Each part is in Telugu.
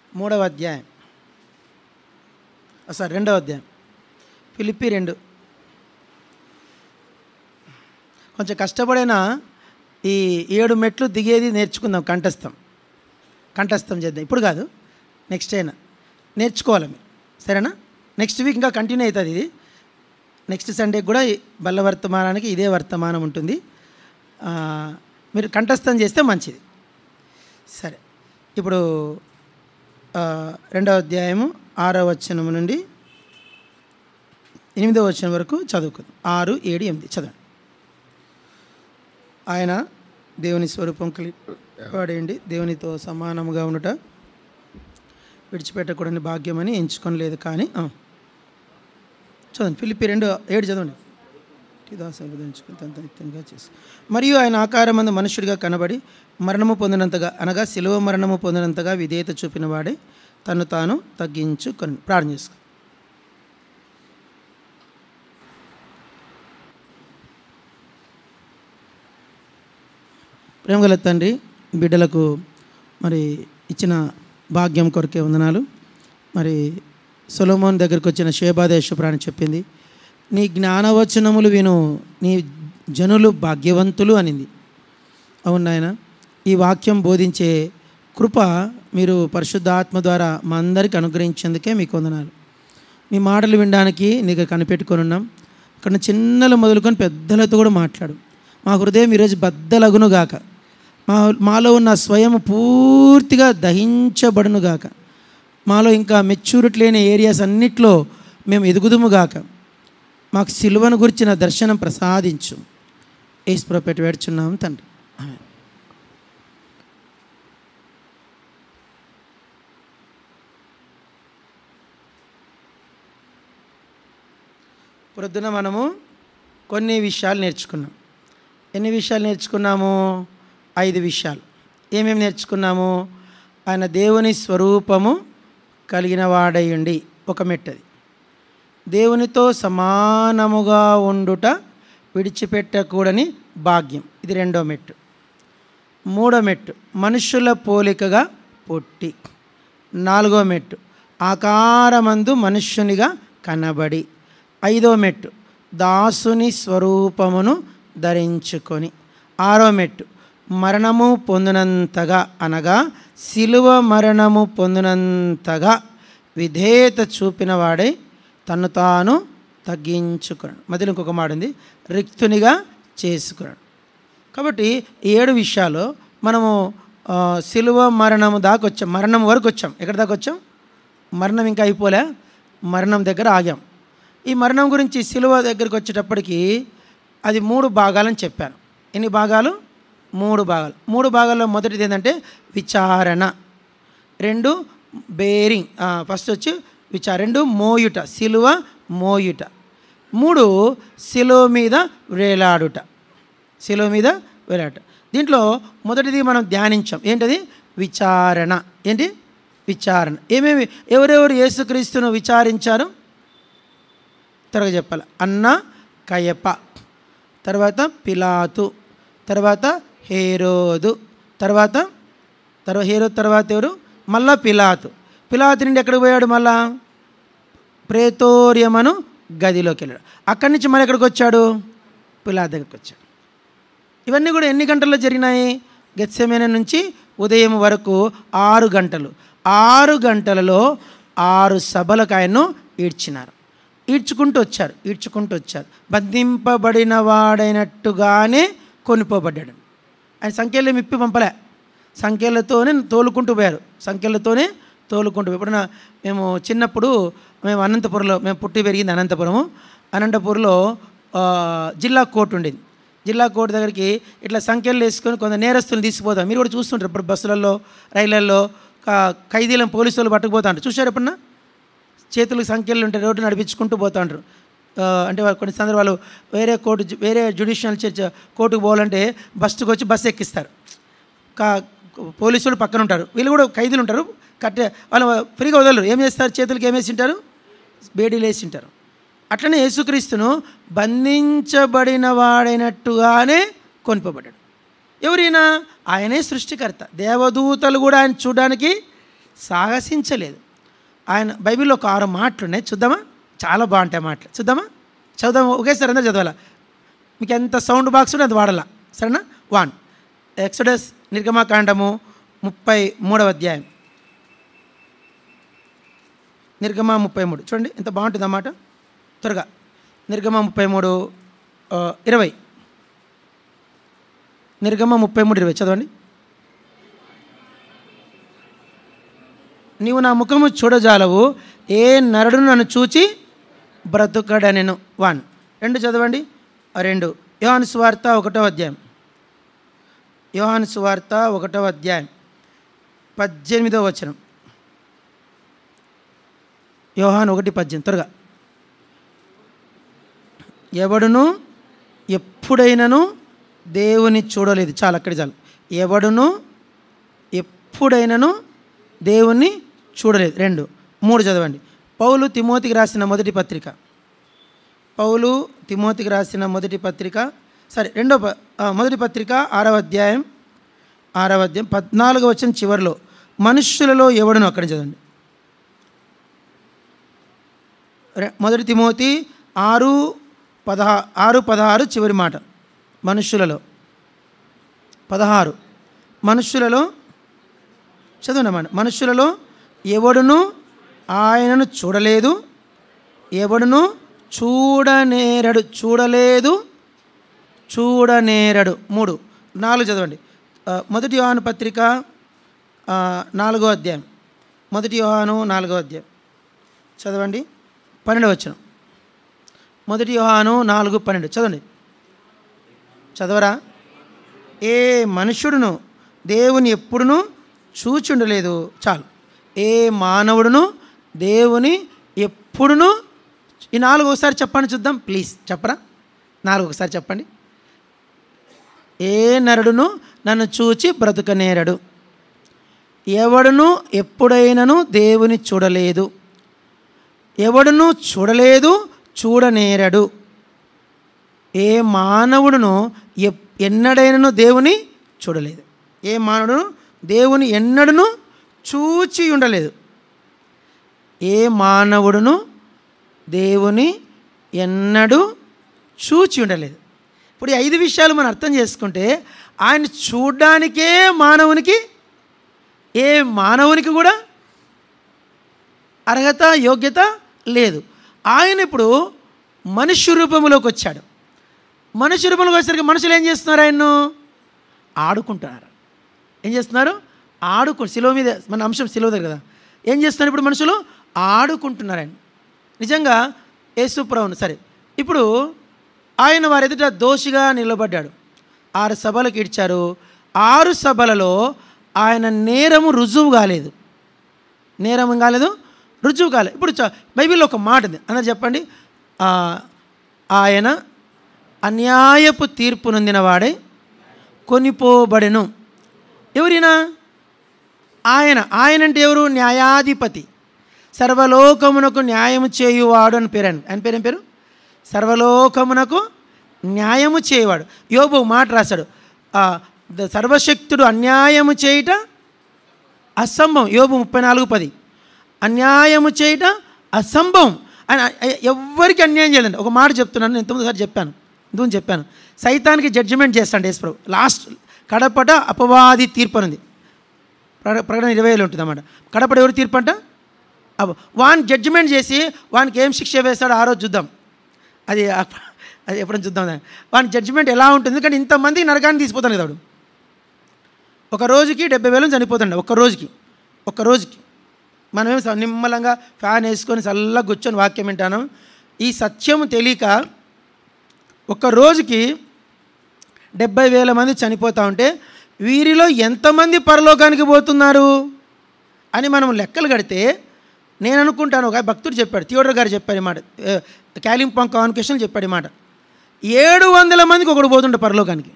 మూడవ అధ్యాయం సారీ రెండవ అధ్యాయం ఫిలిప్పి రెండు కొంచెం కష్టపడైనా ఈ ఏడు మెట్లు దిగేది నేర్చుకుందాం కంఠస్థం కంఠస్థం చేద్దాం ఇప్పుడు కాదు నెక్స్ట్ అయినా నేర్చుకోవాలి మీరు సరేనా నెక్స్ట్ వీక్ ఇంకా కంటిన్యూ అవుతుంది ఇది నెక్స్ట్ సండే కూడా ఈ బల్ల వర్తమానానికి ఇదే వర్తమానం ఉంటుంది ఆ, మీరు కంఠస్థం చేస్తే మంచిది సరే ఇప్పుడు ఆ, రెండవ అధ్యాయము ఆరవ వచనము నుండి ఎనిమిదవ వచనం వరకు చదువుకుందాం ఆరు ఏడు ఎనిమిది చదవండి ఆయన దేవుని స్వరూపం కలిగి వాడేయండి దేవునితో సమానముగా ఉండుట విడిచిపెట్టకూడని భాగ్యమని ఎంచుకొనలేదు కానీ ఆ. చదవండి ఫిలిప్పి రెండు ఏడు చదవండి దాసులు ధరించుకుని తన నిత్యంగా చేసి మరియు ఆయన ఆకారమందు మనుష్యుడిగా కనబడి మరణము పొందినంతగా అనగా శిలువ మరణము పొందినంతగా విధేయత చూపిన వాడే తను తాను తగ్గించుకొని ప్రార్థన చేసుకో ప్రేమగల తండ్రి బిడ్డలకు మరి ఇచ్చిన భాగ్యం కొరకే వందనాలు మరి సొలోమోన్ దగ్గరికి వచ్చిన శేబాదేశపురాణి చెప్పింది నీ జ్ఞానవచనములు విను నీ జనులు భాగ్యవంతులు అనింది అవును నాయన ఈ వాక్యం బోధించే కృప మీరు పరిశుద్ధాత్మ ద్వారా మా అందరికి అనుగ్రహించేందుకే మీకు వందనాలు మీ మాటలు వినడానికి నీకు కనిపెట్టుకొని ఉన్నాం ఇక్కడ చిన్నలు మొదలుకొని పెద్దలతో కూడా మాట్లాడు మా హృదయం ఈరోజు బద్దలగునుగాక మా మాలో ఉన్న స్వయం పూర్తిగా దహించబడునుగాక మాలో ఇంకా మెచ్యూరిటీ లేని ఏరియాస్ అన్నిట్లో మేము ఎదుగుదుముగాక మాకు సిలువను గురించిన దర్శనం ప్రసాదించు ఏసు ప్రొపెట్ వేడుచున్నాం తండ్రి ఆమేన్. ప్రొద్దున మనము కొన్ని విషయాలు నేర్చుకున్నాం ఎన్ని విషయాలు నేర్చుకున్నాము ఐదు విషయాలు ఏమేమి నేర్చుకున్నాము ఆయన దేవుని స్వరూపము కలిగిన వాడయుండి ఒక మెట్టది దేవునితో సమానముగా ఉండుట విడిచిపెట్టకూడని భాగ్యం ఇది రెండో మెట్టు మూడో మెట్టు మనుషుల పోలికగా పుట్టి నాలుగో మెట్టు ఆకారమందు మనుష్యునిగా కనబడి ఐదో మెట్టు దాసుని స్వరూపమును ధరించుకొని ఆరో మెట్టు మరణము పొందినంతగా అనగా శిలువ మరణము పొందినంతగా విధేయత చూపిన వాడే తను తాను తగ్గించుకున్నాడు మధ్యలో ఇంకొక మాట ఉంది రిక్తునిగా చేసుకున్నాడు కాబట్టి ఈ ఏడు విషయాలు మనము ఆ, శిలువ మరణము దాకా వచ్చాం మరణం వరకు వచ్చాం ఎక్కడ దాకా వచ్చాం మరణం ఇంకా అయిపోలే మరణం దగ్గర ఆగాం ఈ మరణం గురించి శిలువ దగ్గరికి వచ్చేటప్పటికి అది మూడు భాగాలని చెప్పాను ఎన్ని భాగాలు మూడు భాగాలు మూడు భాగాల్లో మొదటిది ఏంటంటే విచారణ రెండు బేరింగ్ ఫస్ట్ వచ్చి విచార రెండు మోయుట సిలువ మోయుట మూడు శిలువ మీద వేలాడుట శిలువ మీద వేలాడుట దీంట్లో మొదటిది మనం ధ్యానించాం ఏంటది విచారణ ఏంటి విచారణ ఏమేమి ఎవరెవరు యేసుక్రీస్తును విచారించారు త్వరగా చెప్పాలి అన్న కయప తర్వాత పిలాతు తర్వాత హేరోదు తర్వాత తర్వాత హేరో తర్వాత ఎవరు మళ్ళా పిలాతు పిలాతు నుండి ఎక్కడికి పోయాడు మళ్ళా ప్రేతోర్యమను గదిలోకి వెళ్ళాడు అక్కడి నుంచి మళ్ళీ ఎక్కడికి వచ్చాడు పిలాత్ దగ్గరికి వచ్చాడు ఇవన్నీ కూడా ఎన్ని గంటల్లో జరిగినాయి గెత్సెమేన నుంచి ఉదయం వరకు ఆరు గంటలు ఆరు గంటలలో ఆరు సభలకు ఆయన్ను ఈడ్చినారు ఈడ్చుకుంటూ వచ్చారు ఈడ్చుకుంటూ వచ్చారు బంధింపబడిన వాడైనట్టుగానే కొనిపోబడ్డాడు ఆయన సంఖ్యలు మిప్పి పంపలే సంఖ్యలతోనే తోలుకుంటూ పోయారు సంఖ్యలతోనే తోలుకుంటూ పోయారు. ఎప్పుడన్నా మేము చిన్నప్పుడు మేము అనంతపురంలో మేము పుట్టి పెరిగింది అనంతపురము అనంతపురంలో ఆ, జిల్లా కోర్టు ఉండేది జిల్లా కోర్టు దగ్గరికి ఇట్లా సంఖ్యలు వేసుకొని కొంత నేరస్తులను తీసుకుపోతాం మీరు కూడా చూస్తుంటారు ఇప్పుడు బస్సులలో రైళ్లలో క- ఖైదీలను పోలీసు వాళ్ళు పట్టుకుపోతాంటారు చూశారు ఎప్పుడన్నా చేతులకు సంఖ్యలు ఉంటాయి రోడ్డు నడిపించుకుంటూ పోతాంటారు ఆ, అంటే వాళ్ళు కొన్ని సందర్భాలు వేరే కోర్టు జు- వేరే జ్యుడిషియల్ చర్చ్ కోర్టుకు పోవాలంటే బస్సుకు వచ్చి బస్సు ఎక్కిస్తారు కా పోలీసులు పక్కన ఉంటారు వీళ్ళు కూడా ఖైదీలు ఉంటారు కట్టే వాళ్ళు ఫ్రీగా వదలరు ఏం చేస్తారు చేతులకి ఏం వేసి ఉంటారు బేడీలు వేసి ఉంటారు అట్లనే యేసుక్రీస్తును బంధించబడిన వాడైనట్టుగానే కొనిపోబడ్డాడు ఎవరైనా ఆయనే సృష్టికర్త దేవదూతలు కూడా ఆయన చూడడానికి సాహసించలేదు ఆయన బైబిల్లో ఒక ఆరు మాటలు ఉన్నాయి చూద్దామా చాలా బాగుంటాయి మాటలు చూద్దామా చదువుదామా ఒకేసారి అందరూ చదవాలా మీకు ఎంత సౌండ్ బాక్స్ ఉంటే అది వాడాలా సరేనా వన్ ఎక్సడస్ నిర్గమాకాండము ముప్పై మూడవ అధ్యాయం నిర్గమ ముప్పై మూడు చూడండి ఎంత బాగుంటుంది అన్నమాట త్వరగా నిర్గమ ముప్పై మూడు ఆ, ఇరవై నిర్గమ ముప్పై మూడు ఇరవై చదవండి నీవు నా ముఖము చూడజాలవు ఏ నరుడు నన్ను చూచి బ్రతుకడనెను వన్ రెండు చదవండి ఆ రెండు యోహాను సువార్త ఒకటో అధ్యాయం యోహాను సువార్త ఒకటో అధ్యాయం పద్దెనిమిదో వచనం యోహాను ఒకటి పద్దెనిమిది త్వరగా ఎవడును ఎప్పుడైనాను దేవుని చూడలేదు చాలు అక్కడి చాలు ఎవడును ఎప్పుడైనాను దేవుణ్ణి చూడలేదు రెండు మూడు చదవండి పౌలు తిమోతికి రాసిన మొదటి పత్రిక పౌలు తిమోతికి రాసిన మొదటి పత్రిక సరే రెండో ప- ఆ, మొదటి పత్రిక ఆరవ అధ్యాయం ఆరవ అధ్యాయం పద్నాలుగు వచ్చిన చివరిలో మనుష్యులలో ఎవడును అక్కడ చదవండి రె- మొదటి తిమోతి ఆరు పదహా ఆరు పదహారు చివరి మాట మనుష్యులలో పదహారు మనుష్యులలో చదవనమాట మనుష్యులలో ఎవడును ఆయనను చూడలేదు ఎవడును చూడనేరడు చూడలేదు చూడనేరడు మూడు నాలుగు చదవండి ఆ, మొదటి యోహాను పత్రిక ఆ, నాలుగో అధ్యాయం మొదటి యోహాను నాలుగో అధ్యాయం చదవండి పన్నెండు వచ్చిన మొదటి యోహాను నాలుగు పన్నెండు చదవండి చదవరా ఏ మనుష్యుడును దేవుని ఎప్పుడును చూచుండలేదు చాలు ఏ మానవుడును దేవుని ఎప్పుడును ఈ నాలుగు ఒకసారి చెప్పండి చూద్దాం ప్లీజ్ చెప్పరా నాలుగు ఒకసారి చెప్పండి ఏ నరుడును నన్ను చూచి బ్రతుకనేరడు ఎవడును ఎప్పుడైనను దేవుని చూడలేదు ఎవడును చూడలేదు చూడనేరడు ఏ మానవుడును ఎప్- ఎన్నడైనను దేవుని చూడలేదు ఏ మానవుడును దేవుని ఎన్నడను చూచి ఉండలేదు ఏ మానవుడును దేవుని ఎన్నడూ చూచి ఉండలేదు ఇప్పుడు ఈ ఐదు విషయాలు మనం అర్థం చేసుకుంటే ఆయన చూడ్డానికే మానవునికి ఏ మానవునికి కూడా అర్హత యోగ్యత లేదు ఆయన ఇప్పుడు మనుష్య రూపంలోకి వచ్చాడు మనుష్య రూపంలోకి వచ్చేసరికి మనుషులు ఏం చేస్తున్నారు ఆయన్ను ఆడుకుంటున్నారు ఏం చేస్తున్నారు ఆడుకు శిలువ మీద మన అంశం శిలువ దగ్గర కదా ఏం చేస్తున్నారు ఇప్పుడు మనుషులు ఆడుకుంటున్నారు ఆయన నిజంగా యేసుప్రభుని సరే ఇప్పుడు ఆయన వారి ఎదుట దోషిగా నిలబడ్డాడు ఆరు సభలకు ఇడ్చారు ఆరు సభలలో ఆయన నేరము రుజువు కాలేదు నేరం కాలేదు రుజువు కాలేదు ఇప్పుడు చ- బైబిల్లో ఒక మాట ఉంది అందరు చెప్పండి ఆ, ఆయన అన్యాయపు తీర్పు నొందిన వాడే కొనిపోబడెను ఎవరినా ఆయన ఆయన అంటే ఎవరు న్యాయాధిపతి సర్వలోకమునకు న్యాయము చేయువాడు అని పేరు ఆయన ఆయన పేరు ఏం పేరు సర్వలోకమునకు న్యాయము చేయవాడు యోబు ఒక మాట రాశాడు ఆ, ద- సర్వశక్తుడు అన్యాయము చేయుట అసంభవం యోబు ముప్పై నాలుగు పది అన్యాయము చేయట అసంభవం ఆయన ఎవ్వరికి అన్యాయం చేయలేండి ఒక మాట చెప్తున్నాను నేను ఇంతకుముందు చెప్పాను ఇంతకుముందు చెప్పాను సైతానికి జడ్జిమెంట్ చేస్తాడు యేసుప్రభు లాస్ట్ కడపట అపవాది తీర్పు అనుంది ప్రక- ప్రకటన ఇరవై వేలు ఉంటుంది అన్నమాట కడపట ఎవరు తీర్పు అంట అబ్బ వాన్ జడ్జిమెంట్ చేసి వానికి ఏం శిక్ష వేస్తాడో ఆ రోజు చూద్దాం అది అప్ప- అది ఎప్పుడైనా చూద్దాం దాన్ని. వాని జడ్జిమెంట్ ఎలా ఉంటుంది కానీ ఇంతమంది నరకాన్ని తీసిపోతాను కదా వాడు ఒక రోజుకి డెబ్బై వేలు చనిపోతుండే ఒక్క రోజుకి ఒక్క రోజుకి మనమేం స- నిమ్మలంగా ఫ్యాన్ వేసుకొని చల్లగా కూర్చొని వాక్యం వింటాను ఈ సత్యం తెలియక ఒక్క రోజుకి డెబ్బై వేల మంది చనిపోతూ ఉంటే వీరిలో ఎంతమంది పరలోకానికి పోతున్నారు అని మనం లెక్కలు కడితే నేను అనుకుంటాను ఒక భక్తుడు చెప్పాడు థియోడర్ గారు చెప్పాడు ఈ మాట క్యాలింపాంగ్ కాన్వకేషన్ చెప్పాడు ఈ మాట ఏడు వందల మందికి ఒకడు పోతుండే పరలోకానికి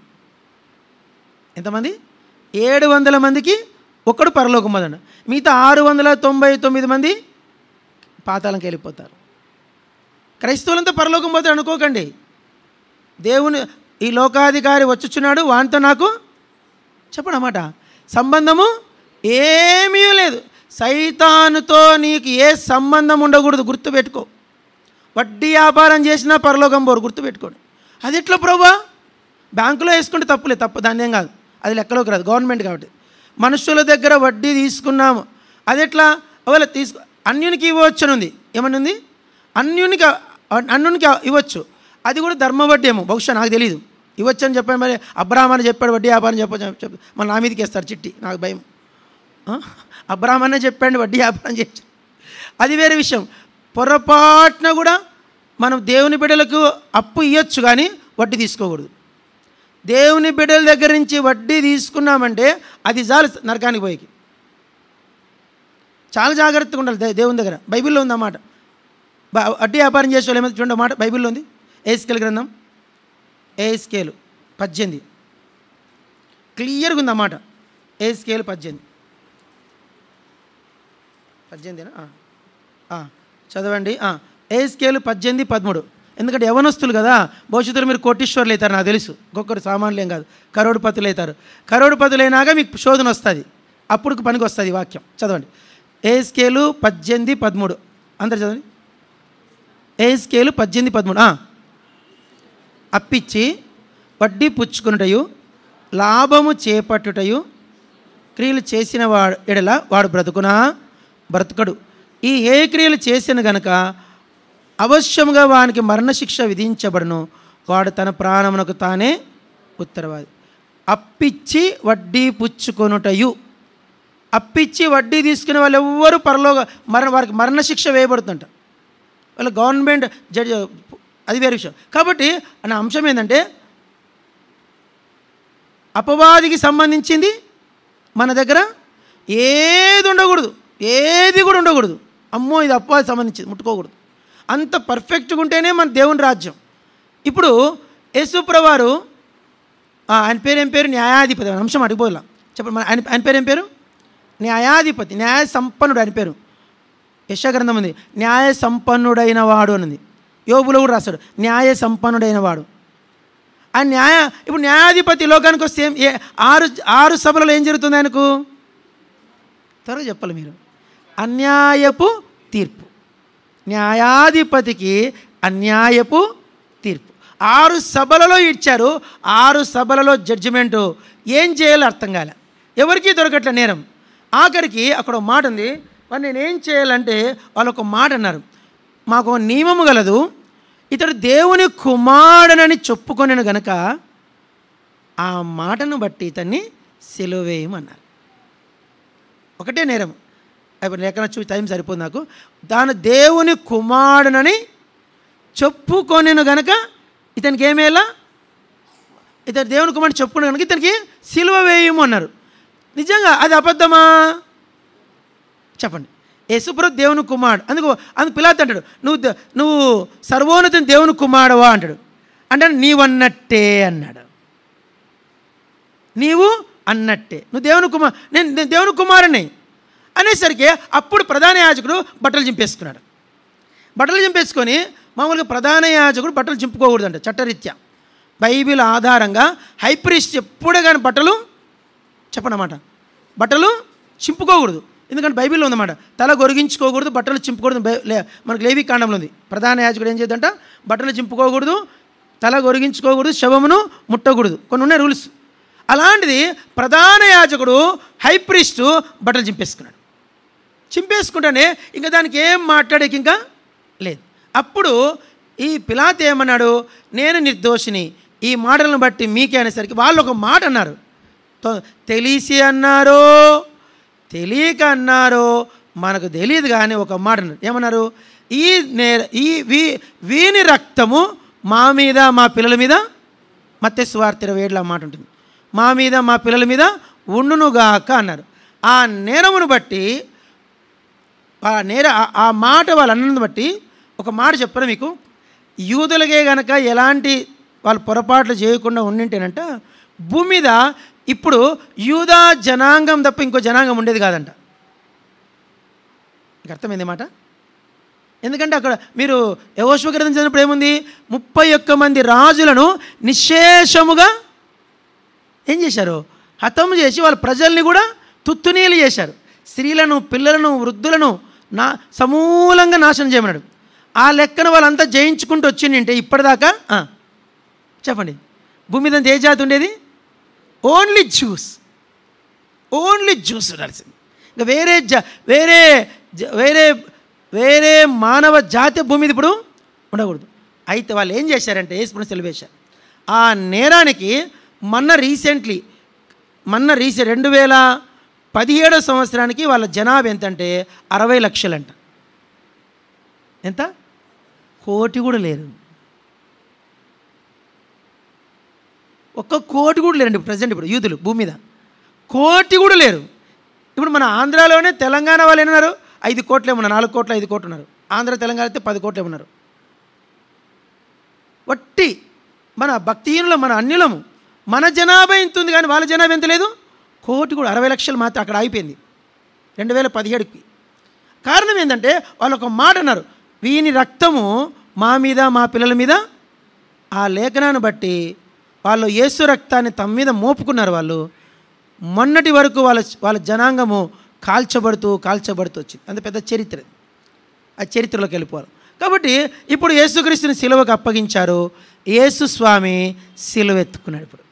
ఎంతమంది ఏడు వందల మందికి ఒక్కడు పరలోకం పోదండి మిగతా ఆరు వందల తొంభై తొమ్మిది మంది పాతాళంకి వెళ్ళిపోతారు క్రైస్తవులంతా పరలోకం పోతారు అనుకోకండి దేవుని ఈ లోకాధికారి వచ్చుచున్నాడు వానితో నాకు చెప్పండి అన్నమాట సంబంధము ఏమీ లేదు సైతానుతో నీకు ఏ సంబంధం ఉండకూడదు గుర్తుపెట్టుకో వడ్డీ వ్యాపారం చేసినా పరలోకం పోరు గుర్తుపెట్టుకోండి అది ఎట్లా ప్రభా బ్యాంకులో వేసుకుంటే తప్పులే తప్పు దాని ఏం కాదు అది లెక్కలోకి రాదు గవర్నమెంట్ కాబట్టి మనుషుల దగ్గర వడ్డీ తీసుకున్నాము అది ఎట్లా ఒకవేళ తీసుకు అన్యునికి ఇవ్వచ్చు అని ఉంది ఏమని ఉంది అన్యునికి అన్యునికి ఇవ్వచ్చు అది కూడా ధర్మ వడ్డీ ఏమో బహుశా నాకు తెలియదు ఇవ్వచ్చు అని చెప్పాను మరి అబ్రాహ్మ అని చెప్పాడు వడ్డీ వ్యాపారం చెప్పచ్చు చెప్పు మళ్ళీ నా మీదకి వేస్తారు చిట్టి నాకు భయం ఆ? అబ్రాహ్మణే చెప్పండి వడ్డీ వ్యాపారం చేయొచ్చు అది వేరే విషయం పొరపాటున కూడా మనం దేవుని బిడ్డలకు అప్పు ఇవ్వచ్చు కానీ వడ్డీ తీసుకోకూడదు దేవుని బిడ్డల దగ్గర నుంచి వడ్డీ తీసుకున్నామంటే అది చాలు నరకానికి పోయేకి చాలా జాగ్రత్తగా ఉండాలి దే- దేవుని దగ్గర బైబిల్లో ఉందన్నమాట బ- వడ్డీ వ్యాపారం చేసే వాళ్ళు ఏమైతే చూడండి మాట బైబిల్లో ఉంది ఏ స్కేల్ గ్రంథం ఏ స్కేలు పద్దెనిమిది క్లియర్గా ఉందన్నమాట ఏ స్కేల్ పద్దెనిమిది పద్దెనిమిదినా ఆ. ఆ, చదవండి ఆ, ఏ స్కేలు పద్దెనిమిది పదమూడు ఎందుకంటే యవనస్తులు కదా భవిష్యత్తులో మీరు కోటీశ్వర్లు అవుతారు నాకు తెలుసు ఒక్కొక్కరు సామాన్లు ఏం కాదు కరోడుపతులు అవుతారు కరోడుపతులు అయినాక మీకు శోధన వస్తుంది అప్పుడు పనికి వస్తుంది ఈ వాక్యం చదవండి ఏ స్కేలు పద్దెనిమిది పదమూడు అందరు చదవండి ఏ స్కేలు పద్దెనిమిది పదమూడు ఆ. అప్పిచ్చి వడ్డీ పుచ్చుకునుటయు లాభము చేపట్టుటయు క్రియలు చేసిన వాడు ఎడల వాడు బ్రతుకునా బ్రతుకడు ఈ ఏ క్రియలు చేసిన గనక అవశ్యముగా వానికి మరణశిక్ష విధించబడును వాడు తన ప్రాణమునకు తానే ఉత్తరవాది అప్పిచ్చి వడ్డీ పుచ్చుకొనుటయు అప్పిచ్చి వడ్డీ తీసుకునే వాళ్ళు ఎవ్వరు పరలోక మరణ వారికి మరణశిక్ష వేయబడుతుంట వాళ్ళ గవర్నమెంట్ జడ్జి అది వేరే విషయం కాబట్టి నా అంశం ఏంటంటే అపవాదికి సంబంధించింది మన దగ్గర ఏది ఉండకూడదు ఏది కూడా ఉండకూడదు అమ్మో ఇది అపవాదికి సంబంధించింది ముట్టుకోకూడదు అంత పర్ఫెక్ట్గా ఉంటేనే మన దేవుని రాజ్యం ఇప్పుడు యేసుప్రవారు ఆ, ఆయన పేరు ఏం పేరు న్యాయాధిపతి అనే అంశం అడిగిపోలా చెప్పండి మన ఆయన ఆయన పేరు ఏం పేరు న్యాయాధిపతి న్యాయ సంపన్నుడు ఆయన పేరు యశగ్రంథం ఉంది న్యాయ సంపన్నుడైన వాడు అని ఉంది యోబులో కూడా రాశాడు న్యాయ సంపన్నుడైన వాడు ఆ న్యాయ ఇప్పుడు న్యాయాధిపతి లోకానికి వస్తే ఏం- ఏ ఆరు ఆరు సభలలో ఏం జరుగుతుంది ఆయనకు త్వరగా చెప్పాలి మీరు అన్యాయపు తీర్పు న్యాయాధిపతికి అన్యాయపు తీర్పు ఆరు సభలలో ఇచ్చారు ఆరు సభలలో జడ్జిమెంటు ఏం చేయాలో అర్థం కాలే ఎవరికీ దొరకట్లే నేరం ఆఖరికి అక్కడ ఒక మాట ఉంది మరి నేనేం చేయాలంటే వాళ్ళు ఒక మాట అన్నారు మాకు ఒక నియమము గలదు ఇతడు దేవుని కుమారుడనని చెప్పుకొనను గనక ఆ మాటను బట్టి ఇతన్ని సెలవేయమన్నారు ఒకటే నేరం ఇప్పుడు లేఖన చూసి టైం సరిపోదు నాకు దాని దేవుని కుమారుడనని చెప్పుకొనెను గనక ఇతనికి ఏమేలా ఇతను దేవుని కుమారుడు చెప్పుకున్న కనుక ఇతనికి సిలువ వేయము అన్నారు నిజంగా అది అబద్ధమా చెప్పండి యేసుప్రభు దేవుని కుమారుడు అందుకు అందుకు పిలాత్ అంటాడు నువ్వు ద- నువ్వు సర్వోన్నతుని దేవుని కుమారుడవా అంటాడు అంటే నీవన్నట్టే అన్నాడు నీవు అన్నట్టే నువ్వు దేవుని కుమార్ నేను నేను దేవుని కుమారుని అనేసరికి అప్పుడు ప్రధాన యాజకుడు బట్టలు చింపేసుకున్నాడు బట్టలు చింపేసుకొని మామూలుగా ప్రధాన యాజకుడు బట్టలు చింపుకోకూడదంట చట్టరీత్యా బైబిల్ ఆధారంగా హైప్రిస్ట్ ఎప్పుడే కానీ బట్టలు చెప్పనమాట బట్టలు చింపుకోకూడదు ఎందుకంటే బైబిల్లో ఉందన్నమాట తల గొరిగించుకోకూడదు బట్టలు చింపకూడదు బై- లే- మనకు లేవి కాండంలో ఉంది ప్రధాన యాజకుడు ఏం చేద్దంట బట్టలు చింపుకోకూడదు తల గొరిగించుకోకూడదు శవమును ముట్టకూడదు కొన్ని ఉన్నాయి రూల్స్ అలాంటిది ప్రధాన యాజకుడు హైప్రిస్టు బట్టలు చింపేసుకున్నాడు చింపేసుకుంటేనే ఇంకా దానికి ఏం మాట్లాడేకి ఇంకా లేదు అప్పుడు ఈ పిలాత్ ఏమన్నాడు నేను నిర్దోషిని ఈ మాటలను బట్టి మీకే అనేసరికి వాళ్ళు ఒక మాట అన్నారు తో- తెలిసి అన్నారో తెలియక అన్నారో మనకు తెలియదు కానీ ఒక మాట అన్నారు ఏమన్నారు ఈ నే ఈ వీ వీని రక్తము మా మీద మా పిల్లల మీద మత్తే స్వార్థ ఇరవై ఏడులో ఆ మాట ఉంటుంది మా మీద మా పిల్లల మీద ఉండునుగాక అన్నారు ఆ నేరమును బట్టి ఆ నేర ఆ- ఆ మాట వాళ్ళు అన్నది బట్టి ఒక మాట చెప్పను మీకు యూదులకే గనక ఎలాంటి వాళ్ళు పొరపాట్లు చేయకుండా ఉండింటేనంట భూమి మీద ఇప్పుడు యూదా జనాంగం తప్ప ఇంకో జనాంగం ఉండేది కాదంట మీకు అర్థమైంది మాట ఎందుకంటే అక్కడ మీరు యహోశ్వ గ్రంథం చదివినప్పుడు ఏముంది ముప్పై ఒక్క మంది రాజులను నిశేషముగా ఏం చేశారు హతము చేసి వాళ్ళ ప్రజల్ని కూడా తుత్తునీలు చేశారు స్త్రీలను పిల్లలను వృద్ధులను నా సమూలంగా నాశనం చేయమన్నాడు ఆ లెక్కన వాళ్ళంతా జయించుకుంటూ వచ్చిందంటే ఇప్పటిదాకా ఆ, చెప్పండి భూమి మీద ఏ జాతి ఉండేది ఓన్లీ జ్యూస్ ఓన్లీ జ్యూస్ ఉండాల్సింది ఇంకా వేరే జా వేరే జ- వేరే వేరే మానవ జాతి భూమి మీద ఇప్పుడు ఉండకూడదు అయితే వాళ్ళు ఏం చేశారంటే యేసుప్రభు సెలవేశారు ఆ నేరానికి మొన్న రీసెంట్లీ మొన్న రీసెంట్ రెండు వేల పదిహేడో సంవత్సరానికి వాళ్ళ జనాభా ఎంతంటే అరవై లక్షలంట ఎంత కోటి కూడా లేరు ఒక్క కోటి కూడా లేరండి ప్రజెంట్ ఇప్పుడు యూతులు భూమి మీద కోటి కూడా లేరు ఇప్పుడు మన ఆంధ్రాలోనే తెలంగాణ వాళ్ళు ఏమన్నారు ఐదు కోట్లు ఏమన్నారు నాలుగు కోట్లు ఐదు కోట్లు ఉన్నారు ఆంధ్ర తెలంగాణ అయితే పది కోట్లు ఏమన్నారు వట్టి మన భక్తిహీనులం మన అన్యులము మన జనాభా ఎంత ఉంది కానీ వాళ్ళ జనాభా ఎంత లేదు కోటి కూడా అరవై లక్షలు మాత్రం అక్కడ అయిపోయింది రెండు వేల పదిహేడుకి కారణం ఏంటంటే వాళ్ళు ఒక మాట అన్నారు వీని రక్తము మా మీద మా పిల్లల మీద ఆ లేఖనాన్ని బట్టి వాళ్ళు యేసు రక్తాన్ని తమ మీద మోపుకున్నారు వాళ్ళు మొన్నటి వరకు వాళ్ళ వాళ్ళ జనాంగము కాల్చబడుతూ కాల్చబడుతూ వచ్చింది అంత పెద్ద చరిత్ర ఇది. ఆ చరిత్రలోకి వెళ్ళిపోవాలి కాబట్టి ఇప్పుడు యేసుక్రీస్తుని సిలువకు అప్పగించారు యేసు స్వామి సిలువ ఎత్తుకున్నాడు ఇప్పుడు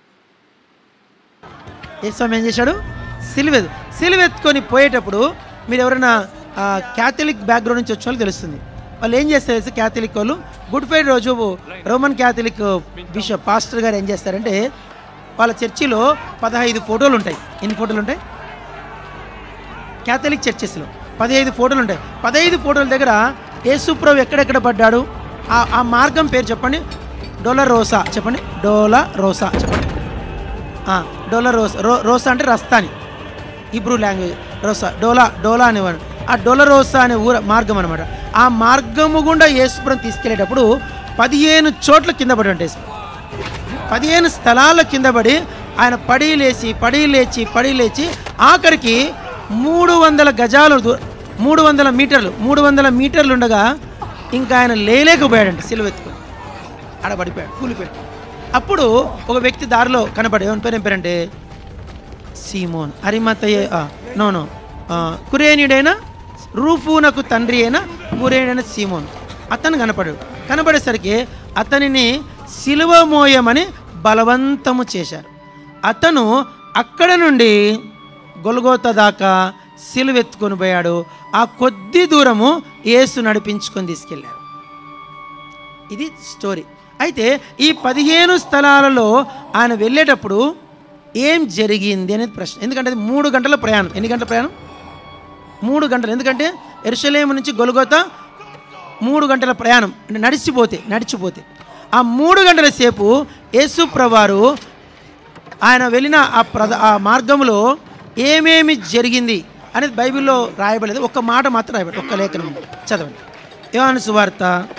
యేసు స్వామి ఏం చేశాడు సిలువ సిలువ ఎత్తుకొని పోయేటప్పుడు మీరు ఎవరైనా ఆ, క్యాథలిక్ బ్యాక్గ్రౌండ్ నుంచి వచ్చిన వాళ్ళు తెలుస్తుంది వాళ్ళు ఏం చేస్తారు తెలుసా క్యాథలిక్ వాళ్ళు గుడ్ ఫ్రైడే రోజు రోమన్ క్యాథలిక్ బిషప్ పాస్టర్ గారు ఏం చేస్తారంటే వాళ్ళ చర్చిలో పదహైదు ఫోటోలు ఉంటాయి ఎన్ని ఫోటోలు ఉంటాయి క్యాథలిక్ చర్చెస్లో పదహైదు ఫోటోలు ఉంటాయి పదహైదు ఫోటోల దగ్గర యేసుప్రభు ఎక్కడెక్కడ పడ్డాడు ఆ ఆ మార్గం పేరు చెప్పండి డోలా రోసా చెప్పండి డోలా రోసా చెప్పండి ఆ, డోలా రోసా రో రోసా అంటే రస్తాని ఇబ్రూ లాంగ్వేజ్ రోసా డోలా డోలా అనేవాడు ఆ డోలా రోసా అనే ఊర మార్గం అనమాట ఆ మార్గము గుండా యేసుపురం తీసుకెళ్ళేటప్పుడు పదిహేను చోట్ల కింద పడి ఉంటాయి యేసుప్రభు. పదిహేను స్థలాల కింద పడి ఆయన పడి లేచి పడి లేచి పడి లేచి ఆఖరికి మూడు వందల గజాలు దూ- మూడు వందల మీటర్లు మూడు వందల మీటర్లు ఉండగా ఇంకా ఆయన లేలేకపోయాడంట సిలువెత్తుకొని ఆడ పడిపోయాడు కూలిపోయాడు అప్పుడు ఒక వ్యక్తి దారిలో కనపడి ఎవరి పేరు ఏం పేరంటే సీమోన్ అరిమతయ్య నో నో ఆ, కురేనియుడైన రూఫూనకు తండ్రి అయిన కురేనిడైన సీమోన్ అతను కనపడాడు కనపడేసరికి అతనిని సిలువ మోయమని బలవంతము చేశారు అతను అక్కడ నుండి గొలగోత దాకా సిలువెత్తుకొని పోయాడు ఆ కొద్ది దూరము యేసు నడిపించుకొని తీసుకెళ్ళారు ఇది స్టోరీ అయితే ఈ పదిహేను స్థలాలలో ఆయన వెళ్ళేటప్పుడు ఏం జరిగింది అనేది ప్రశ్న ఎందుకంటే అది మూడు గంటల ప్రయాణం ఎన్ని గంటల ప్రయాణం మూడు గంటలు ఎందుకంటే ఎరుసలేము నుంచి గొలుగొత మూడు గంటల ప్రయాణం అంటే నడిచిపోతే నడిచిపోతే ఆ మూడు గంటల సేపు యేసుప్రవారు ఆయన వెళ్ళిన ఆ ప్రద ఆ మార్గంలో ఏమేమి జరిగింది అనేది బైబిల్లో రాయబడలేదు ఒక్క మాట మాత్రం రాయబడి ఒక్క లేఖనం చదవండి యోహాను సువార్త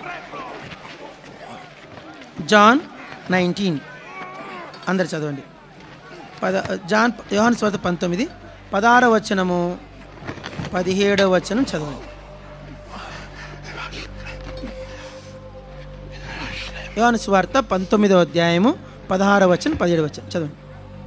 జాన్ నైన్టీన్ అందరు చదవండి పద జాన్ యోహాను స్వాత పంతొమ్మిది పదహారవ వచనము పదిహేడవ వచనం చదవండి యోహాను స్వార్త పంతొమ్మిదవ అధ్యాయము పదహారవ వచనం పదిహేడవ వచనం చదవండి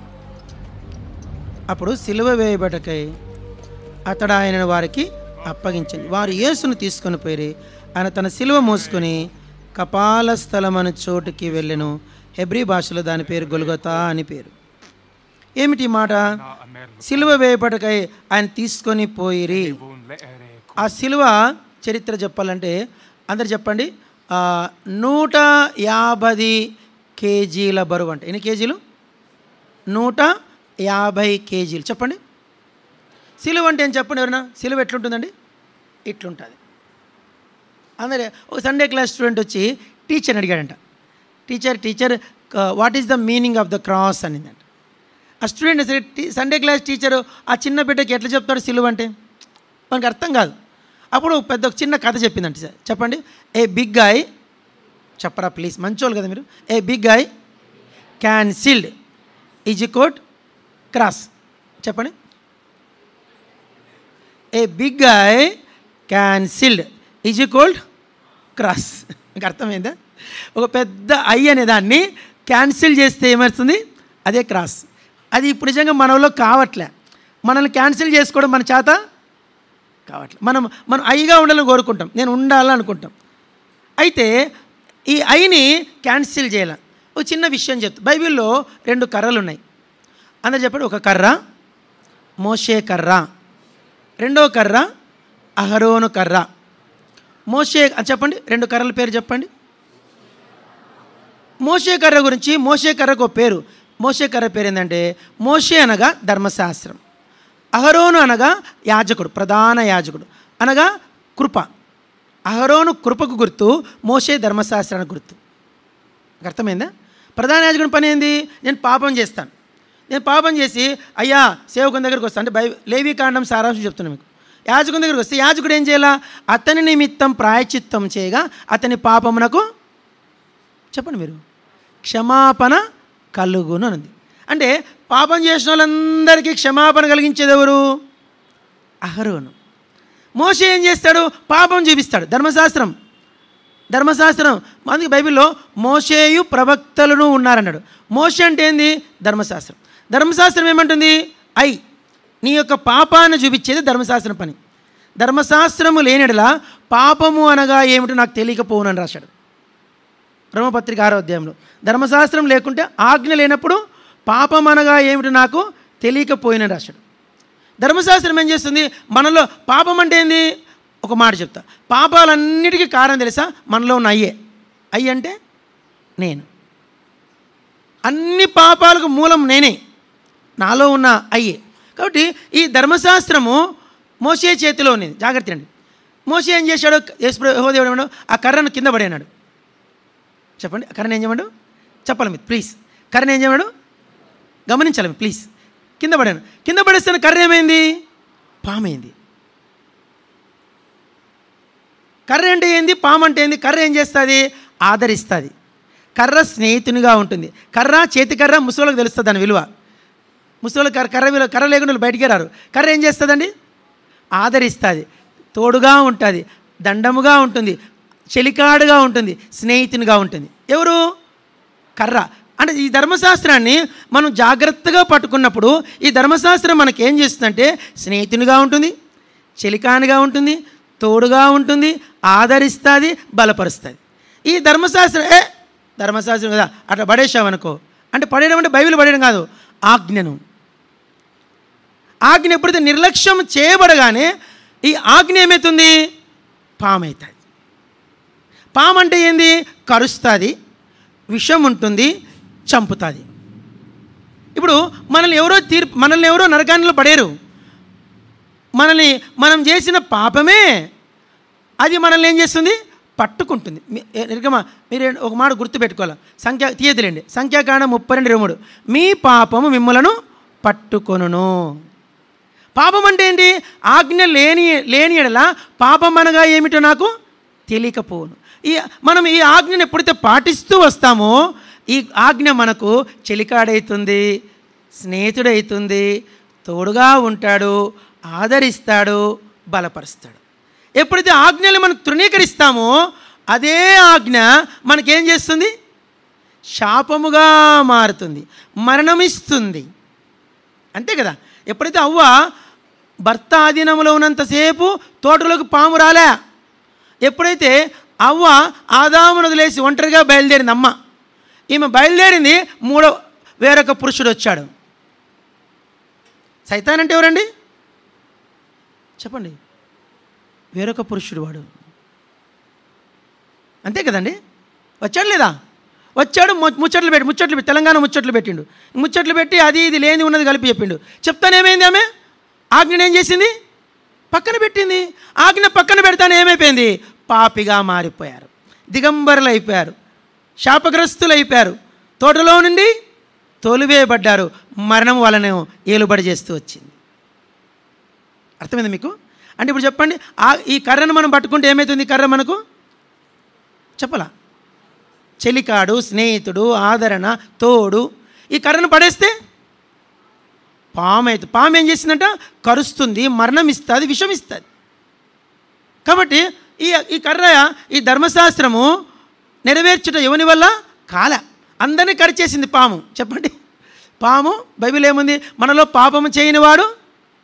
అప్పుడు సిలువ వేయబడకై అతడు ఆయన వారికి అప్పగించింది వారు యేసును తీసుకొని పోయి ఆయన తన సిలువ మోసుకొని కపాల స్థలమను చోటుకి వెళ్ళెను హెబ్రీ భాషలో దాని పేరు గొలుగొతా అని పేరు ఏమిటి ఈ మాట సిలువ వేయబడకై ఆయన తీసుకొని పోయిరి ఆ సిలువ చరిత్ర చెప్పాలంటే అందరు చెప్పండి ఆ, నూట యాభై కేజీల బరువు అంట ఎన్ని కేజీలు నూట యాభై కేజీలు చెప్పండి సిలువ అంటే ఏం చెప్పండి ఎవరైనా సిలువ ఎట్లుంటుందండి ఇట్లుంటుంది అందరే ఒక సండే క్లాస్ స్టూడెంట్ వచ్చి టీచర్ని అడిగాడంట teacher teacher what is the meaning of the cross అనిందంట ఆ స్టూడెంట్ సరే టీ- సండే క్లాస్ టీచరు ఆ చిన్న బిడ్డకి ఎట్లా చెప్తాడు సిలువ అంటే మనకు అర్థం కాదు అప్పుడు పెద్ద ఒక చిన్న కథ చెప్పిందంట సార్ చెప్పండి ఏ బిగ్ గాయ్ చెప్పరా ప్లీజ్ మంచోళ్ళు కదా మీరు a big guy cancelled is coat cross చెప్పండి a big guy cancelled is cold cross మీకు అర్థమైందా ఒక పెద్ద ఐ అనే దాన్ని క్యాన్సిల్ చేస్తే ఏమవుతుంది అదే క్రాస్ అది ఇప్పుడు నిజంగా మనలో కావట్లే మనల్ని క్యాన్సిల్ చేసుకోవడం మన చేత కావట్లేదు మనం మనం ఐగా ఉండాలని కోరుకుంటాం నేను ఉండాలని అనుకుంటాం అయితే ఈ ఐని క్యాన్సిల్ చేయాల ఒక చిన్న విషయం చెప్తా బైబిల్లో రెండు కర్రలు ఉన్నాయి అందరు చెప్పండి ఒక కర్ర మోషే కర్ర రెండో కర్ర అహరోను కర్ర మోషే ఆ, చెప్పండి రెండు కర్రల పేరు చెప్పండి మోషే కర్ర గురించి మోషే కర్రకు ఒక పేరు మోషే కర్ర పేరు ఏంటంటే మోషే అనగా ధర్మశాస్త్రం అహరోను అనగా యాజకుడు ప్రధాన యాజకుడు అనగా కృప అహరోను కృపకు గుర్తు మోషే ధర్మశాస్త్రానికి గుర్తు మీకు అర్థమైందా ప్రధాన యాజకుడి పని ఏంది నేను పాపం చేస్తాను నేను పాపం చేసి అయ్యా సేవకుని దగ్గరికి వస్తాను అంటే బై లేవి కాండం సారాంశం చెప్తున్నాను మీకు యాజకుని దగ్గరికి వస్తే యాజకుడు ఏం చేయాలా అతని నిమిత్తం ప్రాయచిత్తం చేయగా అతని పాపమునకు చెప్పండి మీరు క్షమాపణ కలుగును అని ఉంది అంటే పాపం చేసిన వాళ్ళందరికీ క్షమాపణ కలిగించేది ఎవరు అహరోను మోసే ఏం చేస్తాడు పాపం చూపిస్తాడు ధర్మశాస్త్రం ధర్మశాస్త్రం అందుకే బైబిల్లో మోషేయు ప్రవక్తలను ఉన్నారన్నాడు మోషే అంటే ఏంది ధర్మశాస్త్రం ధర్మశాస్త్రం ఏమంటుంది ఐ నీ యొక్క పాపాన్ని చూపించేది ధర్మశాస్త్రం పని ధర్మశాస్త్రము లేనిడలా పాపము అనగా ఏమిటో నాకు తెలియకపోవునని రాశాడు బ్రహ్మపత్రిక ఆరో అధ్యాయంలో ధర్మశాస్త్రం లేకుంటే ఆజ్ఞ లేనప్పుడు పాపం అనగా ఏమిటి నాకు తెలియకపోయిన రాశాడు ధర్మశాస్త్రం ఏం చేస్తుంది మనలో పాపం అంటే ఏంది ఒక మాట చెప్తా పాపాలన్నిటికీ కారణం తెలుసా మనలో ఉన్న అయ్యే అయ్యి అంటే నేను అన్ని పాపాలకు మూలం నేనే నాలో ఉన్న అయ్యే కాబట్టి ఈ ధర్మశాస్త్రము మోసే చేతిలో ఉన్నది జాగ్రత్త అండి మోసే ఏం చేశాడు యహోదేవుడు ఏమన్నాడు ఆ కర్రను కింద పడేనాడు చెప్పండి కర్రను ఏం చేయమన్నాడు చెప్పాలి మీరు ప్లీజ్ కర్రను ఏం చేయమన్నాడు గమనించాలి మీరు ప్లీజ్ కింద పడాను కింద పడేస్తున్న కర్ర ఏమైంది పామైంది కర్ర అంటే ఏంది పాము అంటే ఏంది కర్ర ఏం చేస్తుంది ఆదరిస్తుంది కర్ర స్నేహితునిగా ఉంటుంది కర్ర చేతి కర్ర ముసలోళ్ళకి తెలుస్తుంది దాని విలువ ముసలోళ్ళు కర్ర కర్ర విలువ కర్ర లేకుండా వాళ్ళు బయటికి రారు కర్ర ఏం చేస్తుందండి ఆదరిస్తుంది తోడుగా ఉంటుంది దండముగా ఉంటుంది చెలికాడుగా ఉంటుంది స్నేహితునిగా ఉంటుంది ఎవరు కర్ర అంటే ఈ ధర్మశాస్త్రాన్ని మనం జాగ్రత్తగా పట్టుకున్నప్పుడు ఈ ధర్మశాస్త్రం మనకి ఏం చేస్తుందంటే స్నేహితునిగా ఉంటుంది చెలికానిగా ఉంటుంది తోడుగా ఉంటుంది ఆదరిస్తుంది బలపరుస్తుంది ఈ ధర్మశాస్త్రం ఏ ధర్మశాస్త్రం కదా అట్లా పడేసామనుకో అంటే పడేయడం అంటే బైబిల్ పడేయడం కాదు ఆజ్ఞను ఆజ్ఞ ఎప్పుడైతే నిర్లక్ష్యం చేయబడగానే ఈ ఆజ్ఞ ఏమవుతుంది పామవుతుంది పాము అంటే ఏంది కరుస్తుంది విషం ఉంటుంది చంపుతుంది ఇప్పుడు మనల్ని ఎవరో తీర్పు మనల్ని ఎవరో నరకానిలో పడేరు మనల్ని మనం చేసిన పాపమే అది మనల్ని ఏం చేస్తుంది పట్టుకుంటుంది మీ- ఏ- నిర్గమ మీరు ఏ- ఒక మాట గుర్తుపెట్టుకోవాలి సంఖ్య తీయదులేండి సంఖ్యాకాండం ముప్పై రెండు ఇరవై మూడు మీ పాపము మిమ్మలను పట్టుకొనును పాపం అంటే ఏంటి ఆజ్ఞ లేని లేని ఎడల పాపం అనగా ఏమిటో నాకు తెలియకపోను ఈ మనం ఈ ఆజ్ఞను ఎప్పుడైతే పాటిస్తూ వస్తామో ఈ ఆజ్ఞ మనకు చెలికాడవుతుంది స్నేహితుడవుతుంది తోడుగా ఉంటాడు ఆదరిస్తాడు బలపరుస్తాడు ఎప్పుడైతే ఆజ్ఞలు మనం తృణీకరిస్తామో అదే ఆజ్ఞ మనకేం చేస్తుంది శాపముగా మారుతుంది మరణమిస్తుంది అంతే కదా ఎప్పుడైతే అవ్వ భర్త ఆధీనంలో ఉన్నంతసేపు తోటలోకి పాము రాలే ఎప్పుడైతే అవ్వ ఆదామును వదిలేసి ఒంటరిగా బయలుదేరింది అమ్మ ఈమె బయలుదేరింది మూడో వేరొక పురుషుడు వచ్చాడు సైతాన్ అంటే ఎవరండి చెప్పండి వేరొక పురుషుడు వాడు అంతే కదండి వచ్చాడు లేదా వచ్చాడు ము- ముచ్చట్లు పెట్టి ముచ్చట్లు పెట్టి తెలంగాణ ముచ్చట్లు పెట్టిండు ముచ్చట్లు పెట్టి అది ఇది లేని ఉన్నది కలిపి చెప్పిండు చెప్తాను ఏమైంది ఆమె ఆజ్ఞను ఏం చేసింది పక్కన పెట్టింది ఆజ్ఞ పక్కన పెడతానే ఏమైపోయింది పాపిగా మారిపోయారు దిగంబరులు అయిపోయారు శాపగ్రస్తులు అయిపోయారు తోటలో నుండి తోలివేయబడ్డారు మరణం వలన ఏలుబడి చేస్తూ వచ్చింది అర్థమైంది మీకు అంటే ఇప్పుడు చెప్పండి ఆ ఈ కర్రను మనం పట్టుకుంటే ఏమవుతుంది ఈ కర్ర మనకు చెప్పలా చెలికాడు స్నేహితుడు ఆదరణ తోడు ఈ కర్రను పడేస్తే పాము అయితే పాము ఏం చేసిందంట కరుస్తుంది మరణం ఇస్తుంది విషం ఇస్తుంది కాబట్టి ఈ ఈ కర్ర ఈ ధర్మశాస్త్రము నెరవేర్చుట ఎవని వల్ల కాల అందరినీ కరిచేసింది పాము చెప్పండి పాము బైబిల్ ఏముంది మనలో పాపము చేయని వాడు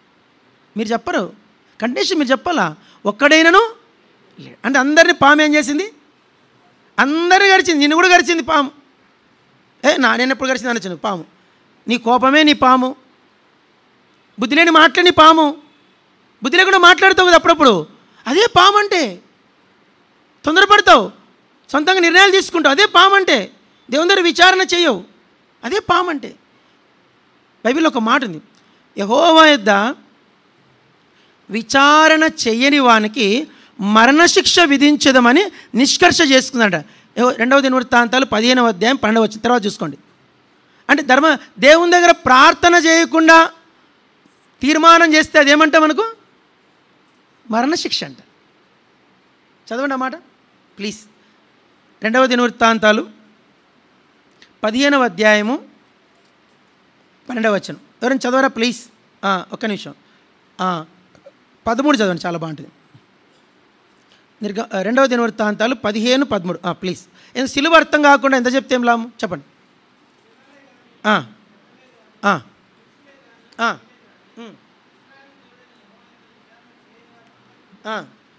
మీరు చెప్పరు కండిషన్ మీరు చెప్పాలా ఒక్కడైనను లేడు అంటే అందరిని పాము ఏం చేసింది అందరిని గడిచింది నిన్ను కూడా గడిచింది పాము ఏ నా నేను ఎప్పుడు గడిచింది అనొచ్చాను పాము నీ కోపమే నీ పాము బుద్ధి లేని మాటలే నీ పాము బుద్ధి లేకుండా మాట్లాడుతావు కదా అప్పుడప్పుడు అదే పాము అంటే తొందరపడతావు సొంతంగా నిర్ణయాలు తీసుకుంటావు అదే పాము అంటే దేవుని దగ్గర విచారణ చేయవు అదే పాము అంటే బైబిల్లో ఒక మాట ఉంది యహోవా యొద్ద విచారణ చెయ్యని వానికి మరణశిక్ష విధించదమని నిష్కర్ష చేసుకుందంట యెహో- రెండవ దినవృత్తాంతాలు పదిహేనవ అధ్యాయం పన్నెండవ వచ్చిన తర్వాత చూసుకోండి అంటే ధర్మ దేవుని దగ్గర ప్రార్థన చేయకుండా తీర్మానం చేస్తే అదేమంట మనకు మరణశిక్ష అంట చదవండి అన్నమాట ప్లీజ్ రెండవ దినవృత్తాంతాలు పదిహేనవ అధ్యాయము పన్నెండవ వచనం ఎవరైనా చదవరా ప్లీజ్ ఆ, ఒక్క నిమిషం ఆ, పదమూడు చదవండి చాలా బాగుంటుంది నిర్గ రెండవ దినవృత్తాంతాలు పదిహేను పదమూడు ఆ, ప్లీజ్ ఏం సిలువ అర్థం కాకుండా ఎంత చెప్తే ఏం లాము చెప్పండి ఆ, ఆ, ఆ, ఉమ్, ఆ.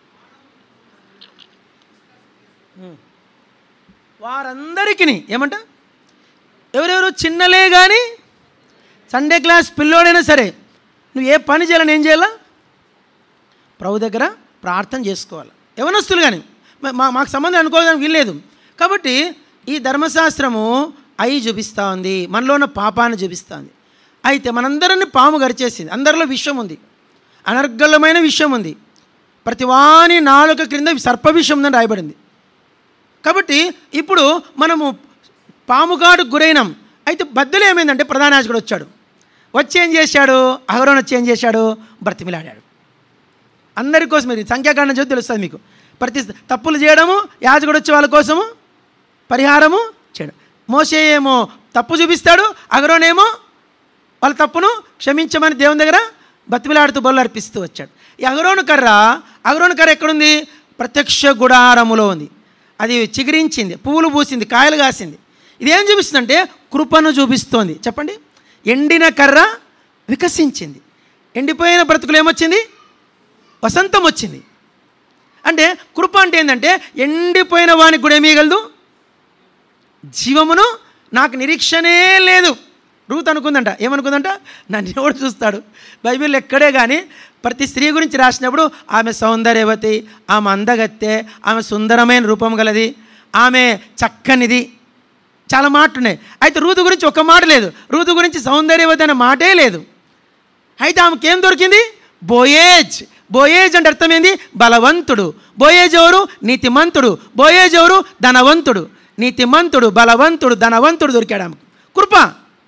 ఉమ్. వారందరికీ ఏమంట ఎవరెవరు చిన్నలే కానీ సండే క్లాస్ పిల్లోడైనా సరే నువ్వు ఏ పని చేయాలని ఏం చేయాలా ప్రభు దగ్గర ప్రార్థన చేసుకోవాలి యవనస్తులు కానీ మా మాకు సంబంధం అనుకోవడానికి వీల్లేదు కాబట్టి ఈ ధర్మశాస్త్రము అయి చూపిస్తూ ఉంది మనలో ఉన్న పాపాన్ని చూపిస్తూ ఉంది అయితే మనందరిని పాము గరిచేసింది అందరిలో విషయం ఉంది అనర్గళమైన విషయం ఉంది ప్రతివాని నాలుక క్రింద సర్ప విషయం ఉందని రాయబడింది కాబట్టి ఇప్పుడు మనము పాముగాడు గురైనాం అయితే బద్దలు ఏమైందంటే ప్రధాన యాజకుడు వచ్చాడు వచ్చి ఏం చేశాడు అహరోన్ వచ్చి ఏం చేశాడు బ్రతిమిలాడాడు అందరి కోసం ఇది సంఖ్యాకాండం చదివి తెలుస్తుంది మీకు ప్రతి తప్పులు చేయడము యాజకుడు వచ్చి వాళ్ళ కోసము పరిహారము చేయడం మోసే ఏమో తప్పు చూపిస్తాడు అగరోనేమో వాళ్ళ తప్పును క్షమించమని దేవుని దగ్గర బతిమిలాడుతూ బొల్లు అర్పిస్తూ వచ్చాడు ఈ అగరోను కర్ర అగరోను కర్ర ఎక్కడుంది ప్రత్యక్ష గుడారములో ఉంది అది చిగురించింది పువ్వులు పూసింది కాయలు కాసింది ఇదేం చూపిస్తుందంటే కృపను చూపిస్తోంది చెప్పండి ఎండిన కర్ర వికసించింది ఎండిపోయిన బ్రతుకులు ఏమొచ్చింది వసంతం వచ్చింది అంటే కృప అంటే ఏంటంటే ఎండిపోయిన వానికి కూడా ఏమీయగలదు జీవమును నాకు నిరీక్షణే లేదు రూత్ అనుకుందంట ఏమనుకుందంట నన్ను ఎవడు చూస్తాడు బైబిల్ ఎక్కడే కానీ ప్రతి స్త్రీ గురించి రాసినప్పుడు ఆమె సౌందర్యవతి ఆమె అందగత్తె ఆమె సుందరమైన రూపం గలది ఆమె చక్కనిది చాలా మాటలు ఉన్నాయి అయితే రూతు గురించి ఒక మాట లేదు రూతు గురించి సౌందర్యవతి అనే మాటే లేదు అయితే ఆమెకి ఏం దొరికింది బోయేజ్ బోయేజ్ అంటే అర్థం ఏంది బలవంతుడు బోయేజ్ ఎవరు నీతిమంతుడు బోయేజ్ ఎవరు ధనవంతుడు నీతిమంతుడు బలవంతుడు ధనవంతుడు దొరికాడు ఆమెకు కృప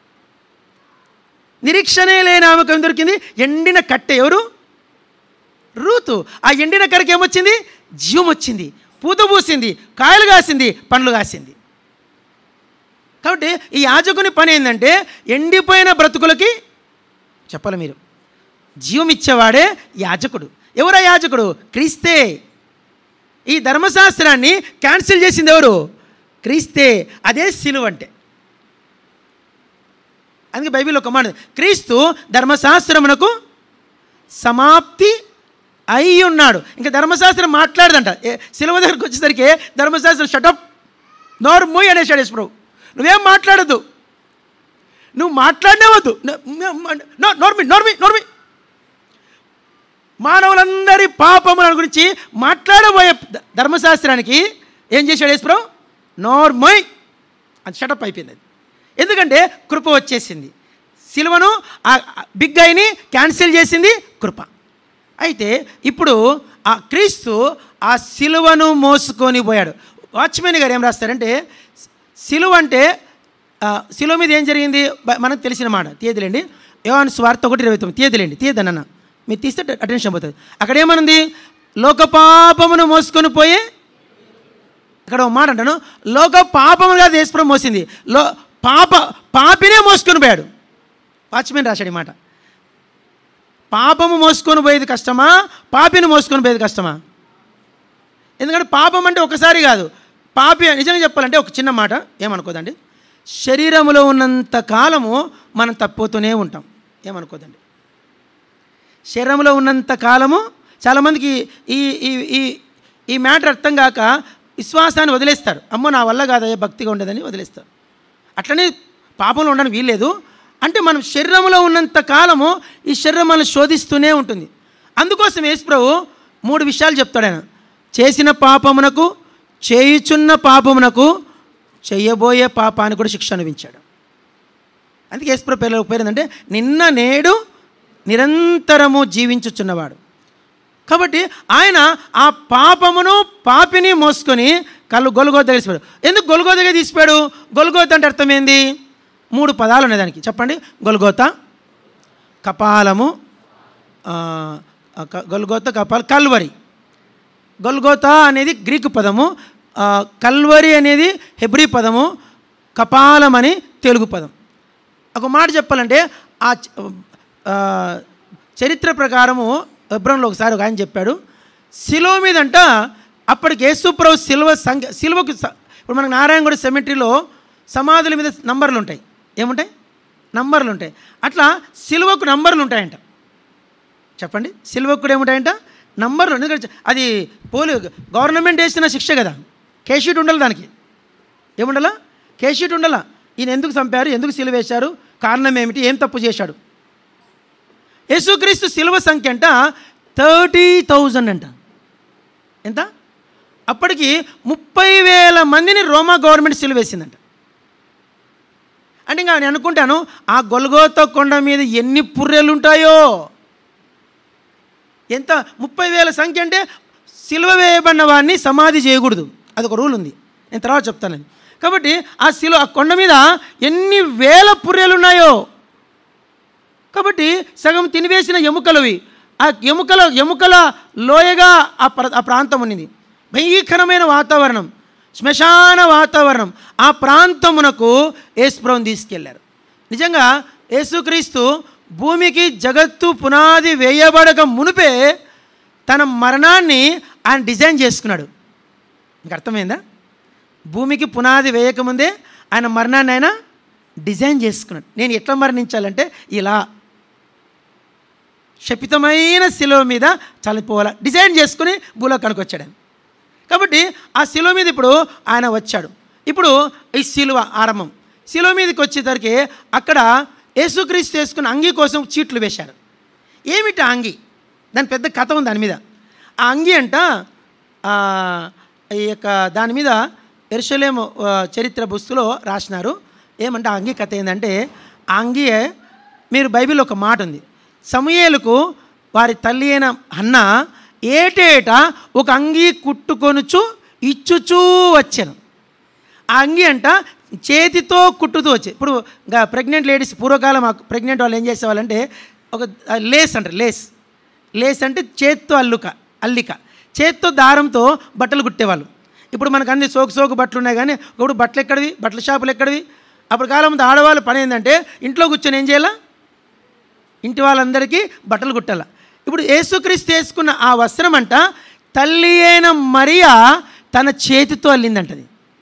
నిరీక్షణే లేని ఆమెకు ఏం దొరికింది ఎండిన కట్టె ఎవరు రూతు ఆ ఎండిన కర్రకి ఏమొచ్చింది జీవం వచ్చింది పూత పూసింది కాయలు కాసింది పండ్లు కాసింది కాబట్టి ఈ యాజకుని పని ఏంటంటే ఎండిపోయిన బ్రతుకులకి చెప్పాలి మీరు జీవం ఇచ్చేవాడే యాజకుడు ఎవరా యాజకుడు క్రీస్తే ఈ ధర్మశాస్త్రాన్ని క్యాన్సిల్ చేసింది ఎవరు క్రీస్తే అదే సిలువ అంటే అందుకే బైబిల్ ఒక మాట ఉంది. క్రీస్తు ధర్మశాస్త్రమునకు సమాప్తి అయి ఉన్నాడు ఇంకా ధర్మశాస్త్రం మాట్లాడదంట ఏ సిలువ దగ్గరికి వచ్చేసరికి ధర్మశాస్త్రం షటప్ నోరు మూయ్ అనేసాడు యేసు ప్రభు నువ్వేం మాట్లాడద్దు నువ్వు మాట్లాడనే వద్దు నోర్మి నోర్మి నోర్మి మానవులందరి పాపముల గురించి మాట్లాడబోయే ధ- ధర్మశాస్త్రానికి ఏం చేశాడు యేసుప్రభు నోర్మోయ్ అది షటప్ అయిపోయింది అది ఎందుకంటే కృప వచ్చేసింది సిలువను ఆ ఆ బిగ్ ఐని క్యాన్సిల్ చేసింది కృప అయితే ఇప్పుడు ఆ క్రీస్తు ఆ సిలువను మోసుకొని పోయాడు వాచ్మెన్ గారు ఏం రాస్తారంటే సిలువ అంటే ఆ, సిలువ మీద ఏం జరిగింది బ- మనకు తెలిసిన మాట తీయదులేండి యోహాను స్వార్థ ఒకటి ఇరవై తొమ్మిది తీయదులేండి తీయదన్న మీరు తీస్తే అటెన్షన్ పోతుంది అక్కడ ఏమనుంది లోక పాపమును మోసుకొని పోయే ఇక్కడ ఒక మాట అంటాను లోక పాపముగా దేశపురం మోసింది లో పాప పాపినే మోసుకొని పోయాడు వాచ్మెన్ రాశాడు ఈ మాట పాపము మోసుకొని పోయేది కష్టమా పాపిని మోసుకొని పోయేది కష్టమా ఎందుకంటే పాపం అంటే ఒకసారి కాదు పాపి నిజంగా చెప్పాలంటే ఒక చిన్న మాట ఏమనుకోదండి శరీరములో ఉన్నంత కాలము మనం తప్పిపోతూనే ఉంటాం ఏమనుకోదండి శరీరంలో ఉన్నంత కాలము చాలామందికి ఈ ఈ ఈ ఈ మ్యాటర్ అర్థం కాక విశ్వాసాన్ని వదిలేస్తారు అమ్మో నా వల్ల కాదయ్యా భక్తిగా ఉండదని వదిలేస్తారు అట్లనే పాపంలో ఉండడం వీల్లేదు అంటే మనం శరీరంలో ఉన్నంత కాలము ఈ శరీరం మనల్ని శోధిస్తూనే ఉంటుంది అందుకోసం యేసుప్రభు మూడు విషయాలు చెప్తాడు ఆయన చేసిన పాపమునకు చేయుచున్న పాపమునకు చేయబోయే పాపానికి కూడా శిక్ష అనుభవించాడు అందుకే యేసుప్రభు పేరు పేరు ఏంటంటే నిన్న నేడు నిరంతరము జీవించుచున్నవాడు కాబట్టి ఆయన ఆ పాపమును పాపిని మోసుకొని కళ్ళు గొలుగోత దగ్గర తీసిపోయాడు ఎందుకు గొలుగోత దగ్గర తీసిపోయాడు గొలుగోత అంటే అర్థం ఏంది మూడు పదాలు ఉన్నాయి దానికి చెప్పండి గొలుగోత కపాలము ఆ, క- గొలుగోత కపాల కల్వరి గొల్గోత అనేది గ్రీకు పదము ఆ, కల్వరి అనేది హెబ్రీ పదము కపాలం అని తెలుగు పదం ఒక మాట చెప్పాలంటే ఆ చ- ఆ, చరిత్ర ప్రకారము ఎబ్రంలో ఒకసారి ఒక ఆయన చెప్పాడు శిలువ మీదంట అప్పటికి యేసుప్రభు శిలువ సంఖ్య శిలువకు స- ఇప్పుడు మనకు నారాయణగూడ సెమెట్రీలో సమాధుల మీద నంబర్లు ఉంటాయి ఏముంటాయి నంబర్లు ఉంటాయి అట్లా శిలువకు నంబర్లు ఉంటాయంట చెప్పండి సిల్వకు కూడా ఏమిటాయంట నంబర్లు ఎందుకంటే అది పోలీ గవర్నమెంట్ వేసిన శిక్ష కదా కేషీట్ ఉండాలి దానికి ఏముండాలా కేషీట్ ఉండాలా ఈయన ఎందుకు చంపారు ఎందుకు సిలువ వేశారు కారణం ఏమిటి ఏం తప్పు చేశాడు యేసుక్రీస్తు సిలువ సంఖ్య అంట థర్టీ థౌజండ్ అంట ఎంత అప్పటికి ముప్పై వేల మందిని రోమా గవర్నమెంట్ సిలువ వేసిందంట అంటే ఇంకా నేను అనుకుంటాను ఆ గొల్గోత కొండ మీద ఎన్ని పుర్రెలు ఉంటాయో ఎంత ముప్పై వేల సంఖ్య అంటే సిలువ వేయబడిన వాడిని సమాధి చేయకూడదు అదొక రూల్ ఉంది నేను తర్వాత చెప్తాను అది. కాబట్టి ఆ సిలువ ఆ కొండ మీద ఎన్ని వేల పుర్రెలు ఉన్నాయో కాబట్టి సగం తినివేసిన ఎముకలవి ఆ ఎముకల ఎముకల లోయగా ఆ ప్ర ఆ ప్రాంతం ఉన్నది భయంకరమైన వాతావరణం శ్మశాన వాతావరణం ఆ ప్రాంతమునకు యేసుప్రభుని తీసుకెళ్లారు నిజంగా యేసుక్రీస్తు భూమికి జగత్తు పునాది వేయబడక మునిపే తన మరణాన్ని ఆయన డిజైన్ చేసుకున్నాడు మీకు అర్థమైందా భూమికి పునాది వేయకముందే ఆయన మరణాన్ని ఆయన డిజైన్ చేసుకున్నాడు నేను ఎట్లా మరణించాలంటే ఇలా శపితమైన శిలువ మీద చనిపోవాలా డిజైన్ చేసుకుని భూలో కనుకొచ్చాడు ఆయన కాబట్టి ఆ శిలువ మీద ఇప్పుడు ఆయన వచ్చాడు ఇప్పుడు ఈ శిలువ ఆరంభం శిలువ మీదకి వచ్చేసరికి అక్కడ యేసుక్రీస్తు చేసుకున్న అంగీ కోసం చీట్లు వేశారు ఏమిటి ఆ అంగి దాని పెద్ద కథ ఉంది దాని మీద ఆ అంగి అంట ఆ, ఈ యొక్క దాని మీద ఎరుసలేము ఆ, చరిత్ర పుస్తులో రాసినారు ఏమంటే ఆ అంగి కథ ఏంటంటే ఆ అంగి మీరు బైబిల్లో ఒక మాట ఉంది సమూయేలుకు వారి తల్లి అయిన అన్న ఏటేటా ఒక అంగి కుట్టుకొనుచు ఇచ్చుచూ వచ్చాను ఆ అంగి అంట చేతితో కుట్టుతూ వచ్చి ఇప్పుడు ప్రెగ్నెంట్ లేడీస్ పూర్వకాలం ప్రెగ్నెంట్ వాళ్ళు ఏం చేసేవాళ్ళంటే ఒక ఆ, లేస్ అంటారు లేస్ లేస్ అంటే చేత్తో అల్లుక అల్లిక చేత్తో దారంతో బట్టలు కుట్టేవాళ్ళు ఇప్పుడు మనకు అన్ని సోకు సోకు బట్టలు ఉన్నాయి కానీ ఇప్పుడు బట్టలు ఎక్కడివి బట్టల షాపులు ఎక్కడివి అప్పుడు కాలం ముందు ఆడవాళ్ళ పని ఏంటంటే ఇంట్లో కూర్చొని ఏం చేయాలా ఇంటి వాళ్ళందరికీ బట్టలు కుట్టాల ఇప్పుడు యేసుక్రీస్తు వేసుకున్న ఆ వస్త్రం అంట తల్లి అయిన మరియా తన చేతితో అల్లిందంటది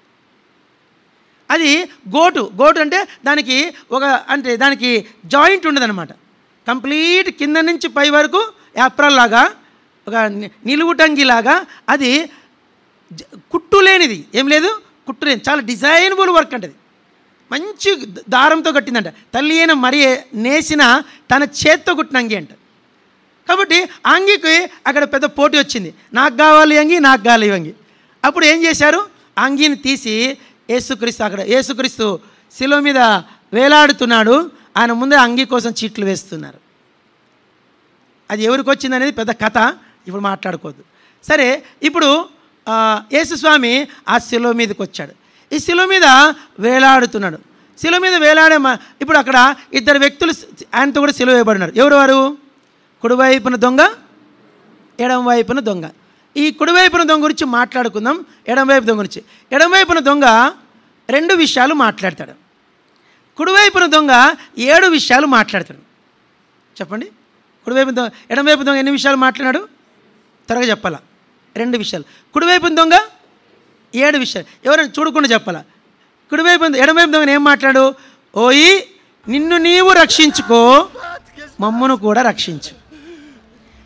అది గోటు గోటు అంటే దానికి ఒక అంటే దానికి జాయింట్ ఉండదన్నమాట కంప్లీట్ కింద నుంచి పై వరకు యాప్రాల్ లాగా ఒక ని- నిలువుటంగిలాగా అది జ- కుట్టు లేనిది ఏం లేదు కుట్టు లేని చాలా డిజైనబుల్ వర్క్ అంటది మంచి ద- దారంతో కట్టిందంట తల్లి అయిన మరి నేసిన తన చేత్తో కుట్టిన అంగి అంట కాబట్టి ఆ అంగికి అక్కడ పెద్ద పోటీ వచ్చింది నాకు కావాలి ఈ అంగి నాకు కావాలి ఈ అంగి అప్పుడు ఏం చేశారు ఆ అంగిని తీసి యేసుక్రీస్తు అక్కడ యేసుక్రీస్తు శిలువ మీద వేలాడుతున్నాడు ఆయన ముందే అంగి కోసం చీట్లు వేస్తున్నారు అది ఎవరికి వచ్చింది అనేది పెద్ద కథ ఇప్పుడు మాట్లాడుకోవద్దు సరే ఇప్పుడు ఆ, యేసుస్వామి ఆ శిలువ మీదకి వచ్చాడు ఈ శిలువ మీద వేలాడుతున్నాడు శిలువ మీద వేలాడే మ- ఇప్పుడు అక్కడ ఇద్దరు వ్యక్తులు ఆయనతో కూడా శిలువ వేయబడినారు ఎవరు వారు కుడివైపున దొంగ ఎడమ వైపున దొంగ ఈ కుడివైపున దొంగ గురించి మాట్లాడుకుందాం ఎడమవైపు దొంగ గురించి ఎడమవైపున దొంగ రెండు విషయాలు మాట్లాడతాడు కుడివైపున దొంగ ఏడు విషయాలు మాట్లాడతాడు చెప్పండి కుడివైపు దొంగ ఎడమవైపు దొంగ ఎన్ని విషయాలు మాట్లాడాడు త్వరగా చెప్పాలా రెండు విషయాలు కుడివైపు దొంగ ఏడు విషయాలు ఎవరైనా చూడకుండా చెప్పాలా కుడివైపు ఎడమవైపు దొంగ ఏం మాట్లాడు ఓయి నిన్ను నీవు రక్షించుకో మమ్మను కూడా రక్షించు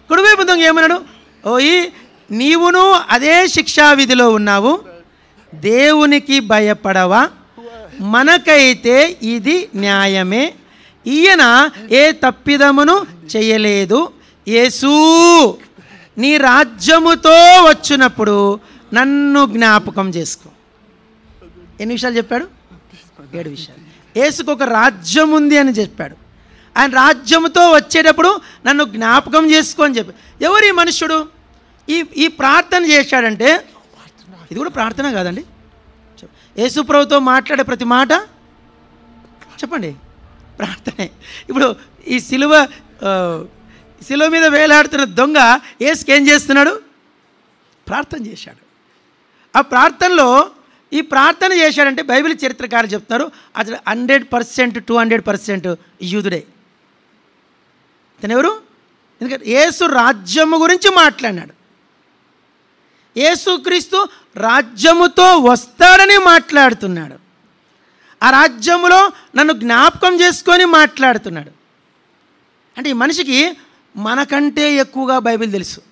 కుడివైపు దొంగ ఏమన్నాడు ఓయి నీవును అదే శిక్షా విధిలో ఉన్నావు దేవునికి భయపడవా మనకైతే ఇది న్యాయమే ఈయన ఏ తప్పిదమును చేయలేదు యేసు నీ రాజ్యముతో వచ్చినప్పుడు నన్ను జ్ఞాపకం చేసుకో ఎన్ని విషయాలు చెప్పాడు ఏడు విషయాలు యేసుకు ఒక రాజ్యం ఉంది అని చెప్పాడు ఆయన రాజ్యముతో వచ్చేటప్పుడు నన్ను జ్ఞాపకం చేసుకో అని చెప్పి ఎవరు ఈ మనుష్యుడు ఈ ఈ ప్రార్థన చేశాడంటే ఇది కూడా ప్రార్థన కాదండి చెప్ప- యేసు ప్రభుతో మాట్లాడే ప్రతి మాట చెప్పండి ప్రార్థనే ఇప్పుడు ఈ సిలువ ఆ, సిలువ మీద వేలాడుతున్న దొంగ యేసుకి ఏం చేస్తున్నాడు ప్రార్థన చేశాడు ఆ ప్రార్థనలో ఈ ప్రార్థన చేశాడంటే బైబిల్ చరిత్రకారు చెప్తున్నారు అతడు hundred percent two hundred percent యూదుడే ఇతను ఎవరు ఎందుకంటే యేసు రాజ్యము గురించి మాట్లాడినాడు యేసుక్రీస్తు రాజ్యముతో వస్తాడని మాట్లాడుతున్నాడు ఆ రాజ్యములో నన్ను జ్ఞాపకం చేసుకొని మాట్లాడుతున్నాడు అంటే ఈ మనిషికి మనకంటే ఎక్కువగా బైబిల్ తెలుసు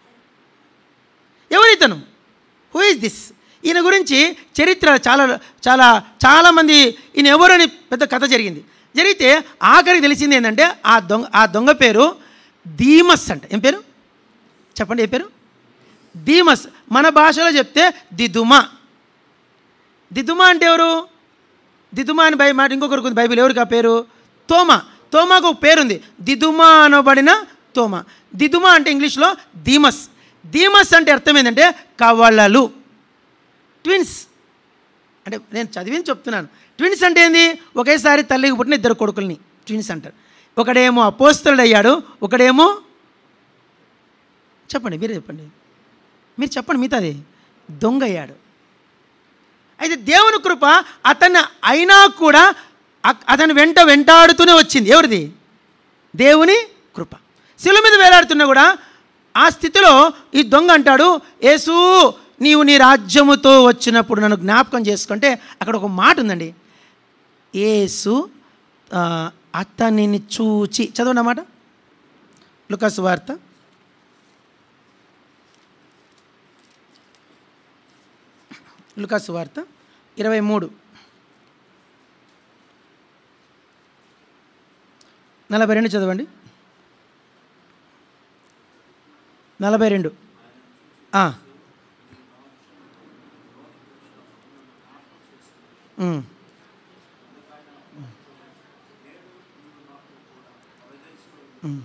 ఎవరితను హూ ఇస్ దిస్ ఈయన గురించి చరిత్ర చాలా చాలా చాలామంది ఈయన ఎవరని పెద్ద కథ జరిగింది జరిగితే ఆఖరికి తెలిసింది ఏంటంటే ఆ దొంగ ఆ దొంగ పేరు ధీమస్ అంట ఏం పేరు చెప్పండి ఏ పేరు ధీమస్ మన భాషలో చెప్తే దిదుమ దిదుమ అంటే ఎవరు దిదుమా అని బై మాట ఇంకొకరికి ఉంది బైబిల్ ఎవరికి ఆ పేరు తోమా తోమాకు ఒక పేరుంది దిదుమా అనబడిన తోమా దిదుమా అంటే ఇంగ్లీష్లో ధీమస్ ధీమస్ అంటే అర్థం ఏంటంటే కవలలు ట్విన్స్ అంటే నేను చదివిని చెప్తున్నాను ట్విన్స్ అంటే ఏంది ఒకేసారి తల్లికి పుట్టిన ఇద్దరు కొడుకుల్ని ట్విన్స్ అంటారు ఒకడేమో అపోస్తలుడు అయ్యాడు ఒకడేమో చెప్పండి మీరే చెప్పండి మీరు చెప్పండి మిగతాది దొంగ అయ్యాడు అయితే దేవుని కృప అతన్ని అయినా కూడా అక్- అతని వెంట వెంటాడుతూనే వచ్చింది ఎవరిది దేవుని కృప శిల మీద వేలాడుతున్నా కూడా ఆ స్థితిలో ఈ దొంగ అంటాడు యేసు నీవు నీ రాజ్యముతో వచ్చినప్పుడు నన్ను జ్ఞాపకం చేసుకుంటే అక్కడ ఒక మాట ఉందండి యేసు ఆ, అతనిని చూచి చదవండి అన్నమాట లుకాసు వార్త లుకాసు వార్త ఇరవై మూడు నలభై రెండు చదవండి నలభై రెండు ఆ. ఉమ్. ఉమ్.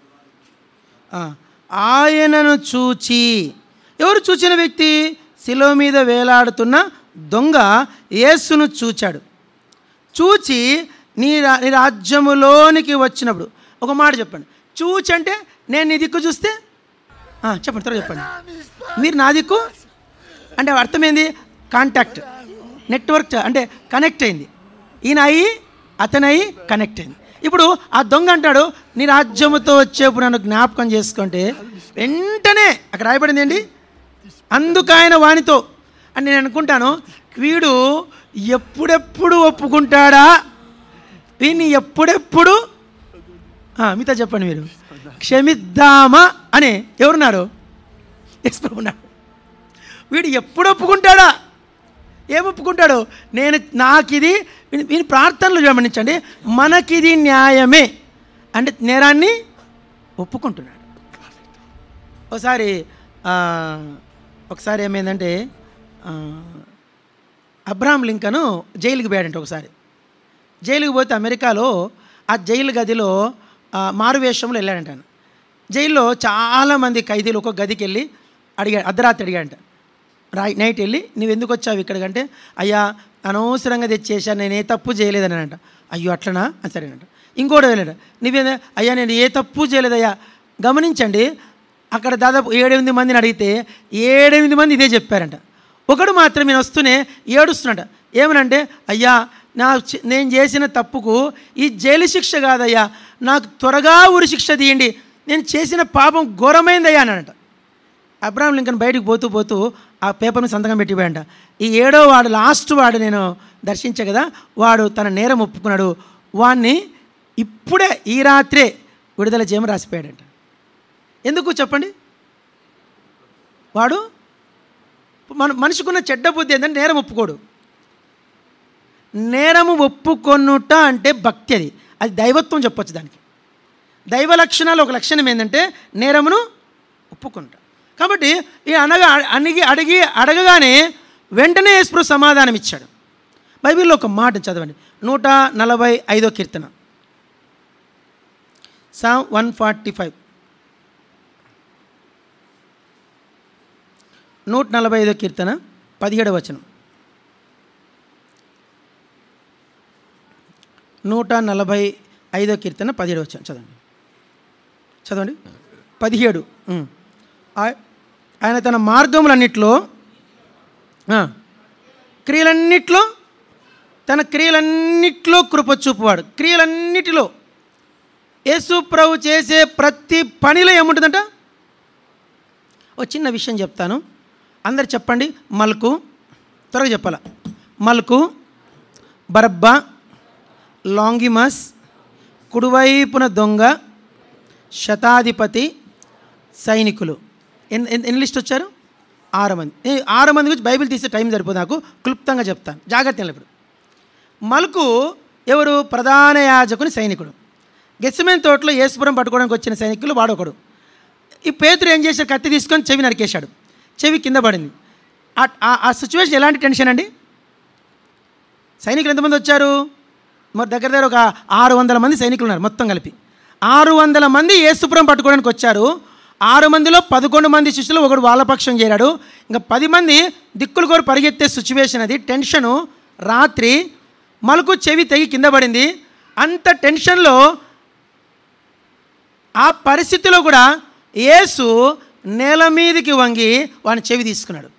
ఆ. ఆయనను చూచి ఎవరు చూచిన వ్యక్తి శిలో మీద వేలాడుతున్న దొంగ యేసును చూచాడు చూచి నీ రా నీ రాజ్యములోనికి వచ్చినప్పుడు ఒక మాట చెప్పండి చూచి అంటే నేను నీ దిక్కు చూస్తే ఆ, చెప్పండి త్వరగా చెప్పండి మీరు నా దిక్కు అంటే అర్థం ఏంది కాంటాక్ట్ నెట్వర్క్ చ- అంటే కనెక్ట్ అయింది ఈయన అయ్యి అతను అయ్యి కనెక్ట్ అయింది ఇప్పుడు ఆ దొంగ అంటాడు నీ రాజ్యముతో వచ్చేప్పుడు నన్ను జ్ఞాపకం చేసుకుంటే వెంటనే అక్కడ రాయబడింది ఏంటి అందుకు ఆయన వానితో అని నేను అనుకుంటాను వీడు ఎప్పుడెప్పుడు ఒప్పుకుంటాడా వీడిని ఎప్పుడెప్పుడు ఆ, మిగతా చెప్పండి మీరు క్షమిద్దామా అని ఎవరున్నారు ఎస్ ప్రభు ఉన్నాడు వీడు ఎప్పుడు ఒప్పుకుంటాడా ఏం ఒప్పుకుంటాడు నేను నాకిది వీని వీని ప్రార్థనలు గమనించండి మనకిది న్యాయమే అంటే నేరాన్ని ఒప్పుకుంటున్నాడు ఒకసారి ఆ, ఒకసారి ఏమైందంటే ఆ, అబ్రహాం లింకను జైలుకి పోయాడంట ఒకసారి జైలుకి పోతే అమెరికాలో ఆ జైలు గదిలో ఆ, మారువేషంలో వెళ్ళాడంట ఆయన. జైల్లో చాలామంది ఖైదీలు ఒక గదికి వెళ్ళి అడిగా అర్ధరాత్రి అడిగాడంట రా నైట్ వెళ్ళి నువ్వు ఎందుకు వచ్చావు ఇక్కడికంటే అయ్యా అనవసరంగా తెచ్చేసాను నేను ఏ తప్పు చేయలేదని అంట అయ్యో అట్లనా అని సరేనంట ఇంకోటి వెళ్ళాడు నువ్వేందా అయ్యా నేను ఏ తప్పు చేయలేదయ్యా గమనించండి అక్కడ దాదాపు ఏడెనిమిది మందిని అడిగితే ఏడెనిమిది మంది ఇదే చెప్పారంట ఒకడు మాత్రం నేను వస్తూనే ఏడుస్తున్నాడు ఏమనంటే అయ్యా నా చి- నేను చేసిన తప్పుకు ఈ జైలు శిక్ష కాదయ్యా నాకు త్వరగా ఉరి శిక్ష తీయండి నేను చేసిన పాపం ఘోరమైందయ్యా అన్నాడంట అబ్రాహం లింకన్ బయటికి పోతూ పోతూ ఆ పేపర్ని సంతకం పెట్టిపోయాంట ఈ ఏడో వాడు లాస్ట్ వాడు నేను దర్శించా కదా వాడు తన నేరం ఒప్పుకున్నాడు వాడిని ఇప్పుడే ఈ రాత్రే విడుదల చేయమని రాసిపోయాడంట ఎందుకు చెప్పండి వాడు మన మనిషికున్న చెడ్డ బుద్ధి ఏంటంటే నేరం ఒప్పుకోడు నేరము ఒప్పుకొనుట అంటే భక్తి అది అది దైవత్వం చెప్పొచ్చు దానికి దైవ లక్షణాలు ఒక లక్షణం ఏంటంటే నేరమును ఒప్పుకుంట కాబట్టి ఈ అనగా అణిగి అడిగి అడగగానే వెంటనే యేసు సమాధానం ఇచ్చాడు బైబిల్లో ఒక మాట చదవండి నూట నలభై ఐదో కీర్తన సామ్ వన్ ఫార్టీ ఫైవ్ నూట నలభై ఐదో కీర్తన పదిహేడవ వచనం నూట నలభై ఐదో కీర్తన పదిహేడు వచనం చదవండి చదవండి పదిహేడు ఉమ్. ఆయ- ఆయన తన మార్గములన్నిట్లో ఆ, క్రియలన్నిట్లో తన క్రియలన్నిట్లో కృప చూపువాడు క్రియలన్నిటిలో యేసు ప్రభు చేసే ప్రతి పనిలో ఏముంటుందంట ఒక చిన్న విషయం చెప్తాను అందరు చెప్పండి మల్కు త్వరగా చెప్పాల మల్కు బరబ్బా లాంగిమస్ కుడివైపున దొంగ శతాధిపతి సైనికులు ఎన్ని ఎన్ని- ఎన్ని లిస్ట్ వచ్చారు ఆరు మంది ఈ ఆరు మంది గురించి బైబిల్ తీసే టైం సరిపోదు నాకు క్లుప్తంగా చెప్తాను జాగ్రత్త వినండి ఇప్పుడు మలుకు ఎవరు ప్రధాన యాజకుని సైనికుడు గెస్సమైన తోటలో యేసుపురం పట్టుకోవడానికి వచ్చిన సైనికులు వాడొకడు ఈ పేతురు ఏం చేశాడు కత్తి తీసుకొని చెవి నరికేశాడు చెవి కింద పడింది ఆ- ఆ- ఆ సిచ్యువేషన్ ఎలాంటి టెన్షన్ అండి సైనికులు ఎంతమంది వచ్చారు మరి దగ్గర దగ్గర ఒక ఆరు వందల మంది సైనికులు ఉన్నారు మొత్తం కలిపి ఆరు వందల మంది యేసుపురం పట్టుకోవడానికి వచ్చారు ఆరు మందిలో పదకొండు మంది శిష్యులు ఒకడు వాళ్ళ పక్షం చేరాడు ఇంకా పది మంది దిక్కులు కోరి పరిగెత్తే సిచ్యువేషన్ అది టెన్షను రాత్రి మలుకు చెవి తెగి కింద పడింది అంత టెన్షన్లో ఆ పరిస్థితిలో కూడా యేసు నేల మీదకి వంగి వాని చెవి తీసుకున్నాడు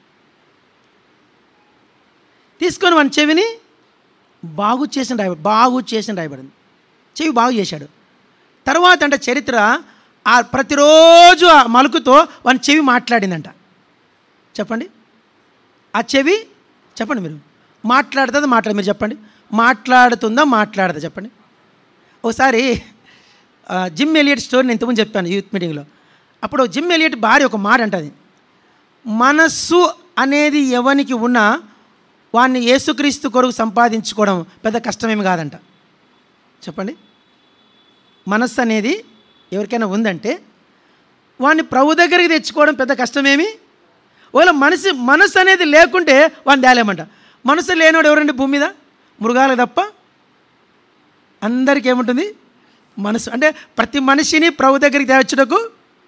తీసుకొని వాని చెవిని బాగు చేసిన రాయబడి బాగు చేసిన రాయబడింది చెవి బాగు చేశాడు తర్వాత అంటే చరిత్ర ఆ ప్రతిరోజు ఆ మలుకుతో వాని చెవి మాట్లాడిందంట చెప్పండి ఆ చెవి చెప్పండి మీరు మాట్లాడుతుందా మాట్లాడు మీరు చెప్పండి మాట్లాడుతుందా మాట్లాడదా చెప్పండి ఒకసారి ఆ, జిమ్ ఎలియట్ స్టోరీ నేను ఇంతకుముందు చెప్పాను యూత్ మీటింగ్లో అప్పుడు జిమ్ ఎలియట్ భార్య ఒక మాట అంటది మనస్సు అనేది ఎవనికి ఉన్నా వాడిని యేసుక్రీస్తు కొరకు సంపాదించుకోవడం పెద్ద కష్టమేమి కాదంట చెప్పండి మనస్సు అనేది ఎవరికైనా ఉందంటే వాడిని ప్రభు దగ్గరికి తెచ్చుకోవడం పెద్ద కష్టమేమి ఒకవేళ మనసు మనస్సు అనేది లేకుంటే వాడిని తేలేమంట మనసు లేనివాడు ఎవరండి భూమి మీద మృగాలకు తప్ప అందరికీ ఏముంటుంది మనసు అంటే ప్రతి మనిషిని ప్రభు దగ్గరికి తేవచ్చుటకు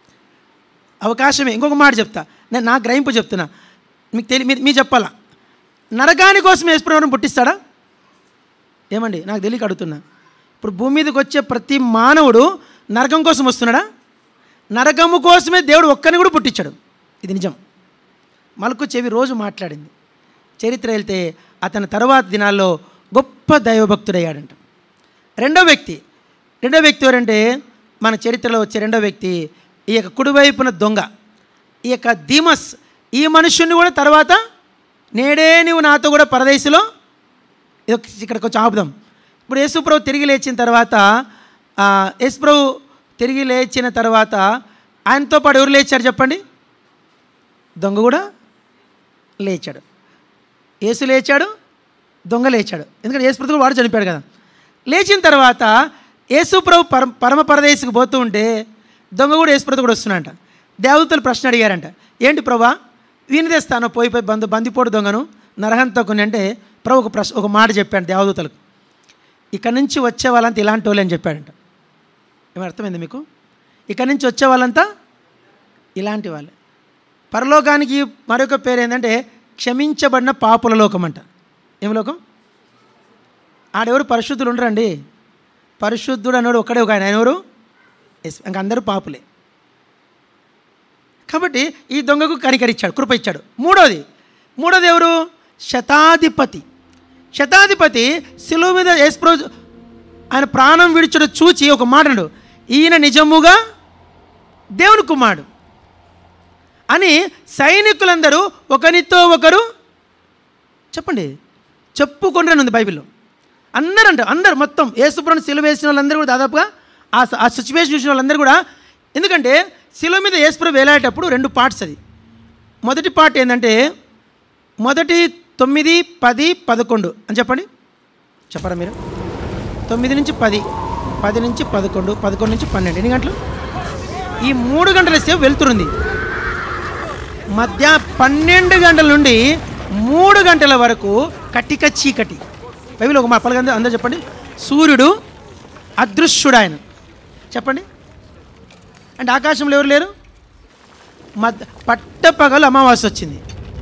అవకాశమే ఇంకొక మాట చెప్తా నేను నా గ్రహింపు చెప్తున్నా మీకు తెలి మీ మీ చెప్పాలా నరకాని కోసం యేసుప్రభుని పుట్టిస్తాడా ఏమండి నాకు తెలియక అడుగుతున్నా ఇప్పుడు భూమి మీదకి వచ్చే ప్రతి మానవుడు నరకం కోసం వస్తున్నాడా నరకము కోసమే దేవుడు ఒక్కరిని కూడా పుట్టించాడు ఇది నిజం మలుకు చెవి రోజు మాట్లాడింది చరిత్ర వెళ్తే అతని తర్వాత దినాల్లో గొప్ప దైవభక్తుడయ్యాడంట రెండో వ్యక్తి రెండో వ్యక్తి ఎవరంటే మన చరిత్రలో వచ్చే రెండో వ్యక్తి ఈ యొక్క కుడివైపున దొంగ ఈ యొక్క ధీమస్ ఈ మనుష్యుని కూడా తర్వాత నేడే నువ్వు నాతో కూడా పరదేశంలో ఇది ఒక- ఇక్కడ కొంచెం ఆపుదాం ఇప్పుడు యేసుప్రభు తిరిగి లేచిన తర్వాత ఆ, యేసుప్రభు తిరిగి లేచిన తర్వాత ఆయనతో పాటు ఎవరు లేచారు చెప్పండి దొంగ కూడా లేచాడు యేసు లేచాడు దొంగ లేచాడు ఎందుకంటే యేసు ప్రభు వాడు చనిపోయాడు కదా లేచిన తర్వాత యేసు ప్రభు పర పరమ పరదేశికి పోతూ ఉంటే దొంగ కూడా యేసు ప్రభు కూడా వస్తున్నాడంట దేవతలు ప్రశ్న అడిగారంట ఏంటి ప్రభా వీని తెస్తాను పోయి పోయి బంధు బందిపోడు దొంగను నరహంతకుని అంటే ప్రభు ఒక ప్రశ్న ఒక మాట చెప్పాడు దేవదూతలకు ఇక్కడ నుంచి వచ్చే వాళ్ళంతా ఇలాంటి వాళ్ళు అని చెప్పాడంట ఏమి అర్థమైంది మీకు ఇక్కడ నుంచి వచ్చే వాళ్ళంతా ఇలాంటి వాళ్ళే పరలోకానికి మరొక పేరు ఏంటంటే క్షమించబడిన పాపుల లోకం అంట ఏం లోకం ఆడెవరు పరిశుద్ధులు ఉండరండి పరిశుద్ధుడు అన్నాడు ఒక్కడే ఒక ఆయన ఆయన ఎవరు ఎస్ ఇంక అందరూ పాపులే కాబట్టి ఈ దొంగకు కనికరిచ్చాడు కృప ఇచ్చాడు మూడోది మూడోది ఎవరు శతాధిపతి శతాధిపతి శిలువ మీద యేసుప్రభు ఆయన ప్రాణం విడిచడం చూచి ఒక మాట అన్నాడు ఈయన నిజముగా దేవుని కుమారుడు అని సైనికులందరూ ఒకరితో ఒకరు చెప్పండి చెప్పుకుంటారని ఉంది బైబిల్లో అందరూ అంట అందరు మొత్తం యేసుప్రభుని సిలువ వేసిన వాళ్ళందరూ కూడా దాదాపుగా ఆ స- ఆ సిచ్యువేషన్ చూసిన వాళ్ళందరూ కూడా ఎందుకంటే శిలువ మీద యేసుప్రభు వేలాడేటప్పుడు రెండు పార్ట్స్ అది మొదటి పార్ట్ ఏంటంటే మొదటి తొమ్మిది పది పదకొండు అని చెప్పండి చెప్పరా మీరు తొమ్మిది నుంచి పది పది నుంచి పదకొండు పదకొండు నుంచి పన్నెండు ఎన్ని గంటలు ఈ మూడు గంటల సేపు వెళ్తురుంది మధ్య పన్నెండు గంటల నుండి మూడు గంటల వరకు కటిక చీకటి బైబిల్ ఒక మా పలకంద అందరూ చెప్పండి సూర్యుడు అదృశ్యుడు ఆయన చెప్పండి అంటే ఆకాశంలో ఎవరు లేరు మధ్య పట్టపగలు అమావాస్య వచ్చింది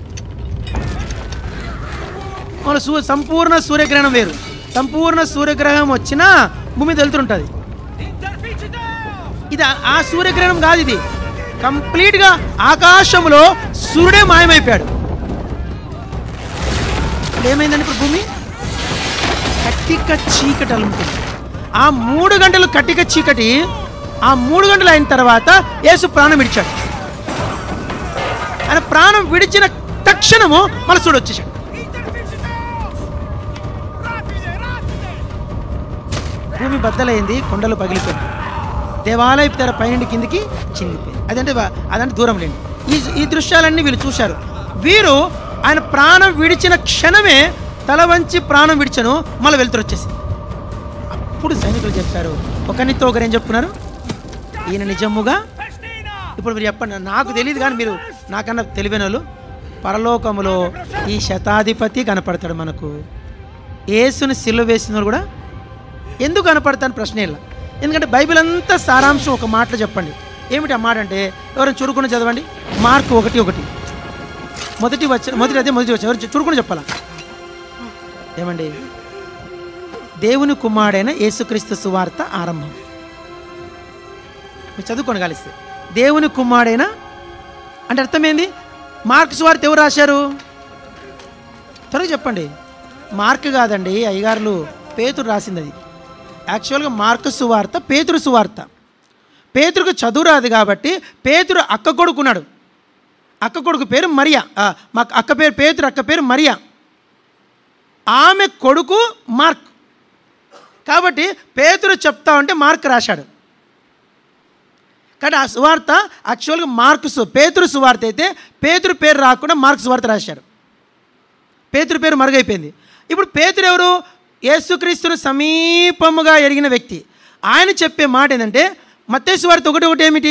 మన సూ సంపూర్ణ సూర్యగ్రహణం వేరు సంపూర్ణ సూర్యగ్రహణం వచ్చినా భూమి వెళ్తుంటుంది ఇది ఆ- ఆ సూర్యగ్రహణం కాదు ఇది కంప్లీట్గా ఆకాశంలో సూర్యుడే మాయమైపోయాడు ఇప్పుడు ఏమైందండి ఇప్పుడు భూమి కట్టిక చీకటి అలుముతుంది ఆ మూడు గంటలు కట్టిక చీకటి ఆ మూడు గంటలు అయిన తర్వాత యేసు ప్రాణం విడిచాడు ఆయన ప్రాణం విడిచిన తక్షణము మన సూర్యుడు వచ్చేసాడు భూమి బద్దలైంది కొండలు పగిలిపోయింది దేవాలయపు తెర పైనుండి కిందికి చినిగిపోయింది అదంటే వా- అదంటే దూరం లేండి ఈ ఈ దృశ్యాలన్నీ వీళ్ళు చూశారు వీరు ఆయన ప్రాణం విడిచిన క్షణమే తల వంచి ప్రాణం విడిచను మళ్ళీ వెళ్తురు వచ్చేసింది అప్పుడు సైనికులు చెప్పారు ఒకరితో ఒకరు ఏం చెప్తున్నారు ఈయన నిజముగా ఇప్పుడు మీరు చెప్పండి నాకు తెలియదు కానీ మీరు నాకన్నా తెలివైన వాళ్ళు పరలోకములో ఈ శతాధిపతి కనపడతాడు మనకు యేసుని సిలువ వేసిన వాళ్ళు కూడా ఎందుకు కనపడతాను ప్రశ్న ఇలా ఎందుకంటే బైబిల్ అంతా సారాంశం ఒక మాటలో చెప్పండి ఏమిటి ఆ మాట అంటే ఎవరైనా చురుకుని చదవండి మార్కు ఒకటి ఒకటి మొదటి వచ్చిన మొదటి అదే మొదటి వచ్చిన ఎవరు చురుకుని చెప్పాలా ఏమండి దేవుని కుమారుడైన యేసుక్రీస్తు సువార్త ఆరంభం మీరు చదువుకొని కలిస్తే దేవుని కుమారుడైన అంటే అర్థమైంది మార్క్ సువార్త ఎవరు రాశారు త్వరగా చెప్పండి మార్క్ కాదండి అయ్యగారులు పేతురు రాసింది అది యాక్చువల్గా మార్కు సువార్త పేతురు సువార్త పేతురుకు చదువు రాదు కాబట్టి పేతురు అక్క కొడుకున్నాడు అక్క కొడుకు పేరు మరియా ఆ, మా అక్క పేరు పేతురు అక్క పేరు మరియా ఆమె కొడుకు మార్క్ కాబట్టి పేతురు చెప్తా ఉంటే మార్క్ రాశాడు కానీ ఆ సువార్త యాక్చువల్గా మార్క్ సు పేతురు సువార్త అయితే పేతురు పేరు రాకుండా మార్క్ సువార్త రాశారు పేతురు పేరు మరుగైపోయింది ఇప్పుడు పేతురు ఎవరు యేసుక్రీస్తును సమీపముగా ఎరిగిన వ్యక్తి ఆయన చెప్పే మాట ఏంటంటే మత్తేసు వార్త ఒకటి ఒకటి ఏమిటి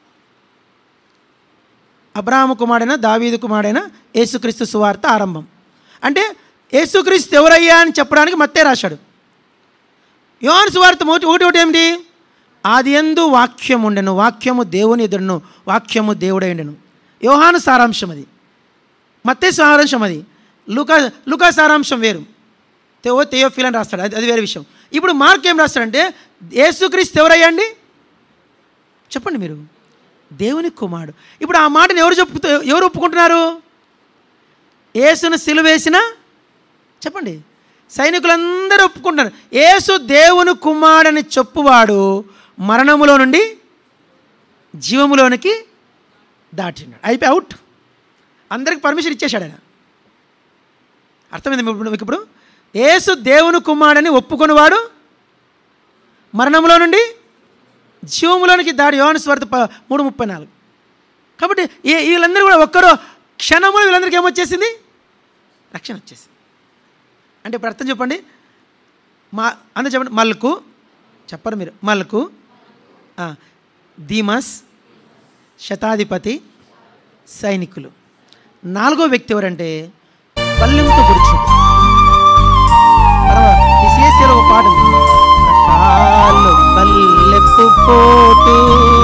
అబ్రాహ్మ కుమారుడైన దావీదు కుమారుడైన యేసుక్రీస్తు సువార్త ఆరంభం అంటే యేసుక్రీస్తు ఎవరయ్యా అని చెప్పడానికి మత్తే రాశాడు యోహాను సువార్త ఒకటి ఒకటి ఒకటి ఏమిటి ఆది ఎందు వాక్యం ఉండెను వాక్యము దేవుని ఎదురును వాక్యము దేవుడై ఉండెను యోహాను సారాంశం అది మత్తే సారాంశం అది లుకా లుకా సారాంశం వేరు తెవో తెయోఫిల్ అని రాస్తాడు అది అది వేరే విషయం ఇప్పుడు మార్క్ ఏం రాస్తాడంటే యేసుక్రీస్తు ఎవరయ్యా అండి చెప్పండి మీరు దేవుని కుమారుడు ఇప్పుడు ఆ మాటను ఎవరు చెప్పుతూ ఎవరు ఒప్పుకుంటున్నారు యేసును సిలువేసిన చెప్పండి సైనికులందరూ ఒప్పుకుంటున్నారు యేసు దేవుని కుమారుడని చెప్పువాడు మరణములో నుండి జీవములోనికి దాటినాడు అయిపోయి అవుట్ అందరికి పర్మిషన్ ఇచ్చేశాడు ఆయన అర్థమైంది మీకు ఇప్పుడు మీకు ఇప్పుడు యేసు దేవుని కుమారుడని ఒప్పుకొనివాడు మరణంలో నుండి జీవములోనికి దాడి యోహాను స్వార్థ ప మూడు ముప్పై నాలుగు కాబట్టి ఈ వీళ్ళందరూ కూడా ఒక్కరు క్షణములు వీళ్ళందరికీ ఏమొచ్చేసింది రక్షణ వచ్చేసింది అంటే ఇప్పుడు అర్థం చెప్పండి మా అందరూ చెప్పండి మల్కు చెప్పరు మీరు మల్కు ఆ, ధీమస్ శతాధిపతి సైనికులు నాలుగో వ్యక్తి ఎవరంటే పల్లెంతో గురించి తర్వాత ఈ సిఎస్సీలో ఒక పాట ఉంది రకాలు పల్లెపు పోటు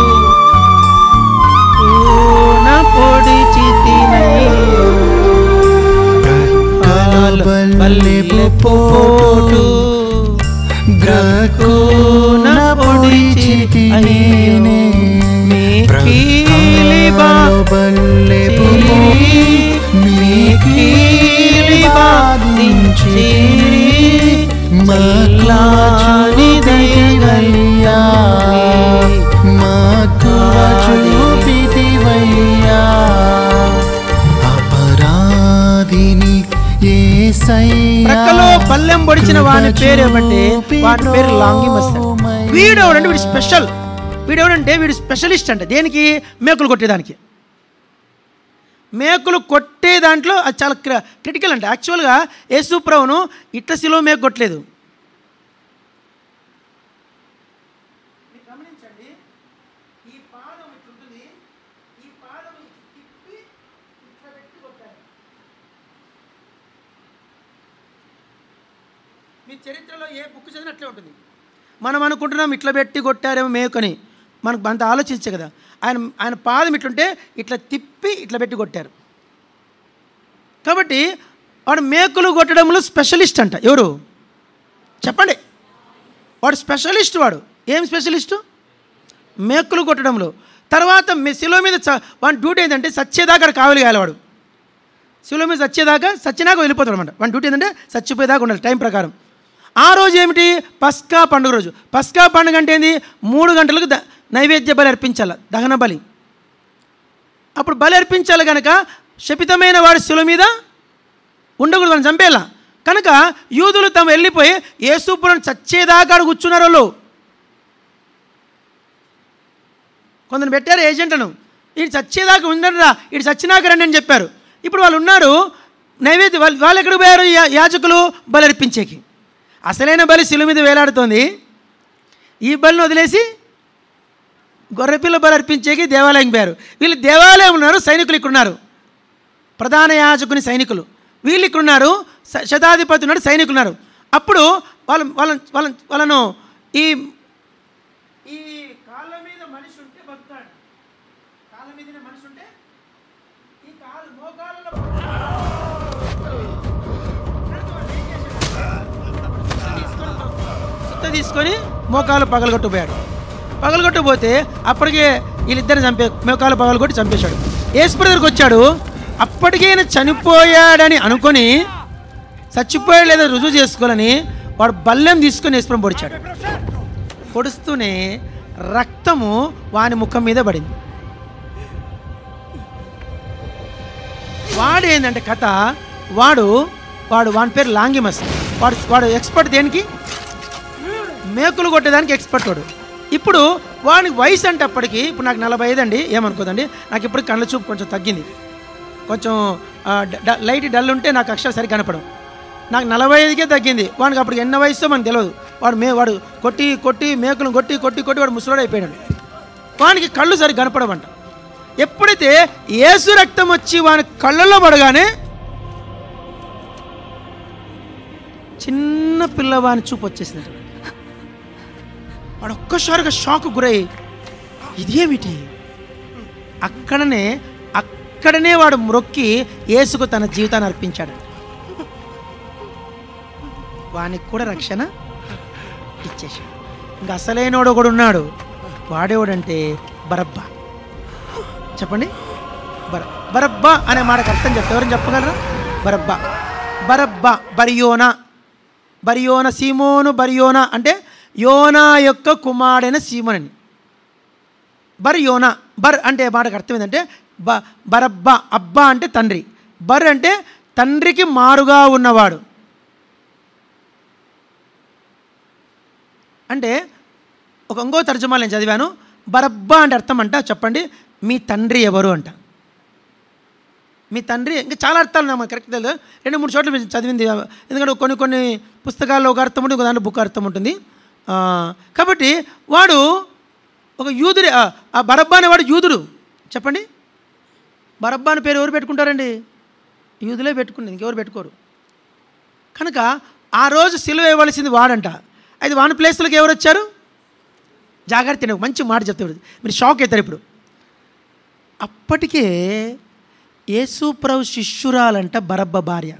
ఊన పొడిచి తినయ్యో. ప్రక్కల బల్లెపు పోటు గ్రక్కున పొడిచితి నేనే కీలి బా బల్లెపు మీ కీలి బాధించి మల్లాని దయగలియా మక్కువ చూపితివయ్యా అపరాధిని ఏసయ్యా ప్రక్కలో పల్లెం పొడిచిన వాని పేరు ఏమంటే వాని పేరు లాంగిమస్ వీడు ఎవడంటే వీడు స్పెషల్ వీడు ఎవడంటే వీడు స్పెషలిస్ట్ అంట దేనికి మేకులు కొట్టేదానికి మేకులు కొట్టే దాంట్లో అది చాలా క్ర- క్రిటికల్ అంట యాక్చువల్గా యేసుప్రభును ఇట్ల శిలో మేకు కొట్టలేదు గమనించండి ఈ పాదం ఇట్లుంటుంది ఈ పాదం తిప్పి ఇట్లా పెట్టి కొట్టారు మీ చరిత్రలో ఏ బుక్ చదివినా అట్లే ఉంటుంది మనం అనుకుంటున్నాం ఇట్లా పెట్టి కొట్టారేమో మేకని మనకు అంత ఆలోచించే కదా ఆయన ఆయన పాదం ఇట్లుంటే ఇట్లా తిప్పి ఇట్లా పెట్టి కొట్టారు కాబట్టి వాడు మేకులు కొట్టడంలో స్పెషలిస్ట్ అంట ఎవరు చెప్పండి వాడు స్పెషలిస్ట్ వాడు ఏం స్పెషలిస్టు మేకులు కొట్టడంలో తర్వాత మీ శిలో మీద చ- వాడి డ్యూటీ ఏంటంటే సచ్చేదాకా అక్కడ కావలి కాయాలి వాడు శిలో మీద చచ్చేదాకా చచ్చినాక వెళ్ళిపోతాడు అనమాట వాడి డ్యూటీ ఏంటంటే చచ్చిపోయేదాకా ఉండాలి టైం ప్రకారం ఆ రోజు ఏమిటి పస్కా పండుగ రోజు పస్కా పండుగ అంటే ఏంది మూడు గంటలకు ద నైవేద్య బలి అర్పించాలి దహన బలి అప్పుడు బలి అర్పించాలి కనుక శపితమైన వాడి శిల మీద ఉండకూడదు అని చంపేలా కనుక యూదులు తాము వెళ్ళిపోయి యేసుపురం చచ్చేదాకా ఆడ కూర్చున్నారు వాళ్ళు కొందరు పెట్టారు ఏజెంట్లను ఇటు చచ్చేదాకా ఉండరా ఇటు చచ్చినాక రండి అని చెప్పారు ఇప్పుడు వాళ్ళు ఉన్నారు నైవేద్య వాళ్ళు వాళ్ళు ఎక్కడికి పోయారు యా- యాజకులు బలి అర్పించేకి అసలైన బలి శిలు మీద వేలాడుతోంది ఈ బలిని వదిలేసి గొర్రెపిల్ల బలి అర్పించేకి దేవాలయం పోయారు వీళ్ళు దేవాలయం ఉన్నారు సైనికులు ఇక్కడ ఉన్నారు ప్రధాన యాజకుని సైనికులు వీళ్ళు ఇక్కడ ఉన్నారు స- శతాధిపతి ఉన్నారు సైనికులు ఉన్నారు అప్పుడు వాళ్ళ వాళ్ళ వాళ్ళ వాళ్ళను ఈ ఈ కాళ్ళ మీద మనిషి ఉంటే బతుకుతాడు కాళ్ళ మీదనే మనిషి ఉంటే ఈ కాలు మోకాళ్ళలో సుత్త తీసుకొని మోకాలు పగలగొట్టుపోయాడు పగలగొట్టుపోతే అప్పటికే వీళ్ళిద్దరిని చంపే మోకాలు పగలగొట్టి చంపేశాడు ఏసుప్ర దగ్గరికి వచ్చాడు అప్పటికే ఈయన చనిపోయాడని అనుకొని చచ్చిపోయాడు లేదో రుజువు చేసుకోవాలని వాడు బల్లెం తీసుకొని ఏసుప్రం పొడిచాడు పొడుస్తూనే రక్తము వాని ముఖం మీద పడింది వాడు ఏంటంటే కథ వాడు వాడు వాని పేరు లాంగిమస్ వాడు వాడు ఎక్స్పర్ట్ దేనికి మేకులు కొట్టేదానికి ఎక్స్పర్ట్ వాడు ఇప్పుడు వానికి వయసు అంటే అప్పటికి ఇప్పుడు నాకు నలభై ఐదు అండి ఏమనుకోదండి నాకు ఇప్పుడు కళ్ళ చూపు కొంచెం తగ్గింది కొంచెం ఆ, డ- డ- లైట్ డల్ ఉంటే నాకు అక్షరం సరిగ్గా కనపడం నాకు నలభై ఐదుకే తగ్గింది వాడికి అప్పుడు ఎన్న వయసుతో మనకు తెలియదు వాడు మే వాడు కొట్టి కొట్టి మేకులను కొట్టి కొట్టి కొట్టి వాడు ముసలోడు అయిపోయాడు వానికి కళ్ళు సరిగ్గా కనపడమంట ఎప్పుడైతే ఏసు రక్తం వచ్చి వాని కళ్ళల్లో పడగానే చిన్న పిల్లవాని చూపు వచ్చేసింది వాడు ఒక్కసారిగా షాక్ గురై ఇదేమిటి అక్కడనే అక్కడనే వాడు మ్రొక్కి యేసుకు తన జీవితాన్ని అర్పించాడు వానికి కూడా రక్షణ ఇచ్చేశాడు ఇంకా అసలైనోడు ఒకడు ఉన్నాడు వాడేవాడంటే బరబ్బా చెప్పండి బర బరబ్బా అనే మాటకు అర్థం చెప్తే ఎవరైనా చెప్పగలరా బరబ్బా బరబ్బా బరియోనా బరియోన సీమోను బరియోనా అంటే యోనా యొక్క కుమారుడైన సీమోనని బర్ యోనా బర్ అంటే మాటకు అర్థం ఏంటంటే బ బరబ్బా అబ్బా అంటే తండ్రి బర్ అంటే తండ్రికి మారుగా ఉన్నవాడు అంటే ఒక ఇంకో తర్జుమాలు నేను చదివాను బరబ్బా అంటే అర్థం అంట చెప్పండి మీ తండ్రి ఎవరు అంట మీ తండ్రి ఇంకా చాలా అర్థాలు నాకు కరెక్ట్ తెలియదు రెండు మూడు చోట్ల నేను చదివింది ఎందుకంటే కొన్ని కొన్ని పుస్తకాల్లో ఒక అర్థం ఉంటుంది ఒక దాంట్లో బుక్ అర్థం ఉంటుంది ఆ, కాబట్టి వాడు ఒక యూదుడే ఆ, ఆ బరబ్బా అనేవాడు యూదుడు చెప్పండి బరబ్బా అని పేరు ఎవరు పెట్టుకుంటారండి యూదులే పెట్టుకునేది ఇంకెవరు పెట్టుకోరు కనుక ఆ రోజు సిలువ ఇవ్వాల్సింది వాడంట అయితే వాని ప్లేస్లోకి ఎవరు వచ్చారు జాగ్రత్త నేను ఒక మంచి మాట చెప్తాడు మీరు షాక్ అవుతారు ఇప్పుడు అప్పటికే యేసుప్రభు శిష్యురాలంట బరబ్బ భార్య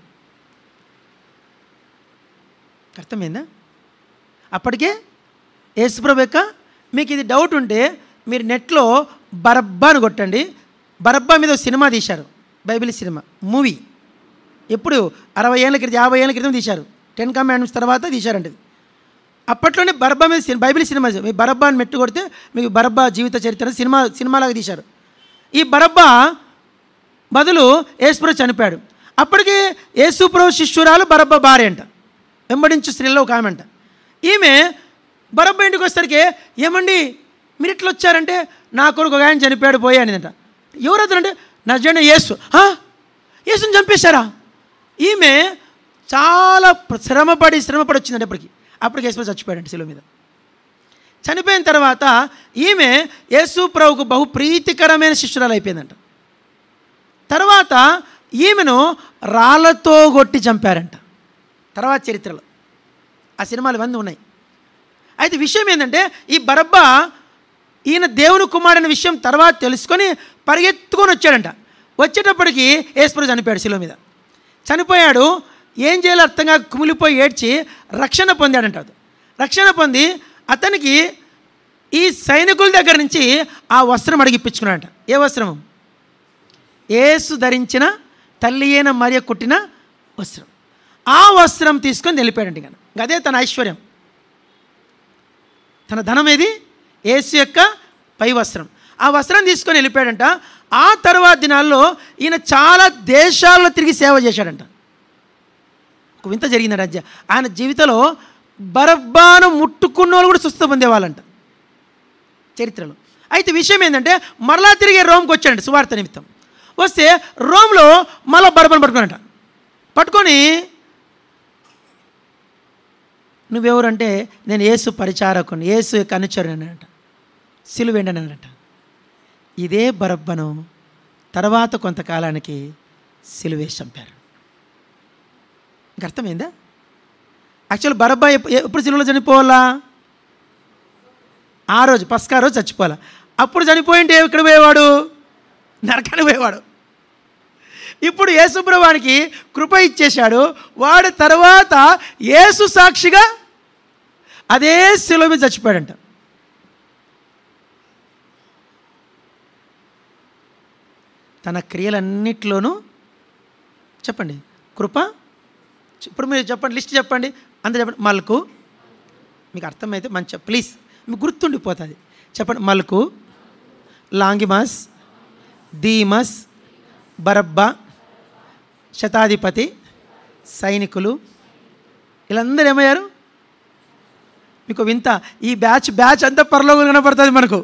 అర్థమైందా అప్పటికే యేసుప్రభు యొక్క మీకు ఇది డౌట్ ఉంటే మీరు నెట్లో బరబ్బా అని కొట్టండి బరబ్బా మీద ఒక సినిమా తీశారు బైబిల్ సినిమా మూవీ ఎప్పుడు అరవై ఏళ్ళ క్రితం యాభై ఏళ్ళ క్రితం తీశారు టెన్ కమాండ్స్ తర్వాత తీశారంట ఇది. అప్పట్లోనే బరబ్బా మీద సినిమా బైబిల్ సినిమా మీ బరబ్బా అని మెట్టు కొడితే మీకు బరబ్బా జీవిత చరిత్ర సినిమా సినిమాలాగా తీశారు ఈ బరబ్బా బదులు యేసుప్రభు చనిపోయాడు అప్పటికి యేసుప్రభు శిష్యురాలు బరబ్బ భార్య అంట వెంబడించు స్త్రీలో ఒక ఆమె అంట ఈమె బరబ్బ ఇంటికి వచ్చేసరికి ఏమండి మీరు ఇట్లా వచ్చారంటే నా కొడుకు ఒక ఆయన చనిపోయాడు పోయానిదంట ఎవరు అతను అంటే నజన యేసు "హా? యేసుని చంపేశారా ఈమె చాలా ప్ర- శ్రమపడి శ్రమపడి వచ్చిందంటే అప్పటికి అప్పటికి యేసు చచ్చిపోయాడంట శిలువ మీద చనిపోయిన తర్వాత ఈమె యేసు ప్రభుకు బహు ప్రీతికరమైన శిష్యురాలు అయిపోయిందంట తర్వాత ఈమెను రాళ్ళతో కొట్టి చంపారంట తర్వాత చరిత్రలో ఆ సినిమాలు ఇవన్నీ ఉన్నాయి అయితే విషయం ఏంటంటే ఈ బరబ్బా ఈయన దేవుని కుమారుని విషయం తర్వాత తెలుసుకొని పరిగెత్తుకొని వచ్చాడంట వచ్చేటప్పటికి యేసుప్రభు చనిపోయాడు శిలువ మీద చనిపోయాడు ఏం చేయాలో అర్థంగా కుమిలిపోయి ఏడ్చి రక్షణ పొందాడంట అతను. రక్షణ పొంది అతనికి ఈ సైనికుల దగ్గర నుంచి ఆ వస్త్రం అడిగిప్పించుకున్నాడంట ఏ వస్త్రము ఏసు ధరించిన తల్లి అయిన మరియ కుట్టిన వస్త్రం ఆ వస్త్రం తీసుకొని వెళ్ళిపోయాడంట ఇక అదే తన ఐశ్వర్యం తన ధనం ఏది ఏసు యొక్క పై వస్త్రం ఆ వస్త్రం తీసుకొని వెళ్ళిపోయాడంట ఆ తర్వాత దినాల్లో ఈయన చాలా దేశాల్లో తిరిగి సేవ చేశాడంట ఒక వింత జరిగిందంట అజ్జ ఆయన జీవితంలో బరబ్బాను ముట్టుకున్న వాళ్ళు కూడా సుస్థ పొందేవాళ్ళంట చరిత్రలో అయితే విషయం ఏంటంటే మరలా తిరిగి రోమ్కి వచ్చాడంట సువార్త నిమిత్తం వస్తే రోమ్లో మళ్ళీ బరబను పట్టుకున్నాడంట పట్టుకొని నువ్వెవరంటే నేను యేసు పరిచారకుని యేసు యొక్క అనుచరుని అంట సిలువేండని అనంట ఇదే బరబ్బను తర్వాత కొంతకాలానికి సిలువేసి చంపారు ఇంక అర్థమైందా యాక్చువల్ బరబ్బా ఎప్పు- ఎప్పుడు సిలువలో చనిపోవాలా ఆ రోజు పస్కా రోజు చచ్చిపోవాలా అప్పుడు చనిపోయింటే ఎక్కడ పోయేవాడు నరకానికి పోయేవాడు ఇప్పుడు యేసుప్రభానికి కృప ఇచ్చేశాడు వాడు తర్వాత యేసు సాక్షిగా అదే శిలువ మీద చచ్చిపోయాడంట తన క్రియలన్నిట్లోనూ చెప్పండి కృప ఇప్పుడు మీరు చెప్పండి లిస్ట్ చెప్పండి అంత చెప్పండి మల్కు మీకు అర్థమైతే మంచి ప్లీజ్ మీకు గుర్తుండిపోతుంది చెప్పండి మల్కు లాంగిమాస్ దీమస్ బరబ్బా శతాధిపతి సైనికులు వీళ్ళందరూ ఏమయ్యారు మీకు వింత ఈ బ్యాచ్ బ్యాచ్ అంతా పరలోకం కనపడుతుంది మనకు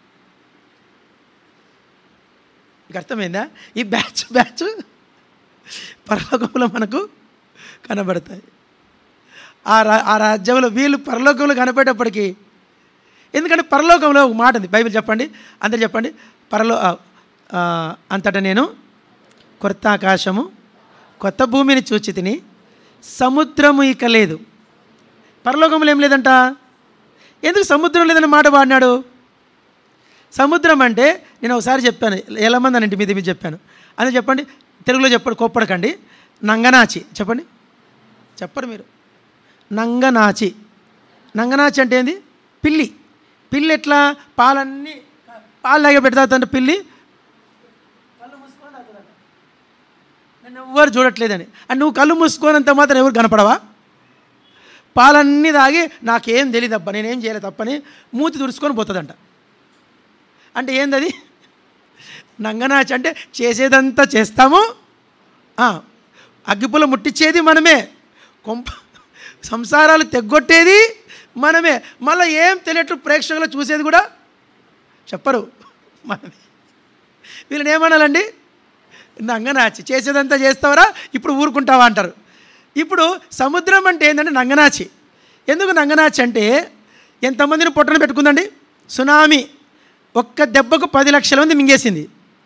మీకు అర్థమైందా ఈ బ్యాచ్ బ్యాచ్ పరలోకంలో మనకు కనబడతాయి ఆ రా ఆ రాజ్యంలో వీళ్ళు పరలోకంలో కనపడేటప్పటికీ ఎందుకంటే పరలోకంలో ఒక మాట ఉంది బైబిల్ చెప్పండి అందరు చెప్పండి పరలో ఆ, ఆ, అంతటా నేను కొత్త ఆకాశము కొత్త భూమిని చూచి తిని సముద్రము ఇక లేదు పరలోకంలో ఏం లేదంట ఎందుకు సముద్రం లేదన్న మాట వాడినాడు సముద్రం అంటే నేను ఒకసారి చెప్పాను ఎలమంది అని ఇంటి మీద మీద చెప్పాను అని చెప్పండి తెలుగులో చెప్పండి కోప్పడకండి నంగనాచి చెప్పండి చెప్పరు మీరు నంగనాచి నంగనాచి అంటే ఏంది పిల్లి పిల్లి ఎట్లా పాలన్నీ పాలు లాగా పెడతాదంట పిల్లి కళ్ళు మూసుకొని తాగుతుందంట. నన్ను ఎవ్వరు చూడట్లేదని అండ్ నువ్వు కళ్ళు మూసుకోనంత మాత్రం ఎవరు కనపడవా పాలన్నీ తాగి నాకేం తెలియదు అబ్బా నేనేం చేయలేదు తప్పని మూతి తుడుచుకొని పోతుందంట అంటే ఏందది నంగనాచి అంటే చేసేదంతా చేస్తాము ఆ, అగ్గిపుల్ల ముట్టించేది మనమే కొంప సంసారాలు తెగ్గొట్టేది మనమే మళ్ళీ ఏం తెలియట్టు ప్రేక్షకులు చూసేది కూడా చెప్పరు మనమే వీళ్ళని ఏమనాలండి నంగనాచి చేసేదంతా చేస్తావరా ఇప్పుడు ఊరుకుంటావా అంటారు ఇప్పుడు సముద్రం అంటే ఏంటంటే నంగనాచి ఎందుకు నంగనాచి అంటే ఎంతమందిని పొట్టన పెట్టుకుందండి సునామీ ఒక్క దెబ్బకు పది లక్షల మంది మింగేసింది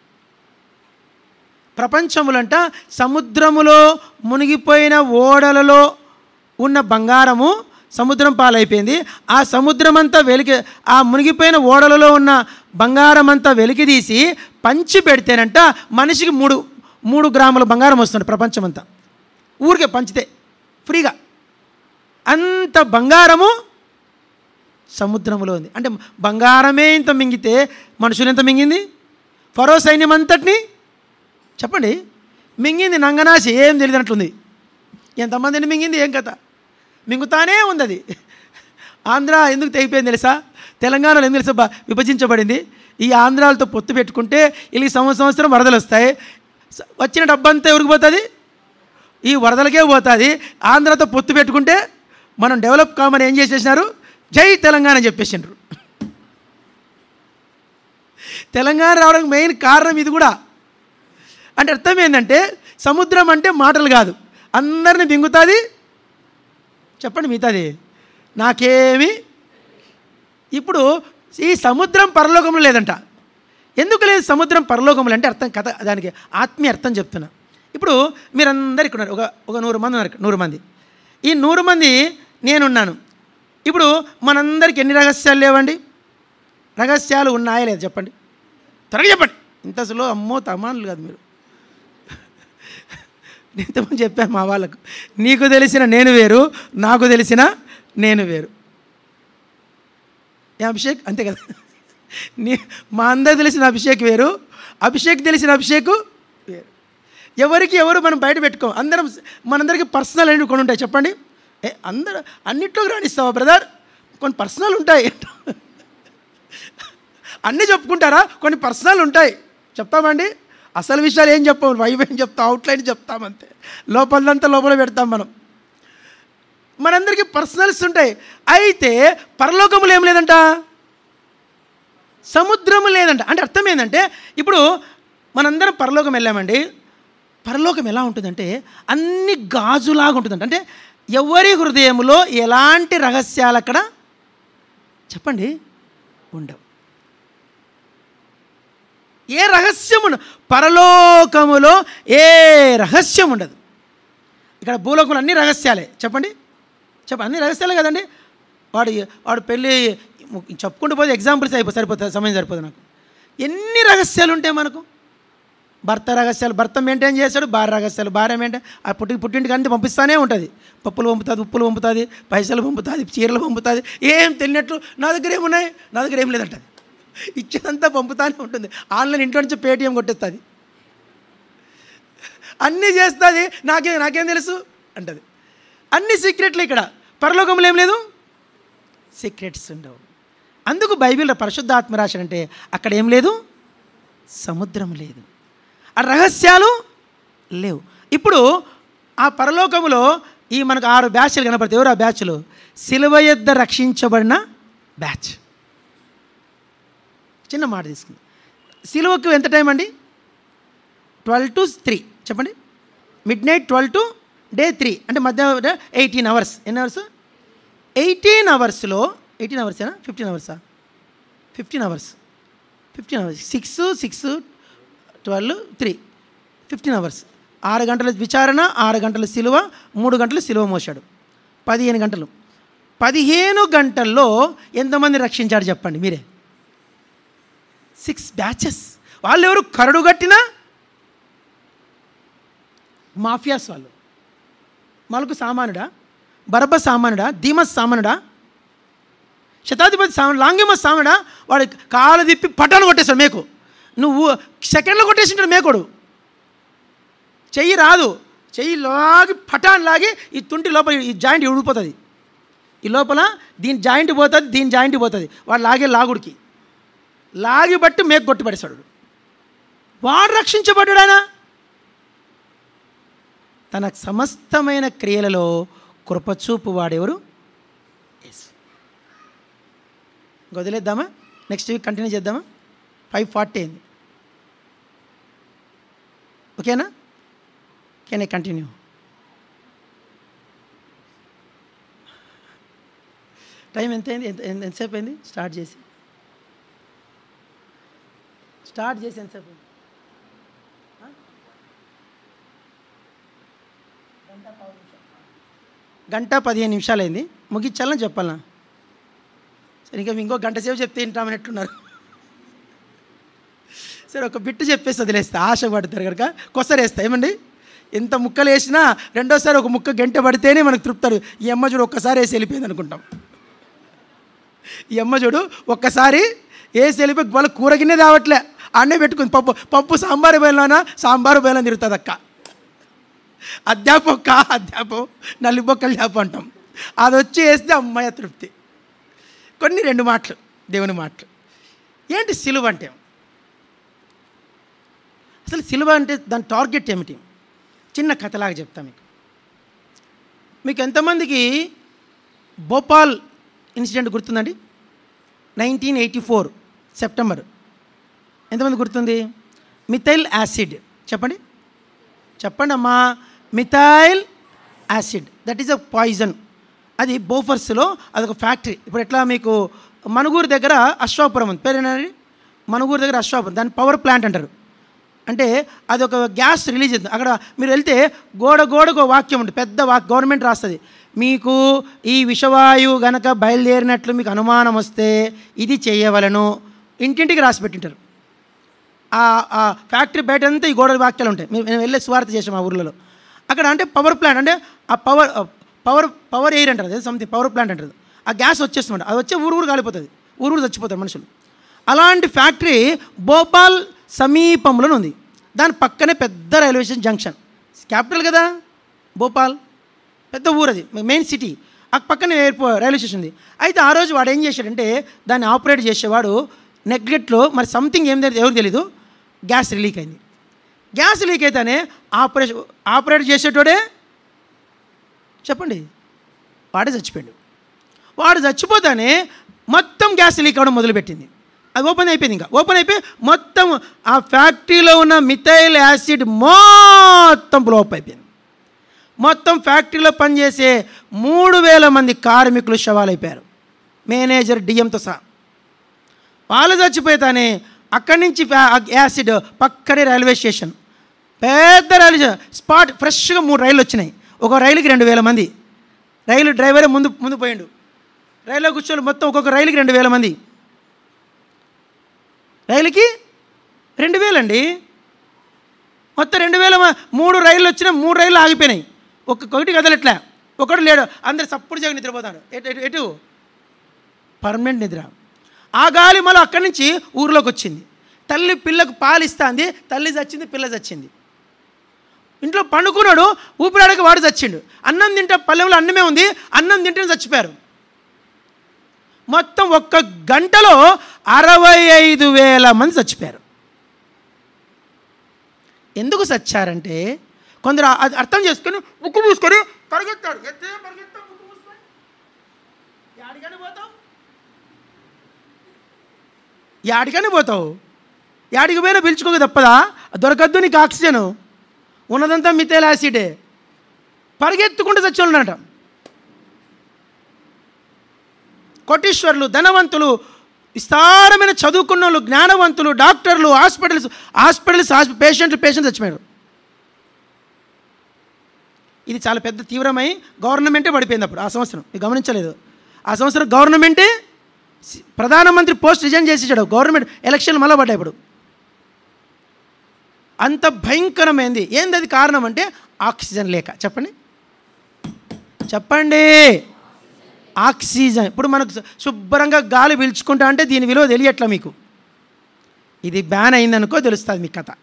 ప్రపంచములంట సముద్రములో మునిగిపోయిన ఓడలలో ఉన్న బంగారము సముద్రం పాలైపోయింది ఆ సముద్రం అంతా వెలికి ఆ మునిగిపోయిన ఓడలలో ఉన్న బంగారం అంతా వెలికి తీసి పంచి పెడితేనంట మనిషికి మూడు మూడు గ్రాముల బంగారం వస్తుంది ప్రపంచమంతా ఊరికే పంచితే ఫ్రీగా అంత బంగారము సముద్రంలో ఉంది అంటే బంగారమే ఇంత మింగితే మనుషులు ఎంత మింగింది ఫరో సైన్యం అంతటిని చెప్పండి మింగింది నంగనాశి ఏం తెలియనట్లుంది ఎంతమందిని మింగింది ఏం కథ మింగుతానే ఉంది అది ఆంధ్ర ఎందుకు తెగిపోయింది తెలుసా తెలంగాణలో ఎందుకు తెలుసా బా- విభజించబడింది ఈ ఆంధ్రాలతో పొత్తు పెట్టుకుంటే వీళ్ళకి సంవత్సరం సంవత్సరం వరదలు వస్తాయి స- వచ్చిన డబ్బంతా ఎవరికి పోతుంది ఈ వరదలకే పోతుంది ఆంధ్రతో పొత్తు పెట్టుకుంటే మనం డెవలప్ కామని ఏం చేసేసినారు జై తెలంగాణ అని చెప్పేసిండ్రు తెలంగాణ రావడానికి మెయిన్ కారణం ఇది కూడా అంటే అర్థం ఏంటంటే సముద్రం అంటే మాటలు కాదు అందరిని బింగుతుంది చెప్పండి మిగతాది నాకేమి ఇప్పుడు ఈ సముద్రం పరలోకంలో లేదంట ఎందుకు లేదు సముద్రం పరలోకంలో అంటే అర్థం కథ దానికి ఆత్మీయ అర్థం చెప్తున్నా ఇప్పుడు మీరందరు ఇక్కడ ఉన్నారు ఒక ఒక నూరు మంది ఉన్నారు ఇక్కడ, నూరు మంది ఈ నూరు మంది నేనున్నాను ఇప్పుడు మనందరికి ఎన్ని రహస్యాలు లేవండి రహస్యాలు ఉన్నాయా లేదా చెప్పండి త్వరగా చెప్పండి ఇంత అసలు అమ్మో తమానులు కాదు మీరు ఇంతమంది చెప్పాను మా వాళ్ళకు నీకు తెలిసిన నేను వేరు నాకు తెలిసిన నేను వేరు ఏ అభిషేక్ అంతే కదా నీ మా అందరు తెలిసిన అభిషేక్ వేరు అభిషేక్ తెలిసిన అభిషేక్ వేరు ఎవరికి ఎవరు మనం బయట పెట్టుకోం అందరం మనందరికీ పర్సనల్ అనేవి కొన్ని ఉంటాయి చెప్పండి ఏ అందరూ అన్నిట్లోకి రాణిస్తావా బ్రదర్ కొన్ని పర్సనల్ ఉంటాయి అన్నీ చెప్పుకుంటారా కొన్ని పర్సనల్ ఉంటాయి చెప్తామండి అసలు విషయాలు ఏం చెప్పాం వైవ్ ఏం చెప్తాం అవుట్లైన్ చెప్తాం అంతే లోపలంతా లోపల పెడతాం మనం మనందరికీ పర్సనల్స్ ఉంటాయి అయితే పరలోకములు ఏం లేదంట సముద్రము లేదంట అంటే అర్థం ఏంటంటే ఇప్పుడు మనందరం పరలోకం వెళ్ళామండి పరలోకం ఎలా ఉంటుందంటే అన్ని గాజులాగా ఉంటుందంట అంటే ఎవరి హృదయంలో ఎలాంటి రహస్యాలు అక్కడ చెప్పండి ఉండవు ఏ రహస్యం ఉండదు పరలోకములో ఏ రహస్యం ఉండదు ఇక్కడ భూలోకంలో అన్ని రహస్యాలే చెప్పండి చెప్ప అన్ని రహస్యాలే కదండి వాడు వాడు పెళ్ళి చెప్పుకుంటూ పోతే ఎగ్జాంపుల్స్ అయిపో సరిపోతుంది సమయం సరిపోతుంది నాకు ఎన్ని రహస్యాలు ఉంటాయి మనకు భర్త రహస్యాలు భర్త మెయింటైన్ చేస్తాడు భార్య రహస్యాలు భార్య మెయింటైన్ ఆ పుట్టి పుట్టింటికి అంతా పంపిస్తానే ఉంటుంది పప్పులు పంపుతుంది ఉప్పులు పంపుతుంది పైసలు పంపుతుంది చీరలు పంపుతుంది ఏం తెలియనట్లు నా దగ్గర ఏమున్నాయి నా దగ్గర ఏం లేదంటది ఇచ్చేదంతా పంపుతానే ఉంటుంది ఆన్లైన్ ఇంట్లో నుంచి పేటిఎం కొట్టేస్తుంది అన్నీ చేస్తుంది నాకేం నాకేం తెలుసు అంటది అన్ని సీక్రెట్లు ఇక్కడ పరలోకంలో ఏం లేదు సీక్రెట్స్ ఉండవు అందుకు బైబిల్ పరిశుద్ధాత్మ రాశాడు అంటే అక్కడ ఏం లేదు సముద్రం లేదు ఆ రహస్యాలు లేవు ఇప్పుడు ఆ పరలోకములో ఈ మనకు ఆరు బ్యాచ్లు కనపడతాయి ఎవరు ఆ బ్యాచ్లు సిలువ యొద్ద రక్షించబడిన బ్యాచ్ చిన్న మాట తీసుకుంది సిలువకు ఎంత టైం అండి ట్వెల్వ్ టు త్రీ చెప్పండి మిడ్ నైట్ ట్వెల్వ్ టు డే త్రీ అంటే మధ్య ఎయిటీన్ అవర్స్ ఎన్ని అవర్స్ ఎయిటీన్ అవర్స్లో ఎయిటీన్ అవర్సేనా ఫిఫ్టీన్ అవర్సా fifteen hours fifteen hours six six twelve three fifteen hours ఆరు గంటల విచారణ ఆరు గంటల సిలువ మూడు గంటలు సిలువ మోసాడు పదిహేను గంటలు పదిహేను గంటల్లో ఎంతమంది రక్షించాడు చెప్పండి మీరే సిక్స్ బ్యాచెస్ వాళ్ళు ఎవరు కరడు కట్టిన మాఫియాస్ వాళ్ళు మలకు సామానుడా బరబ్బ సామానుడా ధీమస్ సామానుడా శతాధిపతి సామాను లాంగిమస్ సామానుడా వాడు కాలు తిప్పి పట్టాను కొట్టేస్తాడు మేకు నువ్వు సెకండ్లో కొట్టేసింటాడు మేకోడు చెయ్యి రాదు చెయ్యి లాగి పటాన్ లాగి ఈ తుంటి లోపల ఈ జాయింట్ ఉడిపోతుంది ఈ లోపల దీని జాయింట్ పోతుంది దీని జాయింట్ పోతుంది వాడు లాగే లాగుడికి లాగి బట్టి మేకు కొట్టి పడేశాడు వాడు రక్షించబడ్డాడు ఆయన తన సమస్తమైన క్రియలలో కృపచూపు వాడెవరు యేసు. ఇంక వదిలేద్దామా నెక్స్ట్ వీక్ కంటిన్యూ చేద్దామా ఫైవ్ ఫార్టీ అయింది ఓకేనా కెన్ ఐ కంటిన్యూ టైం ఎంత అయింది ఎంత ఎంత- ఎంతసేపు అయింది స్టార్ట్ చేసి స్టార్ట్ చేసి ఎంతసేపు అయింది ఆ? గంట పదిహేను నిమిషాలు అయింది ముగించాలని చెప్పాలనా సరే ఇంకా ఇంకో గంట సేపు చెప్తే వింటామని ఎట్లున్నారు సరే ఒక బిట్టు చెప్పేసి వదిలేస్తా ఆశ పడతారు కనుక కొసరేస్తా ఏమండి ఎంత ముక్కలు వేసినా రెండోసారి ఒక ముక్క గంట పడితేనే మనకు తృప్తారు ఈ అమ్మ చూడు ఒక్కసారి వేసి వెళ్ళిపోయింది అనుకుంటాం ఈ అమ్మ చూడు ఒక్కసారి వేసి వెళ్ళిపోయి వాళ్ళ కూర గిన్నె రావట్లే అన్నే పెట్టుకుంది పప్పు పప్పు సాంబారు బయలునా సాంబారు బయలుని తిరుగుతుంది అక్క అధ్యాపక్క అధ్యాపం నల్లి బొక్కలు చేప అంటాం అది వచ్చి వేస్తే అమ్మాయి తృప్తి కొన్ని రెండు మాటలు దేవుని మాటలు ఏంటి సిలువ అంటే అసలు సిలువ అంటే దాని టార్గెట్ ఏమిటి చిన్న కథలాగా చెప్తా మీకు మీకు ఎంతమందికి భోపాల్ ఇన్సిడెంట్ గుర్తుందండి నైన్టీన్ ఎయిటీ ఫోర్ సెప్టెంబర్ ఎంతమంది గుర్తుంది మిథైల్ యాసిడ్ చెప్పండి చెప్పండి అమ్మా methyl acid that is a poison అది బోఫర్స్లో అదొక ఫ్యాక్టరీ ఇప్పుడు ఎట్లా మీకు మనుగూరు దగ్గర అశ్వాపురం ఉంది పేరేనండి మనుగూరు దగ్గర అశ్వాపురం దాన్ని పవర్ ప్లాంట్ అంటారు అంటే అది ఒక గ్యాస్ రిలీజ్ అవుతుంది అక్కడ మీరు వెళ్తే గోడ గోడకు ఒక వాక్యం ఉంటుంది పెద్ద వాక్ గవర్నమెంట్ రాస్తుంది మీకు ఈ విషవాయువు గనక బయలుదేరినట్లు మీకు అనుమానం వస్తే ఇది చేయవలను ఇంటింటికి రాసి పెట్టింటారు ఆ ఆ ఫ్యాక్టరీ బయట అంతా ఈ గోడ వాక్యాలు ఉంటాయి మేము మేము వెళ్ళే స్వార్థ చేసాం ఆ ఊర్లలో అక్కడ అంటే పవర్ ప్లాంట్ అంటే ఆ పవర్ పవర్ పవర్ ఎయిర్ అంటారు అదే సంథింగ్ పవర్ ప్లాంట్ అంటారు ఆ గ్యాస్ వచ్చేస్తుంది అది వచ్చే ఊరు ఊరు కాలిపోతుంది ఊరు ఊరు చచ్చిపోతారు మనుషులు అలాంటి ఫ్యాక్టరీ భోపాల్ సమీపంలోనే ఉంది దాని పక్కనే పెద్ద రైల్వే స్టేషన్ జంక్షన్ క్యాపిటల్ కదా భోపాల్ పెద్ద ఊరు అది మెయిన్ సిటీ ఆ పక్కనే ఎయిర్పో రైల్వే స్టేషన్ ఉంది అయితే ఆ రోజు వాడు ఏం చేశాడంటే దాన్ని ఆపరేట్ చేసేవాడు నెగ్లెట్లో మరి సంథింగ్ ఏం తెలియదు ఎవరు తెలీదు గ్యాస్ లీక్ అయింది గ్యాస్ లీక్ అయితేనే ఆపరేషన్ ఆపరేట్ చేసేటోడే చెప్పండి వాడే చచ్చిపోయాడు వాడు చచ్చిపోతానే మొత్తం గ్యాస్ లీక్ అవ్వడం మొదలుపెట్టింది అది ఓపెన్ అయిపోయింది ఇంకా ఓపెన్ అయిపోయి మొత్తం ఆ ఫ్యాక్టరీలో ఉన్న మిథైల్ యాసిడ్ మొత్తం బ్లోప్ అయిపోయింది మొత్తం ఫ్యాక్టరీలో పనిచేసే మూడు వేల మంది కార్మికులు శవాలైపోయారు మేనేజర్ డిఎంతో సహా వాళ్ళు చచ్చిపోతానే అక్కడి నుంచి ఫ్యా- ఆ యాసిడ్ పక్కనే రైల్వే స్టేషన్ పెద్ద రైల్వే స్టేషన్ స్పాట్ ఫ్రెష్గా మూడు రైళ్ళు వచ్చినాయి ఒక రైలుకి రెండు వేల మంది రైలు డ్రైవరే ముందు ముందు పోయిండు రైల్లో కూర్చొని మొత్తం ఒక్కొక్క రైలుకి రెండు వేల మంది రైలుకి రెండు వేలండి మొత్తం రెండు వేల మ- మూడు రైళ్ళు వచ్చినా మూడు రైళ్ళు ఆగిపోయినాయి ఒక్కొక్కటి కదలట్లే ఒకటి లేడు అందరు సప్పుడు జగన్ నిద్రపోతాడు ఎటు ఎటు ఎటు పర్మనెంట్ నిద్ర ఆ గాలి మళ్ళీ అక్కడి నుంచి ఊర్లోకి వచ్చింది తల్లి పిల్లకు పాలిస్తాంది తల్లి చచ్చింది పిల్ల చచ్చింది ఇంట్లో పండుకున్నాడు ఊపిరాడక వాడు చచ్చిండు అన్నం తింటే పల్లెంలో అన్నమే ఉంది అన్నం తింటే చచ్చిపోయారు మొత్తం ఒక్క గంటలో అరవై ఐదు వేల మంది చచ్చిపోయారు ఎందుకు చచ్చారంటే కొందరు అది అర్థం చేసుకొని ముక్కు మూసుకొని పరిగెత్తాడు ఎత్తే పరిగెత్తా ముక్కు మూసుకొని యాడికని పోతావు యాడికని పోతావు యాడికి పోయినా పిలుచుకోక తప్పదా దొరకద్దు నీకు ఆక్సిజన్ ఉన్నదంతా మిథైల్ యాసిడే పరిగెత్తుకుంటూ చచ్చోళ్ళనట కోటీశ్వర్లు ధనవంతులు విస్తారమైన చదువుకున్న వాళ్ళు జ్ఞానవంతులు డాక్టర్లు హాస్పిటల్స్ హాస్పిటల్స్ పేషెంట్లు పేషెంట్ చచ్చిపోయారు ఇది చాలా పెద్ద తీవ్రమై గవర్నమెంటే పడిపోయింది అప్పుడు ఆ సంవత్సరం మీరు గమనించలేదు ఆ సంవత్సరం గవర్నమెంటే సి- ప్రధానమంత్రి పోస్ట్ రిజైన్ చేసేసాడు గవర్నమెంట్ ఎలక్షన్లు మళ్ళీ పడ్డాయి ఇప్పుడు అంత భయంకరమైంది ఏంది అది కారణం అంటే ఆక్సిజన్ లేక చెప్పండి చెప్పండి ఆక్సిజన్ ఇప్పుడు మనకు శు- శుభ్రంగా గాలి పీల్చుకుంటా అంటే దీని విలువ తెలియట్లా మీకు ఇది బ్యాన్ అయిందనుకో తెలుస్తుంది మీ కథ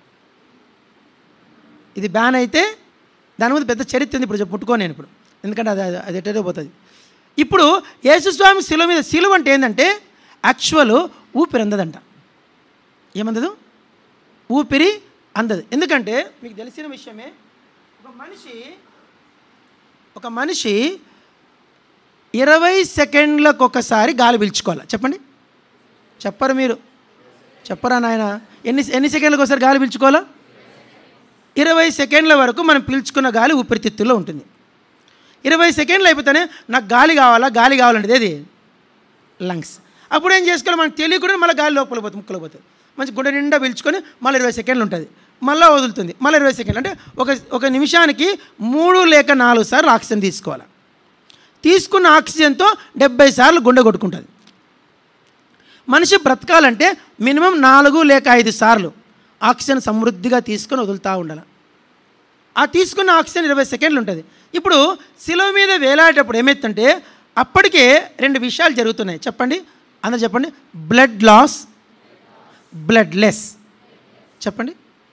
ఇది బ్యాన్ అయితే దాని మీద పెద్ద చరిత్ర ఉంది ఇప్పుడు చెప్పు- ముట్టుకో నేను ఇప్పుడు ఎందుకంటే అది అది- అది ఎటేదో పోతుంది ఇప్పుడు యేసుస్వామి శిలువ మీద శిలువ అంటే ఏంటంటే యాక్చువల్ ఊపిరి అందదంట ఏమందదు ఊపిరి అందదు ఎందుకంటే మీకు తెలిసిన విషయమే ఒక మనిషి ఒక మనిషి ఇరవై సెకండ్లకు ఒకసారి గాలి పీల్చుకోవాలి చెప్పండి చెప్పరు మీరు చెప్పరా నాయన ఎన్ని ఎన్ని సెకండ్లకు ఒకసారి గాలి పీల్చుకోవాలా ఇరవై సెకండ్ల వరకు మనం పీల్చుకున్న గాలి ఊపిరితిత్తుల్లో ఉంటుంది ఇరవై సెకండ్లు అయిపోతేనే నాకు గాలి కావాలా గాలి కావాలంటే ఏది లంగ్స్ అప్పుడు ఏం చేసుకోవాలి మనకు తెలియకుండా మళ్ళీ గాలి లోపల పోతుంది ముక్కలు పోతుంది మంచి గుండె నిండా పీల్చుకొని మళ్ళీ ఇరవై సెకండ్లు ఉంటుంది మళ్ళీ వదులుతుంది మళ్ళీ ఇరవై సెకండ్లు అంటే ఒక ఒక నిమిషానికి మూడు లేక నాలుగు సార్లు ఆక్సిజన్ తీసుకోవాలి తీసుకున్న ఆక్సిజన్తో డెబ్బై సార్లు గుండె కొట్టుకుంటుంది మనిషి బ్రతకాలంటే మినిమం నాలుగు లేక ఐదు సార్లు ఆక్సిజన్ సమృద్ధిగా తీసుకొని వదులుతూ ఉండాలి ఆ తీసుకున్న ఆక్సిజన్ ఇరవై సెకండ్లు ఉంటుంది ఇప్పుడు శిలువ మీద వేలాడేటప్పుడు ఏమైతుందంటే అప్పటికే రెండు విషయాలు జరుగుతున్నాయి చెప్పండి అందరు చెప్పండి బ్లడ్ లాస్ బ్లడ్ లెస్ చెప్పండి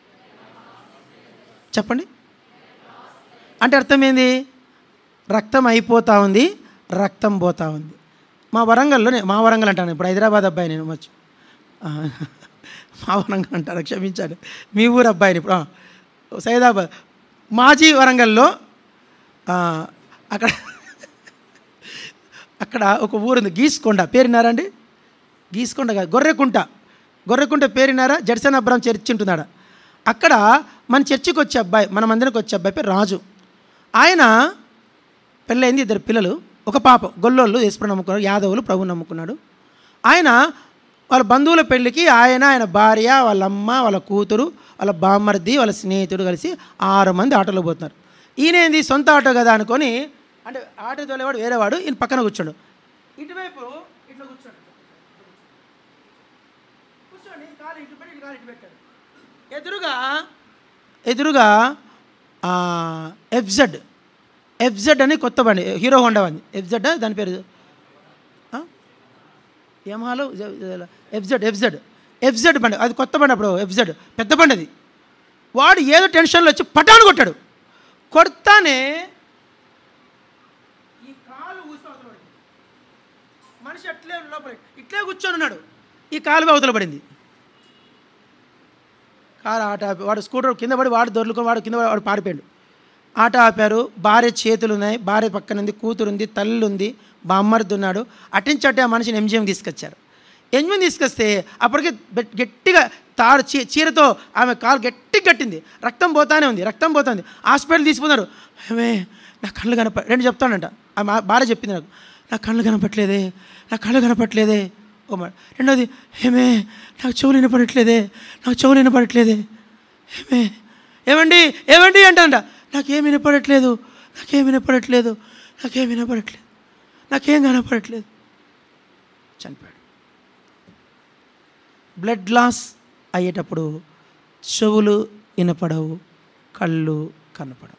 చెప్పండి అంటే అర్థం ఏంది రక్తం అయిపోతూ ఉంది రక్తం పోతూ ఉంది మా వరంగల్లో నే- మా వరంగల్ అంటాను ఇప్పుడు హైదరాబాద్ అబ్బాయి నేను మర్చి ఆ, మా వరంగల్ అంటారు క్షమించాడు మీ ఊరు అబ్బాయిని ఇప్పుడు ఆ, సైదాబాద్ మాజీ వరంగల్లో ఆ, అక్కడ అక్కడ ఒక ఊరుంది గీసుకొండ పేరున్నారా అండి గీసుకొండ కాదు గొర్రెకుంట గొర్రెకుంట పేరినారా జడ్సన్ అబ్రామ్ చర్చి ఉంటున్నాడు అక్కడ మన చర్చికి వచ్చే అబ్బాయి మన మందిరికి వచ్చే అబ్బాయి పేరు రాజు ఆయన పెళ్ళైంది ఇద్దరు పిల్లలు ఒక పాప గొల్లోళ్ళు యేసుప్రభు నమ్ముకున్నాడు యాదవులు ప్రభు నమ్ముకున్నాడు ఆయన వాళ్ళ బంధువుల పెళ్ళికి ఆయన ఆయన భార్య వాళ్ళ అమ్మ వాళ్ళ కూతురు వాళ్ళ బామ్మర్ది వాళ్ళ స్నేహితుడు కలిసి ఆరు మంది ఆటోలో పోతున్నారు ఈయన ఏంది సొంత ఆటో కదా అనుకొని అంటే ఆటో తోలేవాడు వేరేవాడు ఈయన పక్కన కూర్చోడు ఇటువైపు ఇట్లా కూర్చోడు కూర్చోండి కాలు ఇటు పెట్టి కాలు ఇటు పెట్టాడు ఎదురుగా ఎదురుగా ఎఫ్జెడ్ ఎఫ్జెడ్ అని కొత్త బండి హీరో హోండా ఉంది ఎఫ్జెడ్ దాని పేరు ఆ? యమహాలో ఎఫ్జెడ్ ఎఫ్జెడ్ ఎఫ్జెడ్ బండి అది కొత్త బండి అప్పుడు ఎఫ్జెడ్ పెద్ద బండి అది వాడు ఏదో టెన్షన్లో వచ్చి పటాను కొట్టాడు కొడతానే ఈ కాలు ఊసి అవతల పడింది. మనిషి అట్లే లోపల ఇట్లే కూర్చొని ఉన్నాడు ఈ కాలు అవతల పడింది కారు ఆట ఆపి వాడు స్కూటర్ కింద పడి వాడు దొర్లుకొని వాడు కింద పడి వాడు పారిపోయాడు ఆట ఆపారు భార్య చేతులు ఉన్నాయి భార్య పక్కన ఉంది కూతురు ఉంది తల్లి ఉంది బామ్మర్ది ఉన్నాడు అటించి అట్టే ఆ మనిషిని ఎంజిఎం తీసుకొచ్చారు ఎంజిఎం తీసుకొస్తే అప్పటికే బెట్- గట్టిగా తాడు చీ చీరతో ఆమె కాలు గట్టిగా కట్టింది రక్తం పోతానే ఉంది రక్తం పోతుంది హాస్పిటల్ తీసుకున్నారు ఏమే నా కళ్ళు కనప రెండు చెప్తానంట ఆమె ఆ భార్య చెప్పింది నాకు నా కళ్ళు కనపట్లేదే నా కళ్ళు కనపట్లేదే ఓ మాట రెండోది ఏమే నాకు చెవులు వినపడట్లేదే నాకు చెవులు వినపడట్లేదే ఏమే ఏమండి ఏమండి అంటంట నాకేం వినపడట్లేదు నాకేం వినపడట్లేదు నాకేం వినపడట్లేదు నాకేం కనపడట్లేదు చనిపోయాడు బ్లడ్ లాస్ అయ్యేటప్పుడు చెవులు వినపడవు కళ్ళు కనపడవు